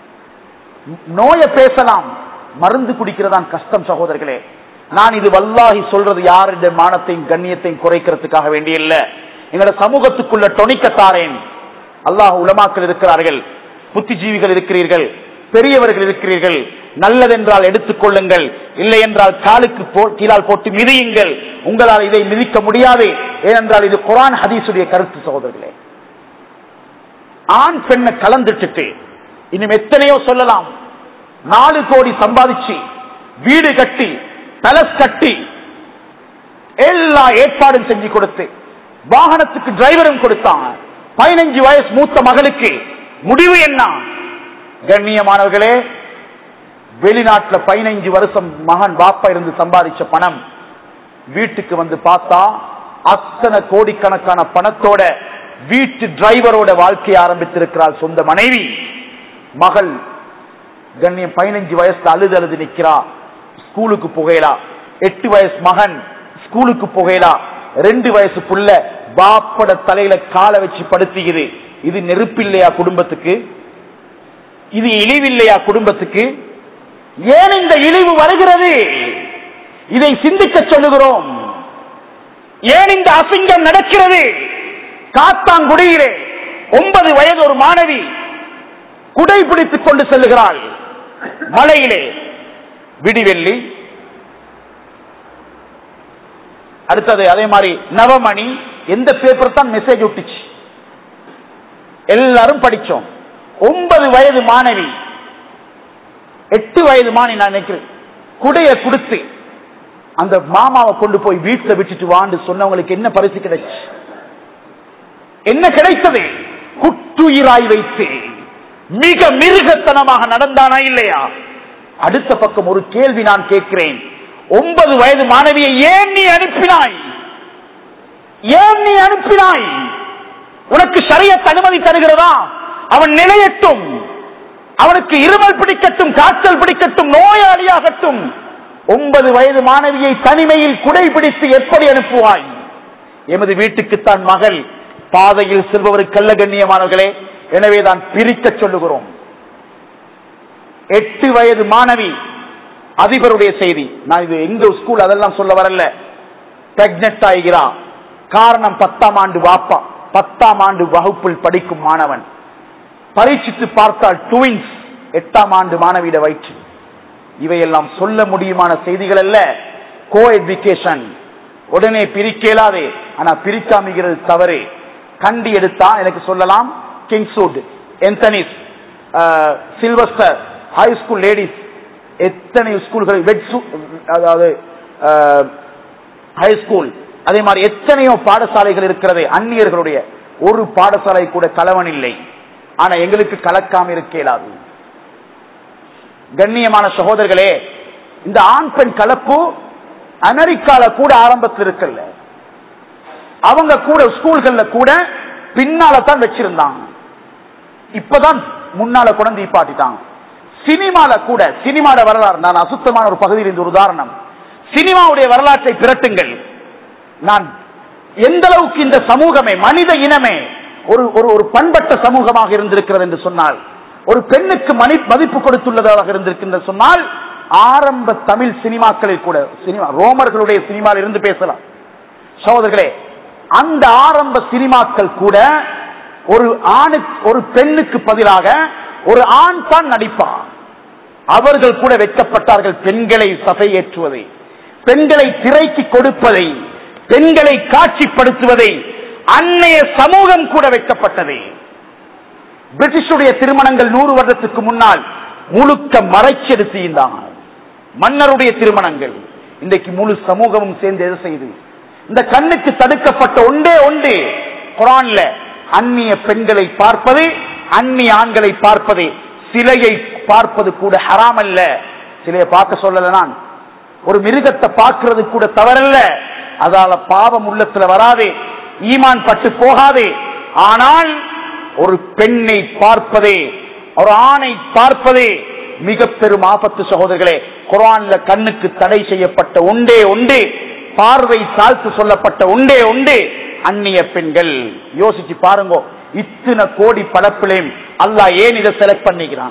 நோய பேசலாம் மருந்து குடிக்கிறதான் கஷ்டம் சகோதரர்களே நான் இது வல்லாஹி சொல்றது யாருடைய மானத்தையும் கண்ணியத்தையும் குறைக்கிறதுக்காக வேண்டிய இல்ல எங்களோட சமூகத்துக்குள்ள டொனிக்கத்தாரேன் அல்லாஹ் உலமாக்கள் இருக்கிறார்கள் புத்திஜீவிகள் இருக்கிறீர்கள் பெரியவர்கள் இருக்கிறீர்கள் நல்லதென்றால் எடுத்துக் கொள்ளுங்கள் இல்லை என்றால் காலுக்கு போ- கீழால் போட்டு மிதியுங்கள் உங்களால் இதை மிதிக்க முடியாது ஏனென்றால் இது குரான் ஹதீஸுடைய கருத்து சகோதரர்களே ஆண் பெண்ணை கலந்துட்டு இன்னும் எத்தனையோ சொல்லலாம் நாலு கோடி சம்பாதிச்சு வீடு கட்டி தலஸ் கட்டி எல்லா ஏற்பாடும் செஞ்சு கொடுத்து வாகனத்துக்கு டிரைவரும் கொடுத்தாங்க பதினஞ்சு வயசு மூத்த மகளுக்கு முடிவு என்ன கண்ணியமானவர்களே வெளிநாட்டுல பதினைஞ்சு வருஷம் மகன் பாப்பா இருந்து சம்பாதிச்ச பணம் வீட்டுக்கு வந்து பார்த்தா அத்தனை கோடிக்கணக்கான பணத்தோட வீட்டு டிரைவரோட வாழ்க்கையை ஆரம்பித்திருக்கிறாள் சொந்த மனைவி மகள் கண்ணியம் பதினஞ்சு வயசுல அழுது அழுது நிக்கிறா ஸ்கூலுக்கு புகையலா எட்டு வயசு மகன் ஸ்கூலுக்கு புகையலா ரெண்டு வயசு புள்ள பாப்பட தலையில காலை வச்சு படுத்துகிறது இது நெருப்பில்லையா குடும்பத்துக்கு இது இழிவில்லையா குடும்பத்துக்கு ஏன் இந்த இழிவு வருகிறது இதை சிந்திக்க சொல்லுகிறோம் ஏன் இந்த அசிங்கம் நடக்கிறது காத்தாங்குடியிலே ஒன்பது வயது ஒரு மாணவி குடை பிடித்துக் கொண்டு செல்லுகிறாள் மலையிலே விடிவெள்ளி அடுத்தது அதே மாதிரி நவமணி எந்த பேப்பர் தான் மெசேஜ் விட்டுச்சு எல்லாரும் படிச்சோம் ஒன்பது வயது மாணவி எட்டு வயது மாணி நான் நினைக்கிறேன் குடைய கொடுத்து அந்த மாமாவை கொண்டு போய் வீட்டுல விட்டுட்டு வாண்டு சொன்னவங்களுக்கு என்ன பரிசு கிடைச்சு என்ன கிடைத்தது குட்டுயிராய் வைத்து மிக மிருகத்தனமாக நடந்தானா இல்லையா அடுத்த பக்கம் ஒரு கேள்வி நான் கேட்கிறேன் ஒன்பது வயது மாணவியை ஏன் நீ அனுப்பினாய் ஏன் நீ அனுப்பினாய் உனக்கு சரியத் அனுமதி தருகிறதா அவன் நிலையட்டும் அவனுக்கு இருமல் பிடிக்கட்டும் காய்ச்சல் பிடிக்கட்டும் நோயாளியாகட்டும் ஒன்பது வயது மாணவியை தனிமையில் குடை பிடித்து எப்படி அனுப்புவாய் எமது வீட்டுக்குத்தான் மகள் பாதையில் செல்பவருக்கு கல்ல கண்ணியமானவர்களே எனவே தான் பிரிக்க சொல்லுகிறோம் எட்டு வயது மாணவி அதிபருடைய செய்தி நான் இது எங்க ஸ்கூல் அதெல்லாம் சொல்ல வரல பிரெக்னென்ட் ஆகிறான் காரணம் பத்தாம் ஆண்டு வாப்பா பத்தாம் ஆண்டு வகுப்பில் படிக்கும் மாணவன் பரீட்சித்து பார்த்தால் ட்வின்ஸ் எட்டாம் ஆண்டு மாணவியிட வயிற்று இவையெல்லாம் சொல்ல முடியுமான செய்திகள் அல்ல கோ எஜுகேஷன் உடனே பிரிக்கலாதே ஆனா பிரிக்காமிக்கிறது தவறு கண்டி எடுத்தா எனக்கு சொல்லலாம் Kingswood Anthony's Sylvester high school ladies எத்தனை ஸ்கூல்கள் வெட் அதாவது ஹை ஸ்கூல் அதே மாதிரி எத்தனையோ பாடசாலைகள் இருக்கிறது அந்நியர்களுடைய ஒரு பாடசாலை கூட கலவன் இல்லை ஆனா எங்களுக்கு கலக்காம இருக்க இயலாது கண்ணியமான சகோதரர்களே இந்த ஆண் பெண் கலப்பு அமெரிக்கால கூட ஆரம்பத்தில் இருக்கல அவங்க கூட ஸ்கூல்கள்ல கூட பின்னால தான் வச்சிருந்தாங்க இப்பதான் முன்னால கொண்டு நிப்பாட்டிட்டாங்க சினிமால கூட சினிமாட வரலாறு நான் அசுத்தமான ஒரு பகுதியில் இந்த ஒரு உதாரணம் சினிமாவுடைய வரலாற்றை பிரட்டுங்கள் நான் எந்த அளவுக்கு இந்த சமூகமே மனித இனமே ஒரு ஒரு ஒரு பண்பட்ட சமூகமாக இருந்திருக்கிறது என்று சொன்னால் ஒரு பெண்ணுக்கு மணி மதிப்பு கொடுத்துள்ளதாக இருந்திருக்கின்ற சொன்னால் ஆரம்ப தமிழ் சினிமாக்களில் கூட சினிமா ரோமர்களுடைய சினிமாவில் இருந்து பேசலாம் சகோதரர்களே அந்த ஆரம்ப சினிமாக்கள் கூட ஒரு ஆணு ஒரு பெண்ணுக்கு பதிலாக ஒரு ஆண் தான் நடிப்பார் அவர்கள் கூட வெட்கப்பட்டார்கள் பெண்களை சபையேற்றுவதை பெண்களை திரைக்கு கொடுப்பதை பெண்களை காட்சிப்படுத்துவதை அன்னைய சமூகம் கூட வெட்கப்பட்டது பிரிட்டிஷுடைய திருமணங்கள் நூறு வருடத்துக்கு முன்னால் முழுக்க மறைச்செடுத்து இருந்தாங்க மன்னருடைய திருமணங்கள் இன்றைக்கு முழு சமூகமும் சேர்ந்து எது செய்து இந்த கண்ணுக்கு தடுக்கப்பட்ட ஒன்றே ஒன்று குரான்ல அந்நிய பெண்களை பார்ப்பது அந்நிய ஆண்களை பார்ப்பது சிலையை பார்ப்பது கூட ஹராம் அல்ல சிலையை பார்க்க சொல்லல நான் ஒரு மிருகத்தை பார்க்கிறது கூட தவறல்ல அதால பாவம் உள்ளத்துல வராதே ஈமான் பட்டு போகாதே ஆனால் ஒரு பெண்ணை பார்ப்பதே ஒரு ஆணை பார்ப்பதே மிக பெரும் ஆபத்து சகோதரர்களே குரான்ல கண்ணுக்கு தடை செய்யப்பட்ட ஒன்றே ஒன்று பார்வை தாழ்த்து சொல்லப்பட்ட ஒன்றே ஒன்று அந்நிய பெண்கள் யோசிச்சு பாருங்க இத்தனை கோடி படப்பிலையும் அல்லாஹ் ஏன் இதை செலக்ட் பண்ணிக்கிறான்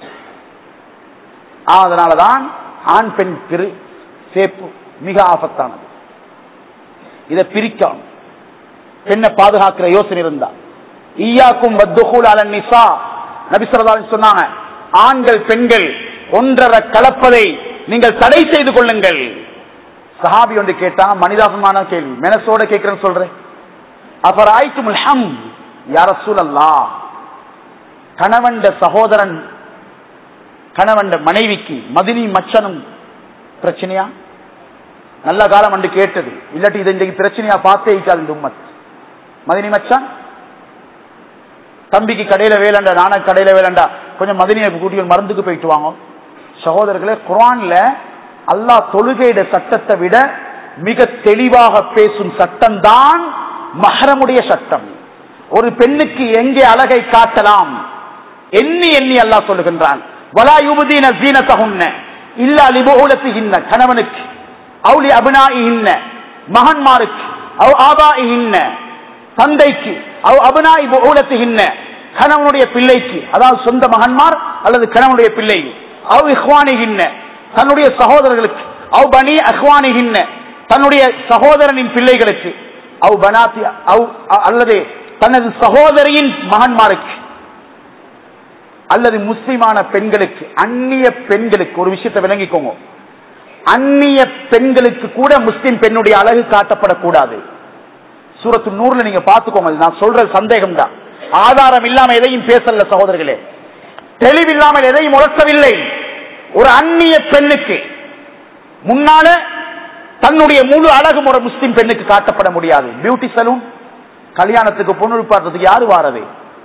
அதனாலதான் ஆண் பெண் திரு சேப்பு மிக ஆபத்தானது இதை பிரிக்கணும் பெண்ணை பாதுகாக்கிற யோசனை இருந்தா ஈயாக்கும் வத்துகூல் அலன் நிசா நபிசரதாலும் சொன்னாங்க ஆண்கள் பெண்கள் ஒன்றரை கலப்பதை நீங்கள் தடை செய்து கொள்ளுங்கள் சஹாபி ஒன்று கேட்டா மனிதாபமான கேள்வி மனசோட கேட்கிறேன்னு சொல்றேன் அபர் ஆய்க்கும் ஹம் யார சூழல்லா கணவண்ட சகோதரன் கணவண்ட மனைவிக்கு மதினி மச்சனும் பிரச்சனையா நல்ல காலம் அன்று கேட்டது இல்லாட்டி இது இன்றைக்கு பிரச்சனையா பார்த்தே இருக்காது இந்த உம்மத் மதினி மச்சான் தம்பிக்கு கடையில வேலண்டா நான கடையில வேலண்டா கொஞ்சம் மதினியை கூட்டி ஒரு மருந்துக்கு போயிட்டு வாங்க சகோதரர்களே குரான்ல அல்லாஹ் தொழுகையிட சட்டத்தை விட மிக தெளிவாக பேசும் சட்டம் தான் மஹரமுடைய சட்டம் ஒரு பெண்ணுக்கு எங்கே அழகை காட்டலாம் எண்ணி எண்ணி அல்லாஹ் சொல்லுகின்றான் வலா யுபதீன ஜீனத்தகுன்ன இல்ல லிபோலத்துகின்ன கணவனுக்கு அவுலி அபினாயின்ன மகன்மாருக்கு அவ் ஆபாயின்ன தந்தைக்கு அவ் அபினாய் ஊலத்துகின்ன கணவனுடைய பிள்ளைக்கு அதாவது சொந்த மகன்மார் அல்லது கணவனுடைய பிள்ளை அவ் இஹ்வானிகின்ன தன்னுடைய சகோதரர்களுக்கு அவ் பனி அஹ்வானிகின்ன தன்னுடைய சகோதரனின் பிள்ளைகளுக்கு அவ் பனாத்தி அவ் அல்லது தனது சகோதரியின் மகன்மாருக்கு அல்லது முஸ்லிமான பெண்களுக்கு அந்நிய பெண்களுக்கு ஒரு விஷயத்தை விளங்கிக்கோங்க அந்நிய பெண்களுக்கு கூட முஸ்லிம் பெண்ணுடைய அழகு காட்டப்படக்கூடாது சூரத்து நூறுல நீங்க பாத்துக்கோங்க நான் சொல்ற சந்தேகம் தான் ஆதாரம் இல்லாம எதையும் பேசல சகோதரர்களே தெளிவில்லாமல் எதையும் உணர்த்தவில்லை ஒரு அந்நிய பெண்ணுக்கு முன்னால தன்னுடைய முழு அழகும் ஒரு முஸ்லிம் பெண்ணுக்கு காட்டப்பட முடியாது பியூட்டி சலூன் கல்யாணத்துக்கு பொண்ணு பார்த்ததுக்கு யாரு வாரது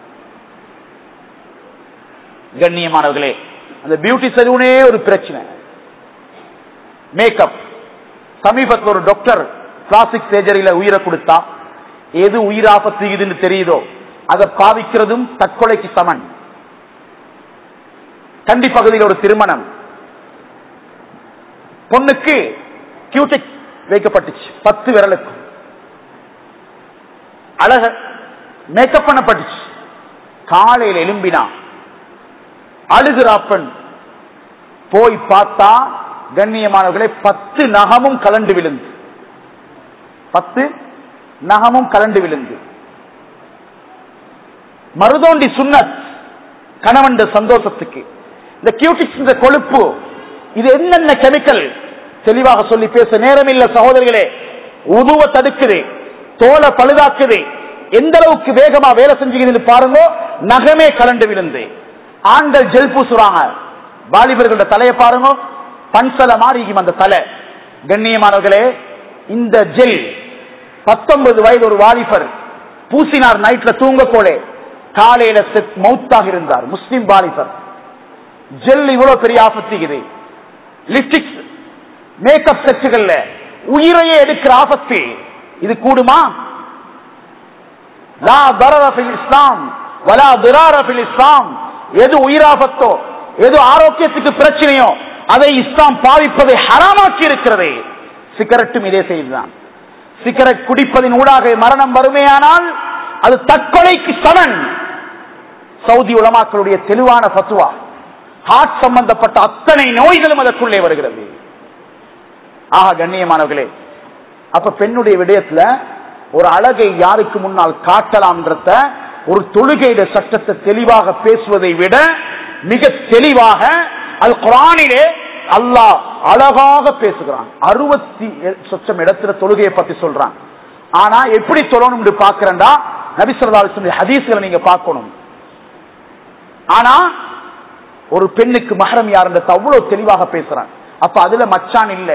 கண்ணியமானவர்களே அந்த பியூட்டி சலூனே ஒரு பிரச்சனை மேக்கப் சமீபத்தில் ஒரு டாக்டர் பிளாஸ்டிக் சர்ஜரியில உயிரை கொடுத்தா எது உயிராபத்து இதுன்னு தெரியுதோ அதை பாவிக்கிறதும் தற்கொலைக்கு சமன் கண்டி பகுதியில் ஒரு திருமணம் பொண்ணுக்கு கியூடெக் வைக்கப்பட்டுச்சு பத்து விரலுக்கு அழக மேக்கப் பண்ணப்பட்டுச்சு காலையில் எலும்பினா அழுகிறாப்பன் போய் பார்த்தா கண்ணியமானவர்களே பத்து நகமும் கலண்டு விழுந்து பத்து நகமும் கலண்டு விழுந்து மருதோண்டி சுன்னத் கணவன் சந்தோஷத்துக்கு இந்த கியூட்டிக்ஸ் இந்த கொழுப்பு இது என்னென்ன கெமிக்கல் தெளிவாக சொல்லி பேச நேரம் இல்ல சகோதரிகளே உதுவ தடுக்குது தோலை பழுதாக்குது எந்த அளவுக்கு வேகமா வேலை செஞ்சுக்கிறது பாருங்க நகமே கலண்டு விழுந்து ஆண்கள் ஜெல் பூசுறாங்க வாலிபர்களோட தலையை பாருங்க பன்சல மாறி அந்த தலை கண்ணியமானவர்களே இந்த ஜெல் பத்தொன்பது வயது ஒரு வாலிபர் பூசினார் நைட்ல தூங்க போலே காலையில செத் மௌத்தாக இருந்தார் முஸ்லிம் வாலிபர் ஜெல் இவ்வளவு பெரிய ஆபத்து லிப்டிக்ஸ் மேக்கப் செட்டுகள்ல உயிரையே எடுக்கிற ஆபத்து இது கூடுமா லா தரர ஃபில் இஸ்லாம் வலா திரார ஃபில் இஸ்லாம் எது உயிராபத்தோ எது ஆரோக்கியத்துக்கு பிரச்சனையோ அதை இஸ்லாம் பாவிப்பதை ஹராமாக்கி இருக்கிறது சிகரெட்டும் இதே செய்துதான் சிகரெட் குடிப்பதின் ஊடாக மரணம் வறுமையானால் அது தற்கொலைக்கு சமன் சவுதி உலமாக்களுடைய தெளிவான பத்துவா ஹார்ட் சம்பந்தப்பட்ட அத்தனை நோய்களும் அதற்குள்ளே வருகிறது ஆக கண்ணியமானவர்களே அப்ப பெண்ணுடைய விடயத்துல ஒரு அழகை யாருக்கு முன்னால் காட்டலாம்ன்றத ஒரு தொழுகையிட சட்டத்தை தெளிவாக பேசுவதை விட மிக தெளிவாக அது குரானிலே அல்லாஹ் அழகாக பேசுகிறான் அறுபத்தி சொச்சம் இடத்துல தொழுகையை பத்தி சொல்றான் ஆனா எப்படி சொல்லணும் பாக்குறேன்டா நபிசல்லா ஹதீஸ்களை நீங்க பார்க்கணும் ஆனா ஒரு பெண்ணுக்கு மகரம் யாருன்றத அவ்வளவு தெளிவாக பேசுறான் அப்ப அதுல மச்சான் இல்ல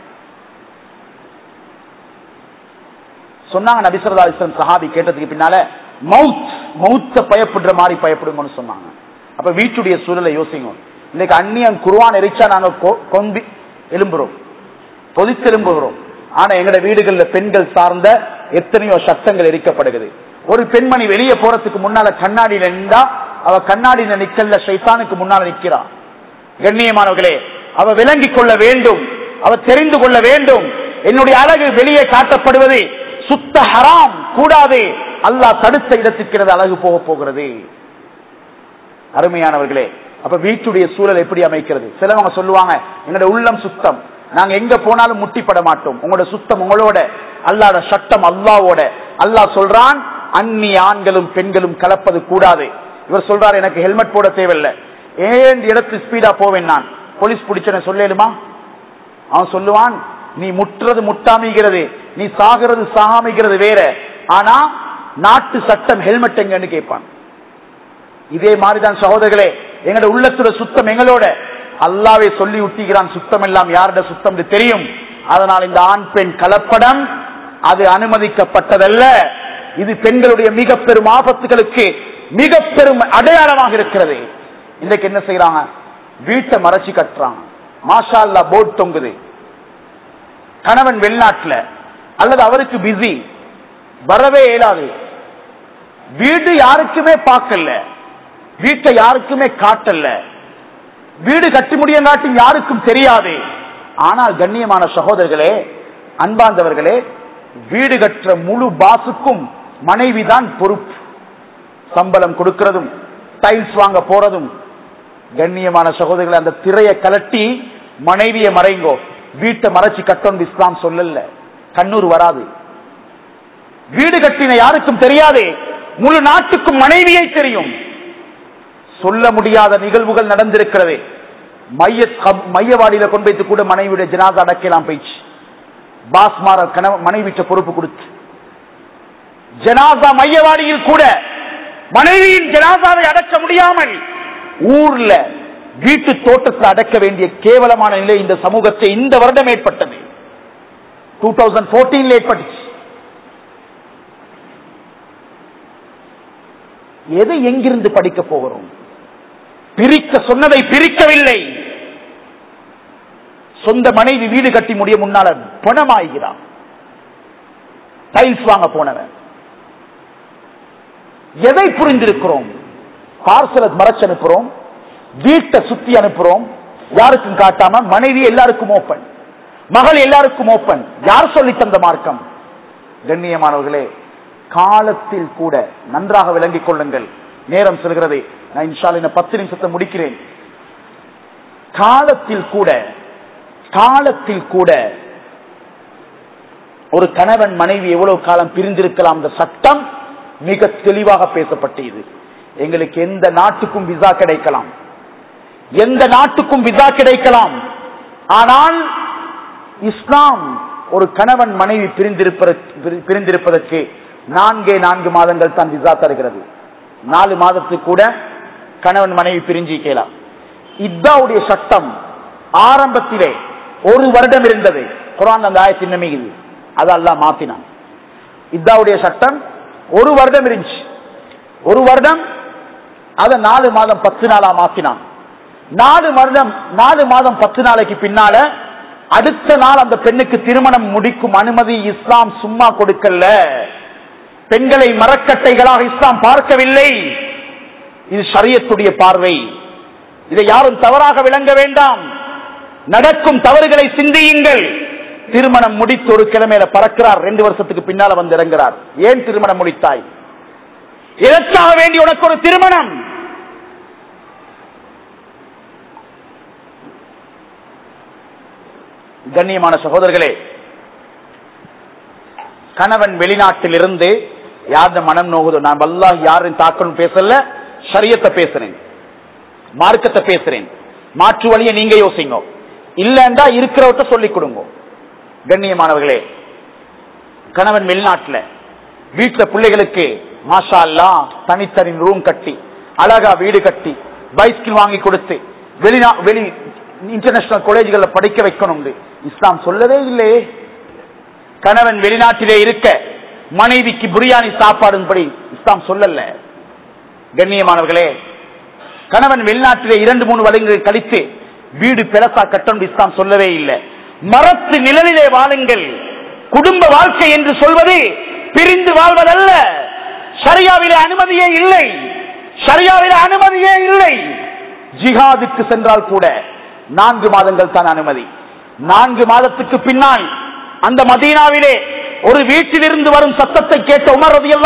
சொன்னாங்க நபிசரதா இஸ்லாம் சஹாபி கேட்டதுக்கு பின்னால மவுத் மவுத்த பயப்படுற மாதிரி பயப்படுங்கன்னு சொன்னாங்க அப்ப வீட்டுடைய சூழலை யோசிங்க இன்னைக்கு அந்நியன் குருவான் எரிச்சா நாங்க கொ- கொம்பி எலும்புறோம் பொதித்து எலும்புகிறோம் ஆனா எங்கட வீடுகள்ல பெண்கள் சார்ந்த எத்தனையோ சட்டங்கள் எரிக்கப்படுகிறது ஒரு பெண்மணி வெளியே போறதுக்கு முன்னால கண்ணாடியில நின்றா அவ கண்ணாடியில நிக்கல சைத்தானுக்கு முன்னால நிக்கிறா கண்ணியமானவர்களே அவ விளங்கிக் கொள்ள வேண்டும் அவ தெரிந்து கொள்ள வேண்டும் என்னுடைய அழகு வெளியே காட்டப்படுவது சுத்த ஹராம் கூடாது அல்லாஹ் தடுத்த இடத்துக்கிறது அழகு போக போகிறது அருமையானவர்களே அப்ப வீட்டுடைய சூழல் எப்படி அமைக்கிறது சிலவங்க சொல்லுவாங்க எங்களோட உள்ளம் சுத்தம் நாங்க எங்க போனாலும் முட்டிப்பட மாட்டோம் உங்களோட சுத்தம் உங்களோட அல்லாட சட்டம் அல்லாவோட அல்லாஹ் சொல்றான் அந்நி ஆண்களும் பெண்களும் கலப்பது கூடாது இவர் சொல்றாரு எனக்கு ஹெல்மெட் போட தேவையில்லை ஏன் இடத்து ஸ்பீடா போவேன் நான் போலீஸ் பிடிச்சன சொல்லேலுமா அவன் சொல்லுவான் நீ முற்றுறது முட்டாமிக்கிறது நீ சாகிறது சாகாமிக்கிறது வேற ஆனா நாட்டு சட்டம் ஹெல்மெட் எங்கன்னு கேட்பான் இதே மாதிரிதான் சகோதரர்களே எங்களோட உள்ளத்துல சுத்தம் எங்களோட அல்லாவே சொல்லி விட்டிக்கிறான் சுத்தம் எல்லாம் யாரோட சுத்தம் தெரியும் அதனால் இந்த ஆண் பெண் கலப்படம் அது அனுமதிக்கப்பட்டதல்ல இது பெண்களுடைய மிக பெரும் ஆபத்துகளுக்கு மிக பெரும் அடையாளமாக இருக்கிறது இன்னைக்கு என்ன செய்யறாங்க வீட்டை மறைச்சு கட்டுறாங்க மாஷா அல்லா போர்ட் தொங்குது கணவன் வெளிநாட்டுல அல்லது அவருக்கு பிஸி வரவே இயலாது வீடு யாருக்குமே பார்க்கல வீட்டை யாருக்குமே காட்டல வீடு கட்டி முடியங்காட்டி யாருக்கும் தெரியாது ஆனால் கண்ணியமான சகோதரர்களே அன்பார்ந்தவர்களே வீடு கட்டுற முழு பாசுக்கும் மனைவிதான் பொறுப்பு சம்பளம் கொடுக்கிறதும் டைல்ஸ் வாங்க போறதும் கண்ணியமான சகோதரர்களை அந்த திரையை கலட்டி மனைவியை மறைங்கோ வீட்டை மறைச்சு கட்டணும் இஸ்லாம் சொல்லல கண்ணூர் வராது வீடு கட்டின யாருக்கும் தெரியாது முழு நாட்டுக்கும் மனைவியை தெரியும் சொல்ல முடியாத நிகழ்வுகள் நடந்திருக்கிறது மைய கப்- மையவாடியில கொண்டு வைத்து கூட மனைவியுடைய ஜனாதா அடக்கலாம் போயிடுச்சு பாஸ்மார கணவ மனைவிட்ட பொறுப்பு கொடுத்து ஜனாதா மையவாடியில் கூட மனைவியின் ஜனாதாவை அடக்க முடியாமல் ஊர்ல வீட்டு தோட்டத்தில் அடக்க வேண்டிய கேவலமான நிலை இந்த சமூகத்தை இந்த வருடம் ஏற்பட்டது டூ தௌசண்ட் போர்டீன்ல ஏற்பட்டுச்சு எதை எங்கிருந்து படிக்க போகிறோம் பிரிக்க சொன்னதை பிரிக்கவில்லை சொந்த மனைவி வீடு கட்டி முடிய முன்னால பணமாகிறான் டைல்ஸ் வாங்க போனவன் எதை புரிந்திருக்கிறோம் பார்சலை மறைச்சு அனுப்புறோம் வீட்டை சுத்தி அனுப்புறோம் யாருக்கும் காட்டாம மனைவி எல்லாருக்கும் ஓப்பன் மகள் எல்லாருக்கும் ஓப்பன் யார் சொல்லி தந்த மார்க்கம் கண்ணியமானவர்களே காலத்தில் கூட நன்றாக விளங்கிக் கொள்ளுங்கள் நேரம் செல்கிறது நான் இன்ஷால் இந்த பத்து நிமிஷத்தை முடிக்கிறேன் காலத்தில் கூட காலத்தில் கூட ஒரு கணவன் மனைவி எவ்வளவு காலம் பிரிந்திருக்கலாம் இந்த சட்டம் மிக தெளிவாக பேசப்பட்டது எங்களுக்கு எந்த நாட்டுக்கும் விசா கிடைக்கலாம் எந்த நாட்டுக்கும் விசா கிடைக்கலாம் ஆனால் இஸ்லாம் ஒரு கணவன் மனைவி பிரிந்திருப்பதற்கு பிரிந்திருப்பதற்கு நான்கே நான்கு மாதங்கள் தான் விசா தருகிறது நாலு மாதத்துக்கு கூட கணவன் மனைவி பிரிஞ்சு கேலாம் இத்தாவுடைய சட்டம் ஆரம்பத்திலே ஒரு வருடம் இருந்தது குரான் அந்த ஆயத்தின் நம்பிக்கை அதெல்லாம் மாத்தினான் இத்தாவுடைய சட்டம் ஒரு வருடம் இருந்துச்சு ஒரு வருடம் அதை நாலு மாதம் பத்து நாளா மாத்தினான் நாலு வருடம் நாலு மாதம் பத்து நாளைக்கு பின்னால அடுத்த நாள் அந்த பெண்ணுக்கு திருமணம் முடிக்கும் அனுமதி இஸ்லாம் சும்மா கொடுக்கல பெண்களை மரக்கட்டைகளாக இஸ்லாம் பார்க்கவில்லை இது சரியத்துடைய பார்வை இதை யாரும் தவறாக விளங்க வேண்டாம் நடக்கும் தவறுகளை சிந்தியுங்கள் திருமணம் முடித்து ஒரு கிழமையில பறக்கிறார் ரெண்டு வருஷத்துக்கு பின்னால வந்து இறங்குறார் ஏன் திருமணம் முடித்தாய் எதற்காக வேண்டி உனக்கு ஒரு திருமணம் கண்ணியமான சகோதரர்களே கணவன் வெளிநாட்டில் இருந்து யாருந்த மனம் நோகுதோ நான் வல்லா யாரும் தாக்கணும் பேசல சரியத்தை பேசுறேன் மார்க்கத்தை பேசுறேன் மாற்று வழியை நீங்க யோசிங்க இல்லண்டா இருக்கிறவற்ற சொல்லிக் கொடுங்க கண்ணியமானவர்களே கணவன் வெளிநாட்டுல வீட்டுல பிள்ளைகளுக்கு மாஷா அல்லா தனித்தனி ரூம் கட்டி அழகா வீடு கட்டி பைஸ்கில் வாங்கி கொடுத்து வெளிநா வெளி இன்டர்நேஷனல் காலேஜ்கள்ல படிக்க வைக்கணும் இஸ்லாம் சொல்லவே இல்லையே கணவன் வெளிநாட்டிலே இருக்க மனைவிக்கு பிரியாணி சாப்பாடும்படி இஸ்லாம் சொல்லல கண்ணியமானவர்களே கணவன் வெளிநாட்டிலே இரண்டு மூணு வருடங்கள் கழித்து வீடு பெருசா கட்டணும் இஸ்லாம் சொல்லவே இல்லை மரத்து நிழலிலே வாழுங்கள் குடும்ப வாழ்க்கை என்று சொல்வது பிரிந்து வாழ்வதல்ல சரியாவிலே அனுமதியே இல்லை சரியாவிலே அனுமதியே இல்லை ஜிஹாதுக்கு சென்றால் கூட நான்கு மாதங்கள் தான் அனுமதி நான்கு மாதத்துக்கு பின்னால் அந்த மதீனாவிலே ஒரு வீட்டிலிருந்து வரும் சத்தத்தை கேட்ட உமர் ரதி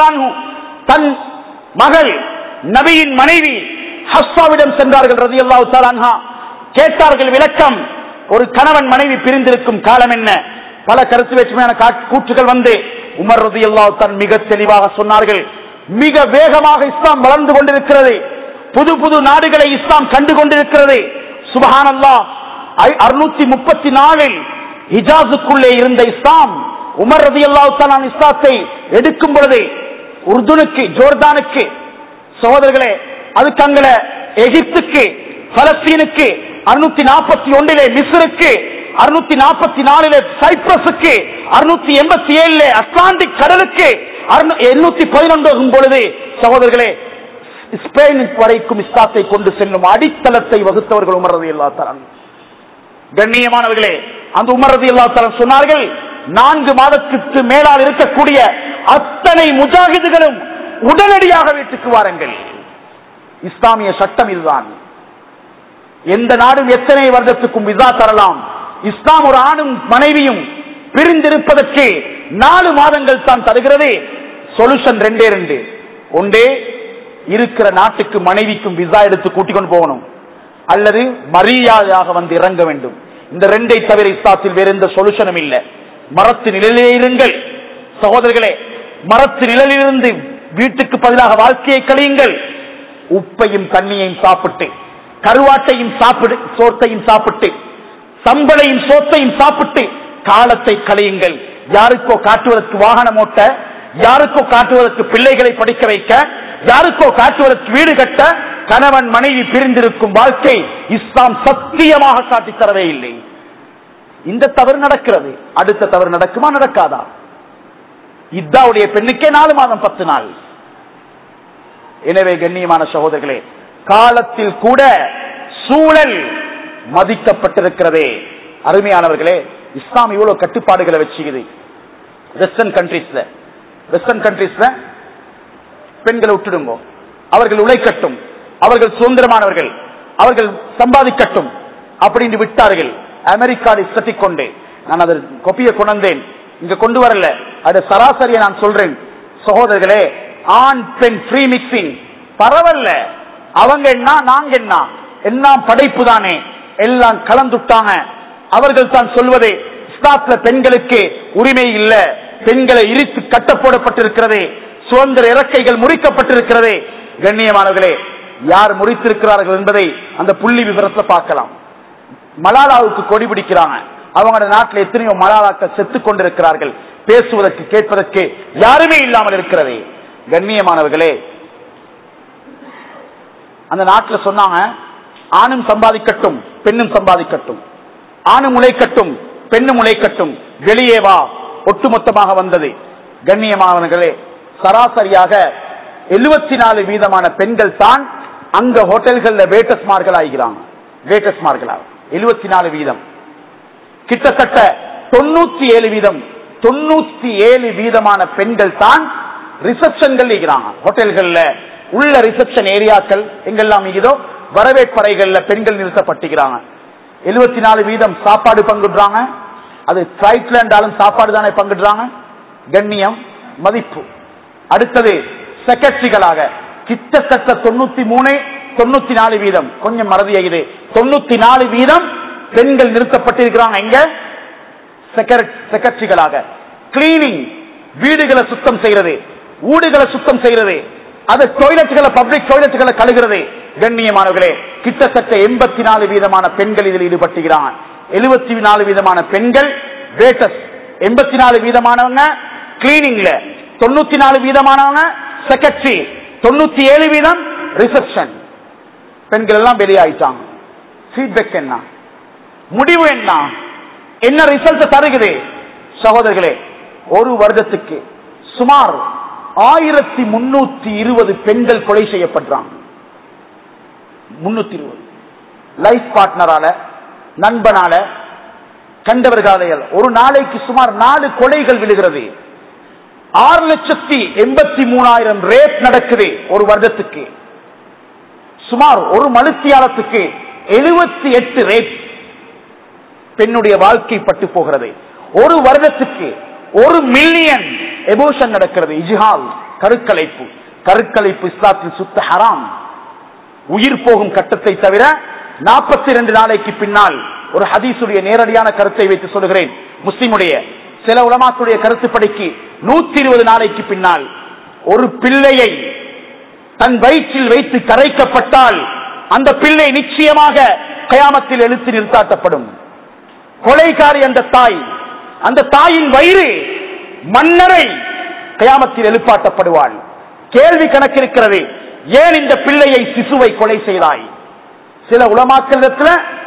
தன் மகள் நபியின் மனைவி ஹஸ்ஸாவிடம் சென்றார்கள் ரதி அல்லாஹு கேட்டார்கள் விளக்கம் ஒரு கணவன் மனைவி பிரிந்திருக்கும் காலம் என்ன பல கருத்து வேற்றுமையான காட்- கூற்றுகள் வந்து உமர் ரதி தன் மிக தெளிவாக சொன்னார்கள் மிக வேகமாக இஸ்லாம் வளர்ந்து கொண்டிருக்கிறது புது புது நாடுகளை இஸ்லாம் கண்டு கொண்டிருக்கிறது சுபஹான் அல்லா அறுநூத்தி முப்பத்தி நாலில் ஹிஜாஸுக்குள்ளே இருந்த இஸ்லாம் உமர் ரதி அல்லாஹ் இஸ்லாத்தை எடுக்கும் பொழுது உர்துனுக்கு ஜோர்தானுக்கு சகோதரர்களே அதுக்கு அங்கல எகிப்துக்கு பலஸ்தீனுக்கு அறுநூத்தி நாற்பத்தி ஒன்றிலே மிஸ்ருக்கு அறுநூத்தி நாற்பத்தி நாலுல சைப்ரஸுக்கு அறுநூத்தி எண்பத்தி ஏழுல அட்லாண்டிக் கடலுக்கு எண்ணூத்தி பதினொன்று பொழுது சகோதரர்களே ஸ்பெயின் வரைக்கும் இஸ்லாத்தை கொண்டு செல்லும் அடித்தளத்தை வகுத்தவர்கள் உமரது எல்லா தரன் கண்ணியமானவர்களே அந்த உமரது எல்லா தரன் சொன்னார்கள் நான்கு மாதத்துக்கு மேலால் இருக்கக்கூடிய அத்தனை முஜாஹிதுகளும் உடனடியாக வீட்டுக்கு வாருங்கள் இஸ்லாமிய சட்டம் இதுதான் எந்த நாடும் எத்தனை வருடத்துக்கும் விசா தரலாம் இஸ்லாம் ஒரு ஆணும் மனைவியும் பிரிந்திருப்பதற்கு நாலு மாதங்கள் தான் தருகிறது சொல்யூஷன் ரெண்டே ரெண்டு ஒன்றே இருக்கிற நாட்டுக்கு மனைவிக்கும் விசா எடுத்து கூட்டிக் கொண்டு போகணும் அல்லது மரியாதையாக வந்து இறங்க வேண்டும் இந்த ரெண்டை தவிர இஸ்லாத்தில் வேற எந்த சொல்யூஷனும் இல்லை மரத்து நிழலிலே இருங்கள் சகோதரர்களே மரத்து நிழலிலிருந்து வீட்டுக்கு பதிலாக வாழ்க்கையை கழியுங்கள் உப்பையும் தண்ணியையும் சாப்பிட்டு கருவாட்டையும் சாப்பிடு சோத்தையும் சாப்பிட்டு சம்பளையும் சோத்தையும் சாப்பிட்டு காலத்தை கழியுங்கள் யாருக்கோ காட்டுவதற்கு வாகனம் ஓட்ட யாருக்கோ காட்டுவதற்கு பிள்ளைகளை படிக்க வைக்க யாருக்கோ காட்டுவதற்கு வீடு கட்ட கணவன் மனைவி பிரிந்திருக்கும் வாழ்க்கை இஸ்லாம் சத்தியமாக காட்டித் தரவே இல்லை இந்த தவறு நடக்கிறது அடுத்த தவறு நடக்குமா நடக்காதா இத்தாவுடைய பெண்ணுக்கே நாலு மாதம் பத்து நாள் எனவே கண்ணியமான சகோதரர்களே காலத்தில் கூட சூழல் மதிக்கப்பட்டிருக்கிறதே அருமையானவர்களே இஸ்லாம் இவ்வளவு கட்டுப்பாடுகளை வச்சுக்குது வெஸ்டர்ன் கண்ட்ரீஸ்ல வெஸ்டர்ன் கண்ட்ரீஸ்ல பெண்களை விட்டுடுங்க அவர்கள் உழைக்கட்டும் அவர்கள் சுதந்திரமானவர்கள் அவர்கள் சம்பாதிக்கட்டும் அப்படின்னு விட்டார்கள் அமெரிக்காவை சத்திக் கொண்டு நான் அதில் கொப்பியை கொண்டேன் இங்க கொண்டு வரல அது சராசரியை நான் சொல்றேன் சகோதரர்களே ஆண் பெண் ஃப்ரீ மிக்சிங் பரவாயில்ல அவங்க என்ன நாங்க என்ன என்ன படைப்பு தானே எல்லாம் கலந்துட்டாங்க அவர்கள் தான் சொல்வது இஸ்லாத்துல பெண்களுக்கு உரிமை இல்ல பெண்களை இரித்து கட்ட போடப்பட்டிருக்கிறது சுதந்திர இறக்கைகள் முறிக்கப்பட்டிருக்கிறது கண்ணியமானவர்களே யார் முறித்திருக்கிறார்கள் என்பதை அந்த புள்ளி விவரத்தை பார்க்கலாம் மலாலாவுக்கு கொடி பிடிக்கிறாங்க அவங்க நாட்டில் எத்தனையோ மலாலாக்கள் செத்துக் கொண்டிருக்கிறார்கள் பேசுவதற்கு கேட்பதற்கு யாருமே இல்லாமல் இருக்கிறது கண்ணியமானவர்களே அந்த நாட்டில் சொன்னாங்க ஆணும் சம்பாதிக்கட்டும் பெண்ணும் சம்பாதிக்கட்டும் ஆணும் உழைக்கட்டும் பெண்ணும் உழைக்கட்டும் வெளியே வா ஒட்டுமொத்தமாக வந்தது கண்ணியமானவர்களே சராசரியாக எழுபத்தி நாலு வீதமான பெண்கள் தான் அங்க ஹோட்டல்கள்ல வேட்டஸ்மார்கள் ஆகிறாங்க வேட்டஸ்மார்களா எழுபத்தி நாலு வீதம் கிட்டத்தட்ட தொண்ணூத்தி ஏழு வீதம் தொண்ணூத்தி ஏழு வீதமான பெண்கள் தான் ரிசப்ஷன்கள் இருக்கிறாங்க ஹோட்டல்கள்ல உள்ள ரிசப்ஷன் ஏரியாக்கள் எங்கெல்லாம் இதோ வரவேற்பறைகள்ல பெண்கள் நிறுத்தப்பட்டுக்கிறாங்க எழுபத்தி நாலு வீதம் சாப்பாடு பங்குடுறாங்க அது பிளைட்ல இருந்தாலும் சாப்பாடு தானே பங்குடுறாங்க கண்ணியம் மதிப்பு அடுத்தது செக்ரட்டரிகளாக கிட்டத்தட்ட தொண்ணூத்தி மூணு தொண்ணூத்தி நாலு வீதம் கொஞ்சம் மறதியாகுது தொண்ணூத்தி நாலு வீதம் பெண்கள் நிறுத்தப்பட்டிருக்கிறாங்க எங்க செக்ரட்டரிகளாக கிளீனிங் வீடுகளை சுத்தம் செய்யறது ஊடுகளை சுத்தம் செய்யறது அது டாய்லெட்டுகளை பப்ளிக் டாய்லெட்டுகளை கழுகிறது கண்ணியமானவர்களே கிட்டத்தட்ட எண்பத்தி நாலு வீதமான பெண்கள் இதில் ஈடுபட்டுகிறாங்க எழுபத்தி நாலு வீதமான பெண்கள் வேட்டஸ் எண்பத்தி நாலு வீதமானவங்க கிளீனிங்ல தொண்ணூத்தி நாலு வீதமானவங்க செக்ரட்டரி தொண்ணூத்தி ஏழு வீதம் ரிசப்ஷன் பெண்கள் எல்லாம் வெளியாயிட்டாங்க ஃபீட்பேக் என்ன முடிவு என்ன என்ன ரிசல்ட் தருகிறது சகோதரர்களே ஒரு வருடத்துக்கு சுமார் ஆயிரத்தி முன்னூத்தி இருபது பெண்கள் கொலை செய்யப்படுறாங்க முன்னூத்தி இருபது லைஃப் பார்ட்னரால நண்பனால கண்டவர்களால் ஒரு நாளைக்கு சுமார் நாலு கொலைகள் விழுகிறது ஆறு லட்சத்தி எண்பத்தி மூணாயிரம் ரேட் நடக்குது ஒரு வருடத்துக்கு சுமார் ஒரு மனுத்தியாலத்துக்கு எழுபத்தி எட்டு ரேட் பெண்ணுடைய வாழ்க்கை பட்டு போகிறது ஒரு வருடத்துக்கு ஒரு மில்லியன் எபோஷன் நடக்கிறது இஜிஹால் கருக்கலைப்பு கருக்கலைப்பு இஸ்லாத்தில் சுத்த ஹராம் உயிர் போகும் கட்டத்தை தவிர நாற்பத்தி இரண்டு நாளைக்கு பின்னால் ஒரு ஹதீசுடைய நேரடியான கருத்தை வைத்து சொல்கிறேன் முஸ்லிமுடைய சில உலமாத்துடைய கருத்துப்படிக்கு நூத்தி இருபது நாளைக்கு பின்னால் ஒரு பிள்ளையை தன் வயிற்றில் வைத்து கரைக்கப்பட்டால் அந்த பிள்ளை நிச்சயமாக கயாமத்தில் எழுத்து நிறுத்தாட்டப்படும் கொலைகாரி அந்த தாய் அந்த தாயின் வயிறு மன்னரை கயாமத்தில் எழுப்பாட்டப்படுவாள் கேள்வி கணக்கிருக்கிறது ஏன் இந்த பிள்ளையை சிசுவை கொலை செய்தாய் சில உலமாக்களிடத்துல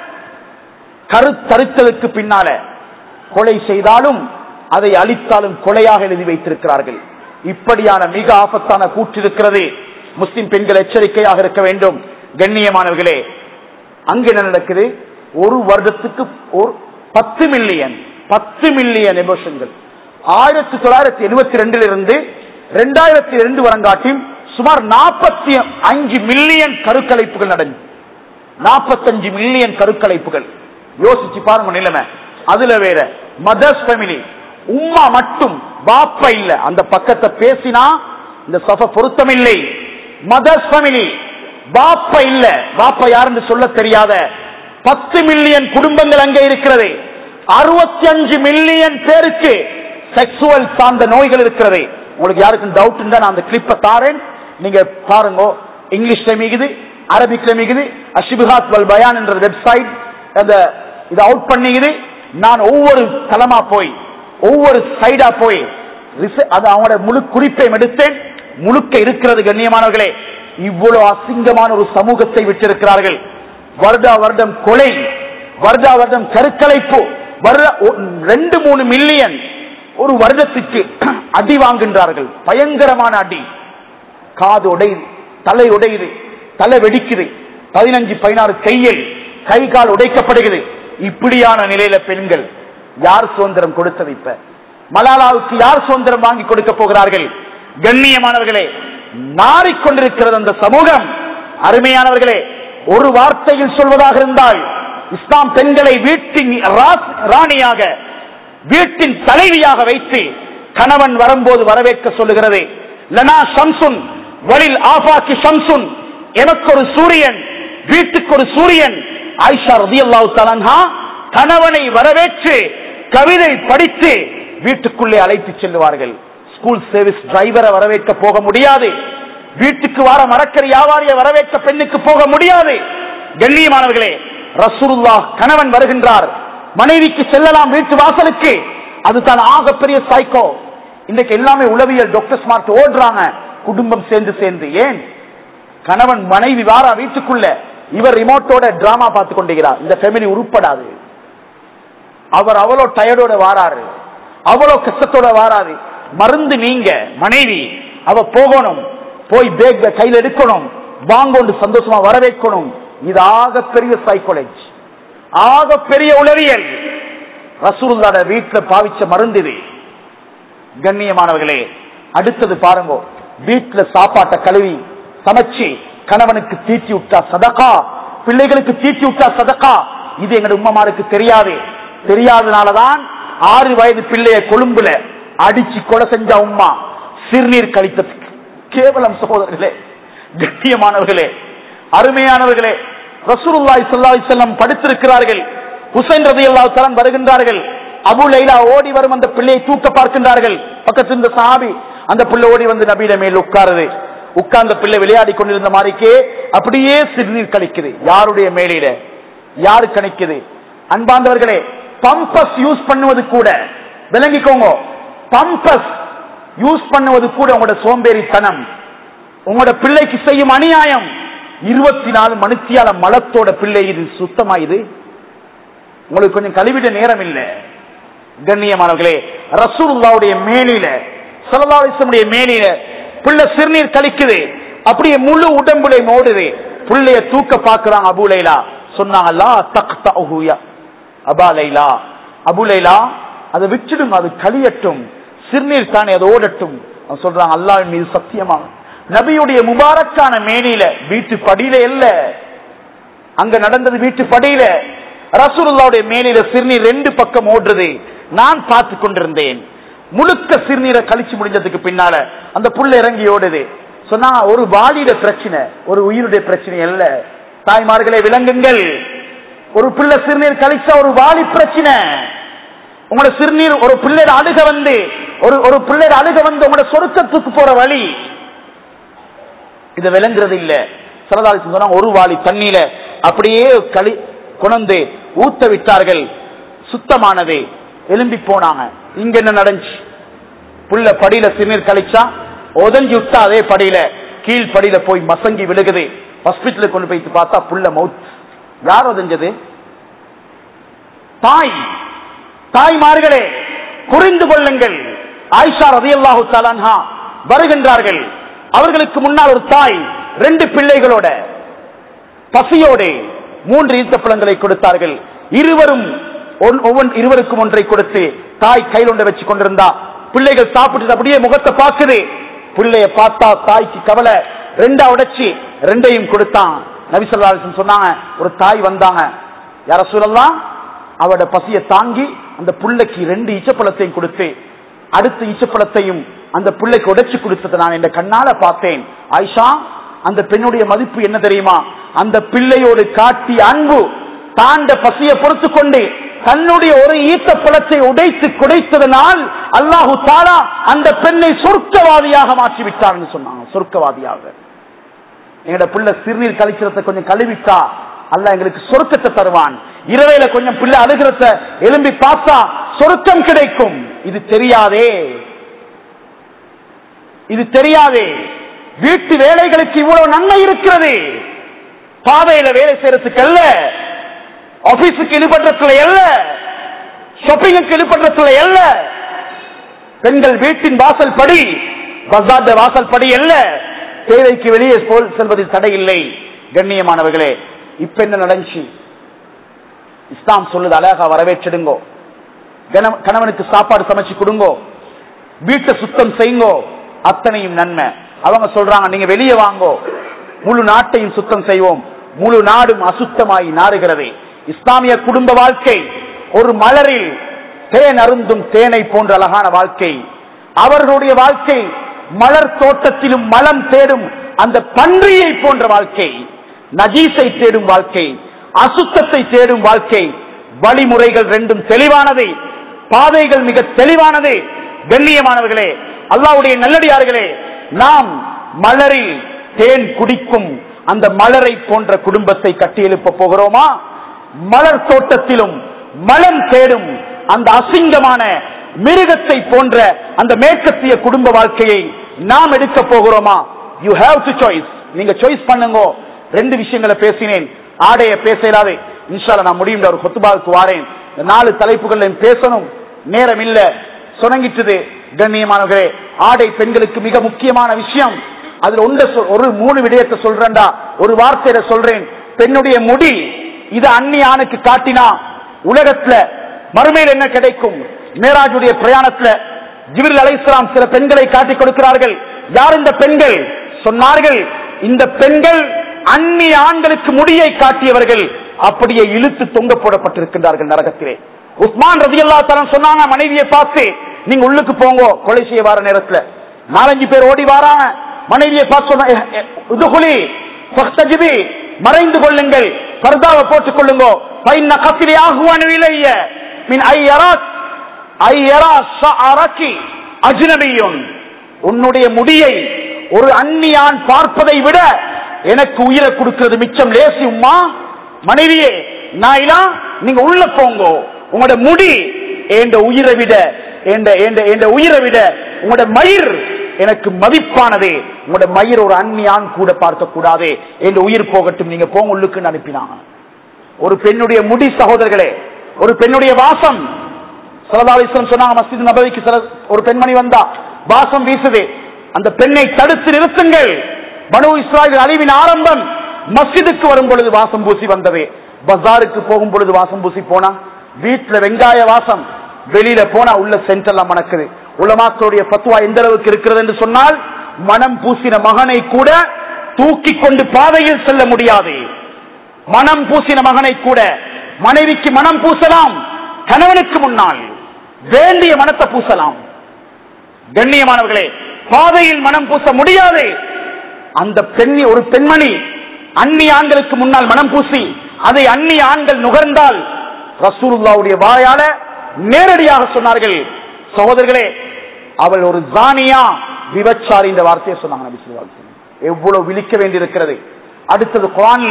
கருத்தறுத்தலுக்கு பின்னால கொலை செய்தாலும் அதை அழித்தாலும் கொலையாக எழுதி வைத்திருக்கிறார்கள் இப்படியான மிக ஆபத்தான கூற்று இருக்கிறது முஸ்லிம் பெண்கள் எச்சரிக்கையாக இருக்க வேண்டும் கண்ணியமானவர்களே அங்கு என்ன நடக்குது ஒரு வருடத்துக்கு ஒரு பத்து மில்லியன் பத்து மில்லியன் எமோஷன்கள் ஆயிரத்தி தொள்ளாயிரத்தி எழுபத்தி ரெண்டில் இருந்து ரெண்டாயிரத்தி ரெண்டு வரங்காட்டியும் சுமார் நாற்பத்தி அஞ்சு மில்லியன் கருக்கலைப்புகள் நடந்து நாற்பத்தஞ்சு மில்லியன் கருக்கலைப்புகள் யோசிச்சு பாருங்க நிலைமை அதுல வேற மதர்ஸ் ஃபேமிலி உம்மா மட்டும் பாப்ப இல்ல அந்த பக்கத்தை பேசினா இந்த சபை பொருத்தமில்லை மதர்ஸ் ஃபேமிலி பாப்ப இல்ல பாப்ப யாருன்னு சொல்ல தெரியாத பத்து மில்லியன் குடும்பங்கள் அங்கே இருக்கிறது அறுபத்தி அஞ்சு மில்லியன் பேருக்கு செக்ஸுவல் சார்ந்த நோய்கள் இருக்கிறது உங்களுக்கு யாருக்கும் டவுட் இருந்தா நான் அந்த கிளிப்பை தாரேன் நீங்க பாருங்க இங்கிலீஷ்ல மிகுது அரபிக்ல மிகுது அஷிபுஹாத் வல் பயான் என்ற வெப்சைட் அந்த இதை அவுட் பண்ணிக்குது நான் ஒவ்வொரு தளமா போய் ஒவ்வொரு சைடா போய் ரிச- அது அவங்களோட முழு குறிப்பையும் எடுத்தேன் முழுக்க இருக்கிறது கண்ணியமானவர்களே இவ்வளவு அசிங்கமான ஒரு சமூகத்தை விட்டிருக்கிறார்கள் வருடா வருடம் கொலை வருடா வருடம் கருக்கலைப்பு வருட ஒ- ரெண்டு மூணு மில்லியன் ஒரு வருடத்துக்கு அடி வாங்குகின்றார்கள் பயங்கரமான அடி காது உடையுது தலை உடையுது தலை வெடிக்குது பதினஞ்சு பதினாறு கையில் கை கால் உடைக்கப்படுகிறது இப்படியான நிலையில பெண்கள் யார் சுதந்திரம் கொடுத்தது இப்ப மலாலாவுக்கு யார் சுதந்திரம் வாங்கி கொடுக்க போகிறார்கள் கண்ணியமானவர்களே நாறிக்கொண்டிருக்கிறது அந்த சமூகம் அருமையானவர்களே ஒரு வார்த்தையில் சொல்வதாக இருந்தால் இஸ்லாம் பெண்களை வீட்டின் ராஸ்- ராணியாக வீட்டின் தலைவியாக வைத்து கணவன் வரும்போது வரவேற்க சொல்லுகிறது லனா ஷம்சுன் வலில் ஆஃபாக்கி ஷம்சுன் எனக்கு ஒரு சூரியன் வீட்டுக்கு ஒரு சூரியன் ஆயிஷா ரதியல்லாஹு தஆலா கணவனை வரவேற்று கவிதை படித்து வீட்டுக்குள்ளே அழைத்து செல்லுவார்கள் ஸ்கூல் சர்வீஸ் டிரைவரை வரவேற்க போக முடியாது வீட்டுக்கு வர மரக்கறி வியாபாரியை வரவேற்க பெண்ணுக்கு போக முடியாது கண்ணியமானவர்களே ரசூலுல்லா கணவன் வருகின்றார் மனைவிக்கு செல்லலாம் வீட்டு வாசலுக்கு அதுதான் ஆகப்பெரிய சைக்கோ இன்னைக்கு எல்லாமே உளவியல் டாக்டர் ஸ்மார்ட் ஓடுறாங்க குடும்பம் சேர்ந்து சேர்ந்து ஏன் கணவன் மனைவி வாரா வீட்டுக்குள்ள இவர் ரிமோட்டோட டிராமா பார்த்து கொண்டிருக்கிறார் இந்த ஃபேமிலி உருப்படாது அவர் அவ்வளோ டயர்டோட வாராரு அவ்வளோ கஷ்டத்தோட வாராது மருந்து நீங்க மனைவி அவ போகணும் போய் பேக் கையில் எடுக்கணும் வாங்கொண்டு சந்தோஷமா வர வைக்கணும் இது ஆக பெரிய சைக்காலஜி ஆக பெரிய உளவியல் ரசூலுல்லாட வீட்டுல பாவிச்ச மருந்து இது கண்ணியமானவர்களே அடுத்தது பாருங்க வீட்டுல சாப்பாட்டை கழுவி சமைச்சு கணவனுக்கு தீட்டி விட்டா சதக்கா பிள்ளைகளுக்கு தீட்டி விட்டா சதக்கா இது எங்க உம்மமாருக்கு தெரியாது தெரியாதனாலதான் ஆறு வயது பிள்ளைய கொழும்புல அடிச்சு கொலை செஞ்ச உம்மா சிறுநீர் கழித்ததுக்கு கேவலம் சகோதரர்களே கண்ணியமானவர்களே அருமையானவர்களே ரசூலுல்லாஹி ஸல்லல்லாஹு அலைஹி வஸல்லம் படுத்திருக்கிறார்கள் ஹுசைன் ரலியல்லாஹு தஆலா வருகின்றார்கள் அபு லைலா ஓடி வரும் அந்த பிள்ளையை தூக்க பார்க்கின்றார்கள் பக்கத்தில் இருந்த சஹாபி அந்த பிள்ளை ஓடி வந்து நபியிட மேல் உட்காருது உட்கார்ந்த பிள்ளை விளையாடி கொண்டிருந்த மாதிரிக்கே அப்படியே சிறுநீர் கழிக்குது யாருடைய மேலிட யாரு கணிக்குது அன்பாந்தவர்களே பம்பஸ் யூஸ் பண்ணுவது கூட விளங்கிக்கோங்க பம்பஸ் யூஸ் பண்ணுவது கூட உங்களோட சோம்பேறித்தனம் உங்களோட பிள்ளைக்கு செய்யும் அநியாயம் இருபத்தி நாலு மணித்தியால மலத்தோட பிள்ளை இது சுத்தமா இது உங்களுக்கு கொஞ்சம் கழுவிட நேரம் இல்ல கண்ணியமானவர்களே ரசூலுல்லாவுடைய மேலில சலதாலிசமுடைய மேலில பிள்ளை சிறுநீர் கழிக்குது அப்படியே முழு உடம்புல ஓடுது பிள்ளைய தூக்க பாக்குறாங்க அபுலைலா சொன்னாங்களா தக் தகுயா அபாலைலா அபுலைலா அதை விட்டுடுங்க அது கழியட்டும் சிறுநீர் தானே அது ஓடட்டும் அவன் சொல்றாங்க அல்லாஹ்வின் மீது சத்தியமா நபியுடைய முபாரக்கான மேனியில வீட்டு படியில இல்ல அங்க நடந்தது வீட்டு படியில ரசூலுல்லாவுடைய மேனில சிறுநீர் ரெண்டு பக்கம் ஓடுறது நான் பார்த்து கொண்டிருந்தேன் முழுக்க சிறுநீரை கழிச்சு முடிஞ்சதுக்கு பின்னால அந்த புள்ள இறங்கி ஓடுது சொன்னா ஒரு வாலிட பிரச்சனை ஒரு உயிருடைய பிரச்சனை அல்ல தாய்மார்களே விளங்குங்கள் ஒரு பிள்ளை சிறுநீர் கழிச்சா ஒரு வாலி பிரச்சனை உங்களோட சிறுநீர் ஒரு பிள்ளையோட அழுக வந்து ஒரு ஒரு பிள்ளையோட அழுக வந்து உங்களோட சொருக்கத்துக்கு போற வழி இதை விளங்குறது இல்ல சிறதாளி சொன்னா ஒரு வாளி தண்ணீர அப்படியே களி குணந்து ஊத்த விட்டார்கள் சுத்தமானது எலும்பி போனாங்க இங்க என்ன நடந்துச்சு புள்ள படியில சிறுநீர் கழிச்சா உதஞ்சி விட்டா அதே படியில கீழ் படியில போய் மசங்கி விழுகுது ஹாஸ்பிட்டலுக்கு கொண்டு போயிட்டு பார்த்தா புள்ள மவுத் யார் உதஞ்சது தாய் தாய்மார்களே புரிந்து கொள்ளுங்கள் ஆயிஷா ரதியல்லாஹு தலான்ஹா வருகின்றார்கள் அவர்களுக்கு முன்னால் ஒரு தாய் ரெண்டு பிள்ளைகளோட பசியோடு மூன்று ஈத்தப்பழங்களை கொடுத்தார்கள் இருவரும் ஒன்- ஒவ்வொன் இருவருக்கும் ஒன்றை கொடுத்து தாய் கையில் ஒன்றை வச்சு கொண்டிருந்தா பிள்ளைகள் சாப்பிட்டு அப்படியே முகத்தை பார்க்குது பிள்ளைய பார்த்தா தாய்க்கு கவலை ரெண்டா உடைச்சு ரெண்டையும் கொடுத்தான் நபிசல்லாசன் சொன்னாங்க ஒரு தாய் வந்தாங்க யார சொல்லலாம் அவட பசியை தாங்கி அந்த புள்ளைக்கு ரெண்டு இச்சப்பழத்தையும் கொடுத்து அடுத்த இச்சப்பழத்தையும் அந்த பிள்ளைக்கு உடைச்சு கொடுத்ததை நான் என் கண்ணால பார்த்தேன் ஆயிஷா அந்த பெண்ணுடைய மதிப்பு என்ன தெரியுமா அந்த பிள்ளையோடு காட்டிய அன்பு தாண்ட பசியை பொறுத்து கொண்டு தன்னுடைய ஒரு ஈத்த பழத்தை உடைத்து குடைத்ததனால் அல்லாஹு தாலா அந்த பெண்ணை சொர்க்கவாதியாக மாற்றி விட்டார்னு சொன்னாங்க சொர்க்கவாதியாக எங்களோட பிள்ளை சிறுநீர் கழிக்கிறத கொஞ்சம் கழுவிட்டா அல்லாஹ் எங்களுக்கு சொர்க்கத்தை தருவான் இரவையில கொஞ்சம் பிள்ளை அழுகிறத எலும்பி பார்த்தா சொர்க்கம் கிடைக்கும் இது தெரியாதே இது தெரியாதே வீட்டு வேலைகளுக்கு இவ்வளவு நன்மை இருக்கிறது பாதையில வேலை செய்யறதுக்கு அல்ல ஆபீஸுக்கு இழுபற்றத்துல அல்ல ஷாப்பிங்குக்கு இழுபற்றத்துல அல்ல பெண்கள் வீட்டின் வாசல் படி பசார்ட வாசல் படி அல்ல தேவைக்கு வெளியே போல் செல்வதில் தடை இல்லை கண்ணியமானவர்களே இப்ப என்ன நடந்துச்சு இஸ்லாம் சொல்லுது அழகா வரவேற்றிடுங்கோ கணவ- கணவனுக்கு சாப்பாடு சமைச்சு கொடுங்கோ வீட்டை சுத்தம் செய்யுங்கோ அத்தனையும் நன்மை அவங்க சொல்றாங்க நீங்க வெளியே வாங்கோ முழு நாட்டையும் சுத்தம் செய்வோம் முழு நாடும் அசுத்தமாய் நாறுகிறது இஸ்லாமிய குடும்ப வாழ்க்கை ஒரு மலரில் தேன் அருந்தும் தேனை போன்ற அழகான வாழ்க்கை அவர்களுடைய வாழ்க்கை மலர் தோட்டத்திலும் மலம் தேடும் அந்த பன்றியை போன்ற வாழ்க்கை நஜீஸை தேடும் வாழ்க்கை அசுத்தத்தை தேடும் வாழ்க்கை வழிமுறைகள் ரெண்டும் தெளிவானது பாதைகள் மிக தெளிவானது கண்ணியமானவர்களே அல்லாவுடைய நல்லடியார்களே நாம் மலரில் தேன் குடிக்கும் அந்த மலரை போன்ற குடும்பத்தை கட்டியெழுப்ப போகிறோமா மலர் தோட்டத்திலும் மலம் தேடும் அந்த அசிங்கமான மிருகத்தை போன்ற அந்த மேற்கத்திய குடும்ப வாழ்க்கையை நாம் எடுக்க போகிறோமா யூ ஹேவ் டு சாய்ஸ் நீங்க சாய்ஸ் பண்ணுங்க ரெண்டு விஷயங்களை பேசினேன் ஆடைய பேசலாது இன்ஷால நான் முடியும் ஒரு கொத்துபாவுக்கு வாரேன் இந்த நாலு தலைப்புகள் பேசணும் நேரம் இல்ல சொனங்கிட்டது கண்ணியமானவர்களே ஆடை பெண்களுக்கு மிக முக்கியமான விஷயம் அதுல ஒன்ற சொல்- ஒரு மூணு விடயத்தை சொல்றேன்டா ஒரு வார்த்தையில சொல்றேன் பெண்ணுடைய முடி இது அந்நிய ஆணுக்கு காட்டினா உலகத்துல மறுமையில் என்ன கிடைக்கும் மேராஜுடைய பிரயாணத்துல ஜிபிரில் அலைஹிஸ்ஸலாம் சில பெண்களை காட்டிக் கொடுக்கிறார்கள் யார் இந்த பெண்கள் சொன்னார்கள் இந்த பெண்கள் அந்நிய ஆண்களுக்கு முடியை காட்டியவர்கள் அப்படியே இழுத்து தொங்க போடப்பட்டிருக்கின்றார்கள் நரகத்திலே உஸ்மான் ரதி அல்லா சொன்னாங்க மனைவியை பார்த்து நீங்க உள்ளுக்கு போங்க கொலை செய்ய வர நேரத்துல நாலஞ்சு பேர் ஓடி வாராங்க மனைவியை பார்த்து சொன்ன "எ- எ- உதுகுலி, ஃபஸ்தஜிபி, மறைந்து கொள்ளுங்கள் பர்தாவை போட்டுக் கொள்ளுங்க பைன்ன கத்திரி ஆகுவானு இலைய மின் ஐயராத் ஐயரா ஷஅரகி அஜ்னபியுன் உன்னுடைய முடியை ஒரு அந்நியான் பார்ப்பதை விட எனக்கு உயிரை கொடுக்கிறது மிச்சம் லேசி உம்மா மனைவியே நாயிலா நீங்க உள்ள போங்கோ உங்களோட முடி என்ற உயிரை விட என்ற என்ற என்ற உயிரை விட உங்களோட மயிர் எனக்கு மதிப்பானது உங்களோட மயிர் ஒரு அந்நியான் கூட பார்க்க கூடாது என்ற உயிர் போகட்டும் நீங்க போங்க உள்ளுக்குன்னு அனுப்பினாங்க ஒரு பெண்ணுடைய முடி சகோதரர்களே ஒரு பெண்ணுடைய வாசம் சரதாலிஸ்வரம் சொன்னாங்க மஸ்ஜித் நபவிக்கு சில ஒரு பெண்மணி வந்தா வாசம் வீசுது அந்த பெண்ணை தடுத்து நிறுத்துங்கள் பனு இஸ்ராயல் அழிவின் ஆரம்பம் மஸ்ஜிதுக்கு வரும் பொழுது வாசம் பூசி வந்தது பஜாருக்கு போகும் பொழுது வாசம் பூசி போனா வீட்டுல வெங்காய வாசம் வெளியில போனா உள்ள சென்டெல்லாம் மணக்குது உலமாக்களுடைய பத்துவா எந்த அளவுக்கு இருக்கிறது என்று சொன்னால் மனம் பூசின மகனை கூட தூக்கி கொண்டு பாதையில் செல்ல முடியாது மனம் பூசின மகனை கூட மனைவிக்கு மனம் பூசலாம் கணவனுக்கு முன்னால் வேண்டிய மனத்தை பூசலாம் கண்ணியமானவர்களே பாதையில் மனம் பூச முடியாது அந்த பெண்ணி ஒரு பெண்மணி அந்நிய ஆண்களுக்கு முன்னால் மனம் பூசி அதை அந்நிய ஆண்கள் நுகர்ந்தால் ரசூலுல்லாவுடைய வாயால நேரடியாக சொன்னார்கள் சகோதரர்களே அவள் ஒரு ஜானியா விபச்சாரி இந்த வார்த்தையை சொன்னாங்க நபி ஸல்லல்லாஹு அலைஹி வஸல்லம். எவ்வளவு விழிக்க வேண்டியிருக்கிறது அடுத்தது குரான்ல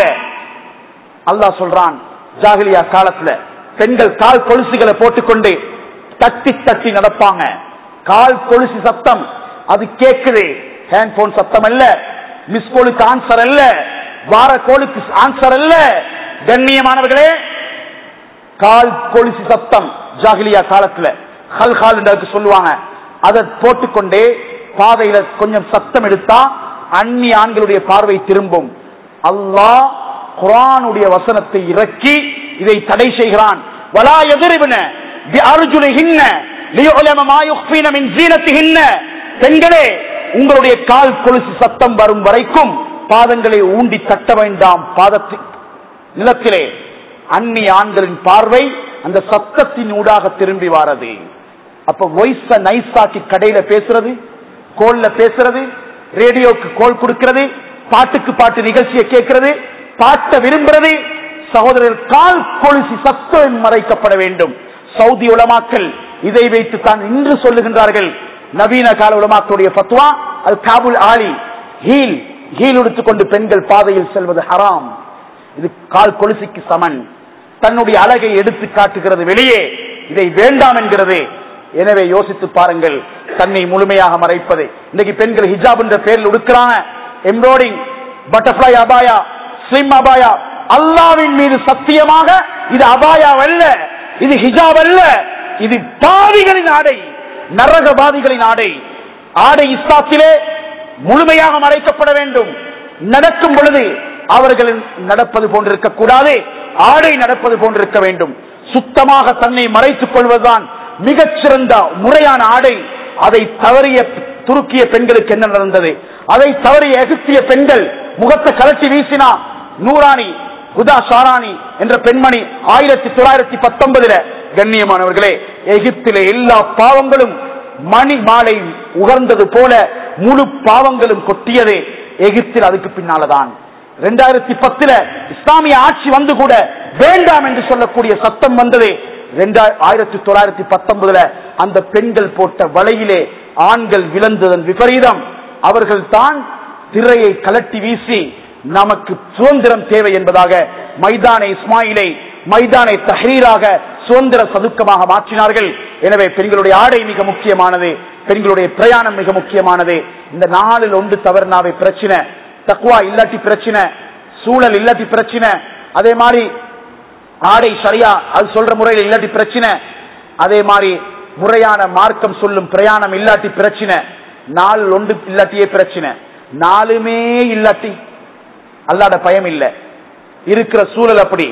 அல்லாஹ் சொல்றான் ஜாகிலியா காலத்துல பெண்கள் கால் கொலுசுகளை போட்டுக்கொண்டு தட்டி தட்டி நடப்பாங்க கால் கொலுசு சத்தம் அது கேக்குது ஹேண்ட் போன் சத்தம் அல்ல மிஸ் கோலுக்கு ஆன்சர் அல்ல வார கோலுக்கு ஆன்சர் அல்ல கண்ணியமானவர்களே கால் கொலுசு சத்தம் ஜாகிலியா காலத்துல ஹல் ஹால் என்று சொல்லுவாங்க அதை போட்டுக்கொண்டே பாதையில கொஞ்சம் சத்தம் எடுத்தா அந்நிய ஆண்களுடைய பார்வை திரும்பும் அல்லாஹ் குரானுடைய வசனத்தை இறக்கி இதை தடை செய்கிறான் வலா எதிரிவின அர்ஜுனஹின்ன லியுலம மா யுக்ஃபீன மின் ஜீனத்திஹின்ன பெண்களே உங்களுடைய கால் கொலுசு சத்தம் வரும் வரைக்கும் பாதங்களை ஊண்டி தட்ட வேண்டாம் பாதத்தில் நிலத்திலே அந்நிய ஆண்களின் பார்வை அந்த சத்தத்தின் ஊடாக திரும்பி வாரது அப்ப வாய்ஸ நைஸாக்கி கடையில பேசுறது கோல்ல பேசுறது ரேடியோக்கு கோல் கொடுக்கிறது பாட்டுக்கு பாட்டு நிகழ்ச்சியை கேட்கிறது பாட்டை விரும்புறது சகோதரர் கால் கொலுசி சத்தம் மறைக்கப்பட வேண்டும் சவுதி உலமாக்கள் இதை வைத்து தான் இன்று சொல்லுகின்றார்கள் நவீன கால உலமாக்களுடைய பத்துவா அது காபுல் ஆலி ஹீல் ஹீல் எடுத்துக்கொண்டு பெண்கள் பாதையில் செல்வது ஹராம் இது கால் கொலுசிக்கு சமன் தன்னுடைய அழகை எடுத்து காட்டுகிறது வெளியே இதை வேண்டாம் என்கிறது எனவே யோசித்து பாருங்கள் தன்னை முழுமையாக மறைப்பது இன்னைக்கு பெண்கள் ஹிஜாப் என்ற பெயரில் உடுக்கிறாங்க எம்ப்ராய்டிங் பட்டர்ஃபிளை அபாயா ஸ்லிம் அபாயா அல்லாவின் மீது சத்தியமாக இது அபாயா அல்ல இது ஹிஜாப் அல்ல இது பாவிகளின் ஆடை நரகவாதிகளின் ஆடை ஆடை இஸ்லாத்திலே முழுமையாக மறைக்கப்பட வேண்டும் நடக்கும் பொழுது அவர்கள் நடப்பது போன்றிருக்க கூடாது ஆடை நடப்பது போன்றிருக்க வேண்டும் சுத்தமாக தன்னை மறைத்துக் கொள்வதுதான் மிகச்சிறந்த முறையான ஆடை அதை தவறிய துருக்கிய பெண்களுக்கு என்ன நடந்தது அதை தவறிய எகிப்திய பெண்கள் முகத்தை கலட்டி வீசினா நூராணி குதா ஷாராணி என்ற பெண்மணி ஆயிரத்தி தொள்ளாயிரத்தி பத்தொன்பதுல கண்ணியமானவர்களே எகிப்திலே எல்லா பாவங்களும் மணி மாலை உகர்ந்தது போல முழு பாவங்களும் கொட்டியதே எகிப்தில் அதுக்கு பின்னாலதான் ரெண்டாயிரத்தி பத்துல இஸ்லாமிய ஆட்சி வந்து கூட வேண்டாம் என்று சொல்லக்கூடிய சத்தம் வந்தது ஆயிரத்தி தொள்ளாயிரத்தி பத்தொன்பதுல அந்த பெண்கள் போட்ட வலையிலே ஆண்கள் விழுந்ததன் விபரீதம் அவர்கள் தான் திரையை கலட்டி வீசி நமக்கு சுதந்திரம் தேவை என்பதாக மைதான இஸ்மாயிலை மைதானை தஹரீராக சுதந்திர சதுக்கமாக மாற்றினார்கள் எனவே பெண்களுடைய ஆடை மிக முக்கியமானது பெண்களுடைய பிரயாணம் மிக முக்கியமானது இந்த நாளில் ஒன்று தவறுனாவே பிரச்சனை தக்குவா இல்லாட்டி பிரச்சனை சூழல் இல்லாட்டி பிரச்சனை அதே மாதிரி ஆடை சரியா அது சொல்ற முறையில் இல்லாட்டி பிரச்சனை அதே மாதிரி முறையான மார்க்கம் சொல்லும் பிரயாணம் இல்லாட்டி பிரச்சனை நாள் ஒன்று இல்லாட்டியே பிரச்சனை நாளுமே இல்லாட்டி அல்லாட பயம் இல்லை இருக்கிற சூழல் அப்படி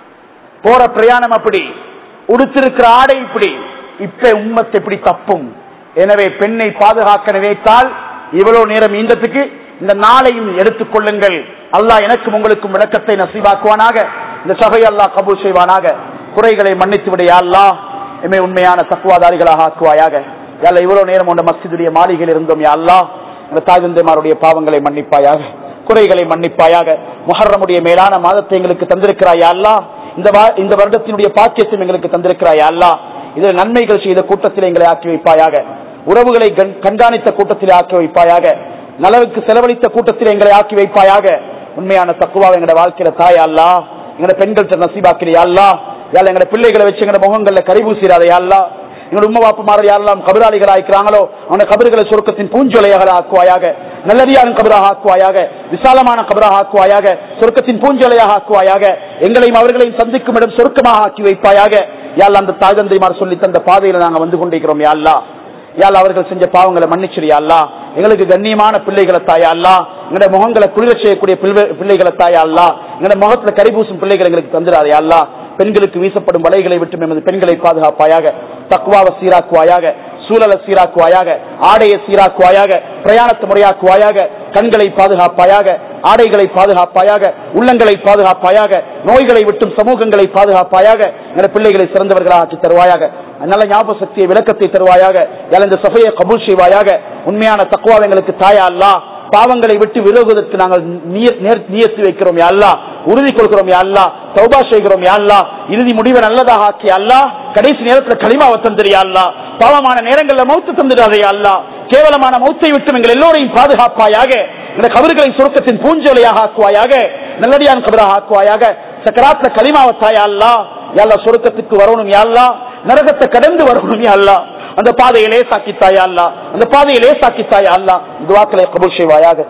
போற பிரயாணம் அப்படி உடுத்திருக்கிற ஆடை இப்படி இப்ப உம்மத்தை எப்படி தப்பும் எனவே பெண்ணை பாதுகாக்க நினைத்தால் இவ்வளவு நேரம் ஈந்தத்துக்கு இந்த நாளையும் எடுத்துக் கொள்ளுங்கள் அல்லாஹ் எனக்கும் உங்களுக்கும் விளக்கத்தை நசீவாக்குவானாக இந்த சபை அல்லாஹ் கபூல் செய்வானாக குறைகளை மன்னித்து விட அல்லாஹ் எம்மை உண்மையான தக்குவாதாரிகளாக ஆக்குவாயாக யாழ்லா இவ்வளவு நேரம் உண்ட மஸ்ஜிதுடைய மாளிகையில் இருந்தோம் யா அல்லாஹ் இந்த தாய் தந்தைமாருடைய பாவங்களை மன்னிப்பாயாக குறைகளை மன்னிப்பாயாக முஹர்ரமுடைய மேலான மாதத்தை எங்களுக்கு தந்திருக்கிறாய் யா அல்லாஹ் இந்த வா- இந்த வருடத்தினுடைய பாக்கியத்தையும் எங்களுக்கு தந்திருக்கிறாய் யா அல்லாஹ் இதில் நன்மைகள் செய்த கூட்டத்தில் எங்களை ஆக்கி வைப்பாயாக உறவுகளை கண்- கண்காணித்த கூட்டத்தில் ஆக்கி வைப்பாயாக நலவுக்கு செலவழித்த கூட்டத்தில் எங்களை ஆக்கி வைப்பாயாக உண்மையான தக்குவா எங்களோட வாழ்க்கையில தாயா அல்லா எங்களோட பெண்கள்கிட்ட நசீபாக்கிறியா அல்லா யாழ் எங்களோட பிள்ளைகளை வச்சு எங்களோட முகங்கள்ல கரிபூசிறாதே அல்லா எங்களோட உம்மா பாப்பமார் யாரெல்லாம் கபராளிகள் ஆக்கிறாங்களோ அவன கபறுகளை சொர்க்கத்தின் பூஞ்சொலையாக ஆக்குவாயாக நல்லடியாரும் கபராக ஆக்குவாயாக விசாலமான கபராக ஆக்குவாயாக சொர்க்கத்தின் பூஞ்சொலையாக ஆக்குவாயாக எங்களையும் அவர்களையும் சந்திக்கும் இடம் சொர்க்கமாக ஆக்கி வைப்பாயாக யாழ் அந்த தாய் தந்தைமார் சொல்லி தந்த பாதையில நாங்க வந்து கொண்டிருக்கிறோம் யா அல்லாஹ் யாழ் அவர்கள் செஞ்ச பாவங்களை மன்னிச்சிரியா அல்லா எங்களுக்கு கண்ணியமான பிள்ளைகளை தாயா அல்லா எங்களுடைய முகங்களை குளிர செய்யக்கூடிய பிள்ளை- பிள்ளைகளை தாயா அல்லா எங்களுடைய முகத்துல கரிபூசும் பிள்ளைகளை எங்களுக்கு தந்துடாதே அல்லா பெண்களுக்கு வீசப்படும் வலைகளை விட்டு எமது பெண்களை பாதுகாப்பாயாக தக்குவாவை சீராக்குவாயாக சூழலை சீராக்குவாயாக ஆடையை சீராக்குவாயாக பிரயாணத்தை முறையாக்குவாயாக கண்களை பாதுகாப்பாயாக ஆடைகளை பாதுகாப்பாயாக உள்ளங்களை பாதுகாப்பாயாக நோய்களை விட்டும் சமூகங்களை பாதுகாப்பாயாக என பிள்ளைகளை சிறந்தவர்களாக ஆக்கி தருவாயாக நல்ல ஞாபக சக்தியை விளக்கத்தை தருவாயாக யாழ் இந்த சபையை கபூல் செய்வாயாக உண்மையான தக்குவா எங்களுக்கு தாயா அல்லா பாவங்களை விட்டு விலகுவதற்கு நாங்கள் நிய- நேர்- நியத்து வைக்கிறோம் யா அல்லா உறுதி கொள்கிறோம் யா அல்லா தௌபா செய்கிறோம் யா அல்லா இறுதி முடிவை நல்லதாக ஆக்கி அல்லா கடைசி நேரத்தில் களிமாவை தந்திரியா அல்லா பாவமான நேரங்களில் மௌத்து தந்துடாதே யா அல்லா கேவலமான மௌத்தை விட்டு எங்கள் எல்லோரையும் பாதுகாப்பாயாக இந்த கபறுகளை சுருக்கத்தின் பூஞ்சோலையாக ஆக்குவாயாக நல்லடியான் கபராக ஆக்குவாயாக சக்கராத்துல களிமாவை தாயா அல்லா யாழ்லா சுருக்கத்துக்கு வரணும் யாழ்லா நரகத்தை கடந்து வரணும் யாழ்லா அந்த பாதையிலே சாக்கித்தாயா அல்லா அந்த பாதையிலே சாக்கித்தாயா அல்லா துவாக்களை கபூல் செய்வாயாக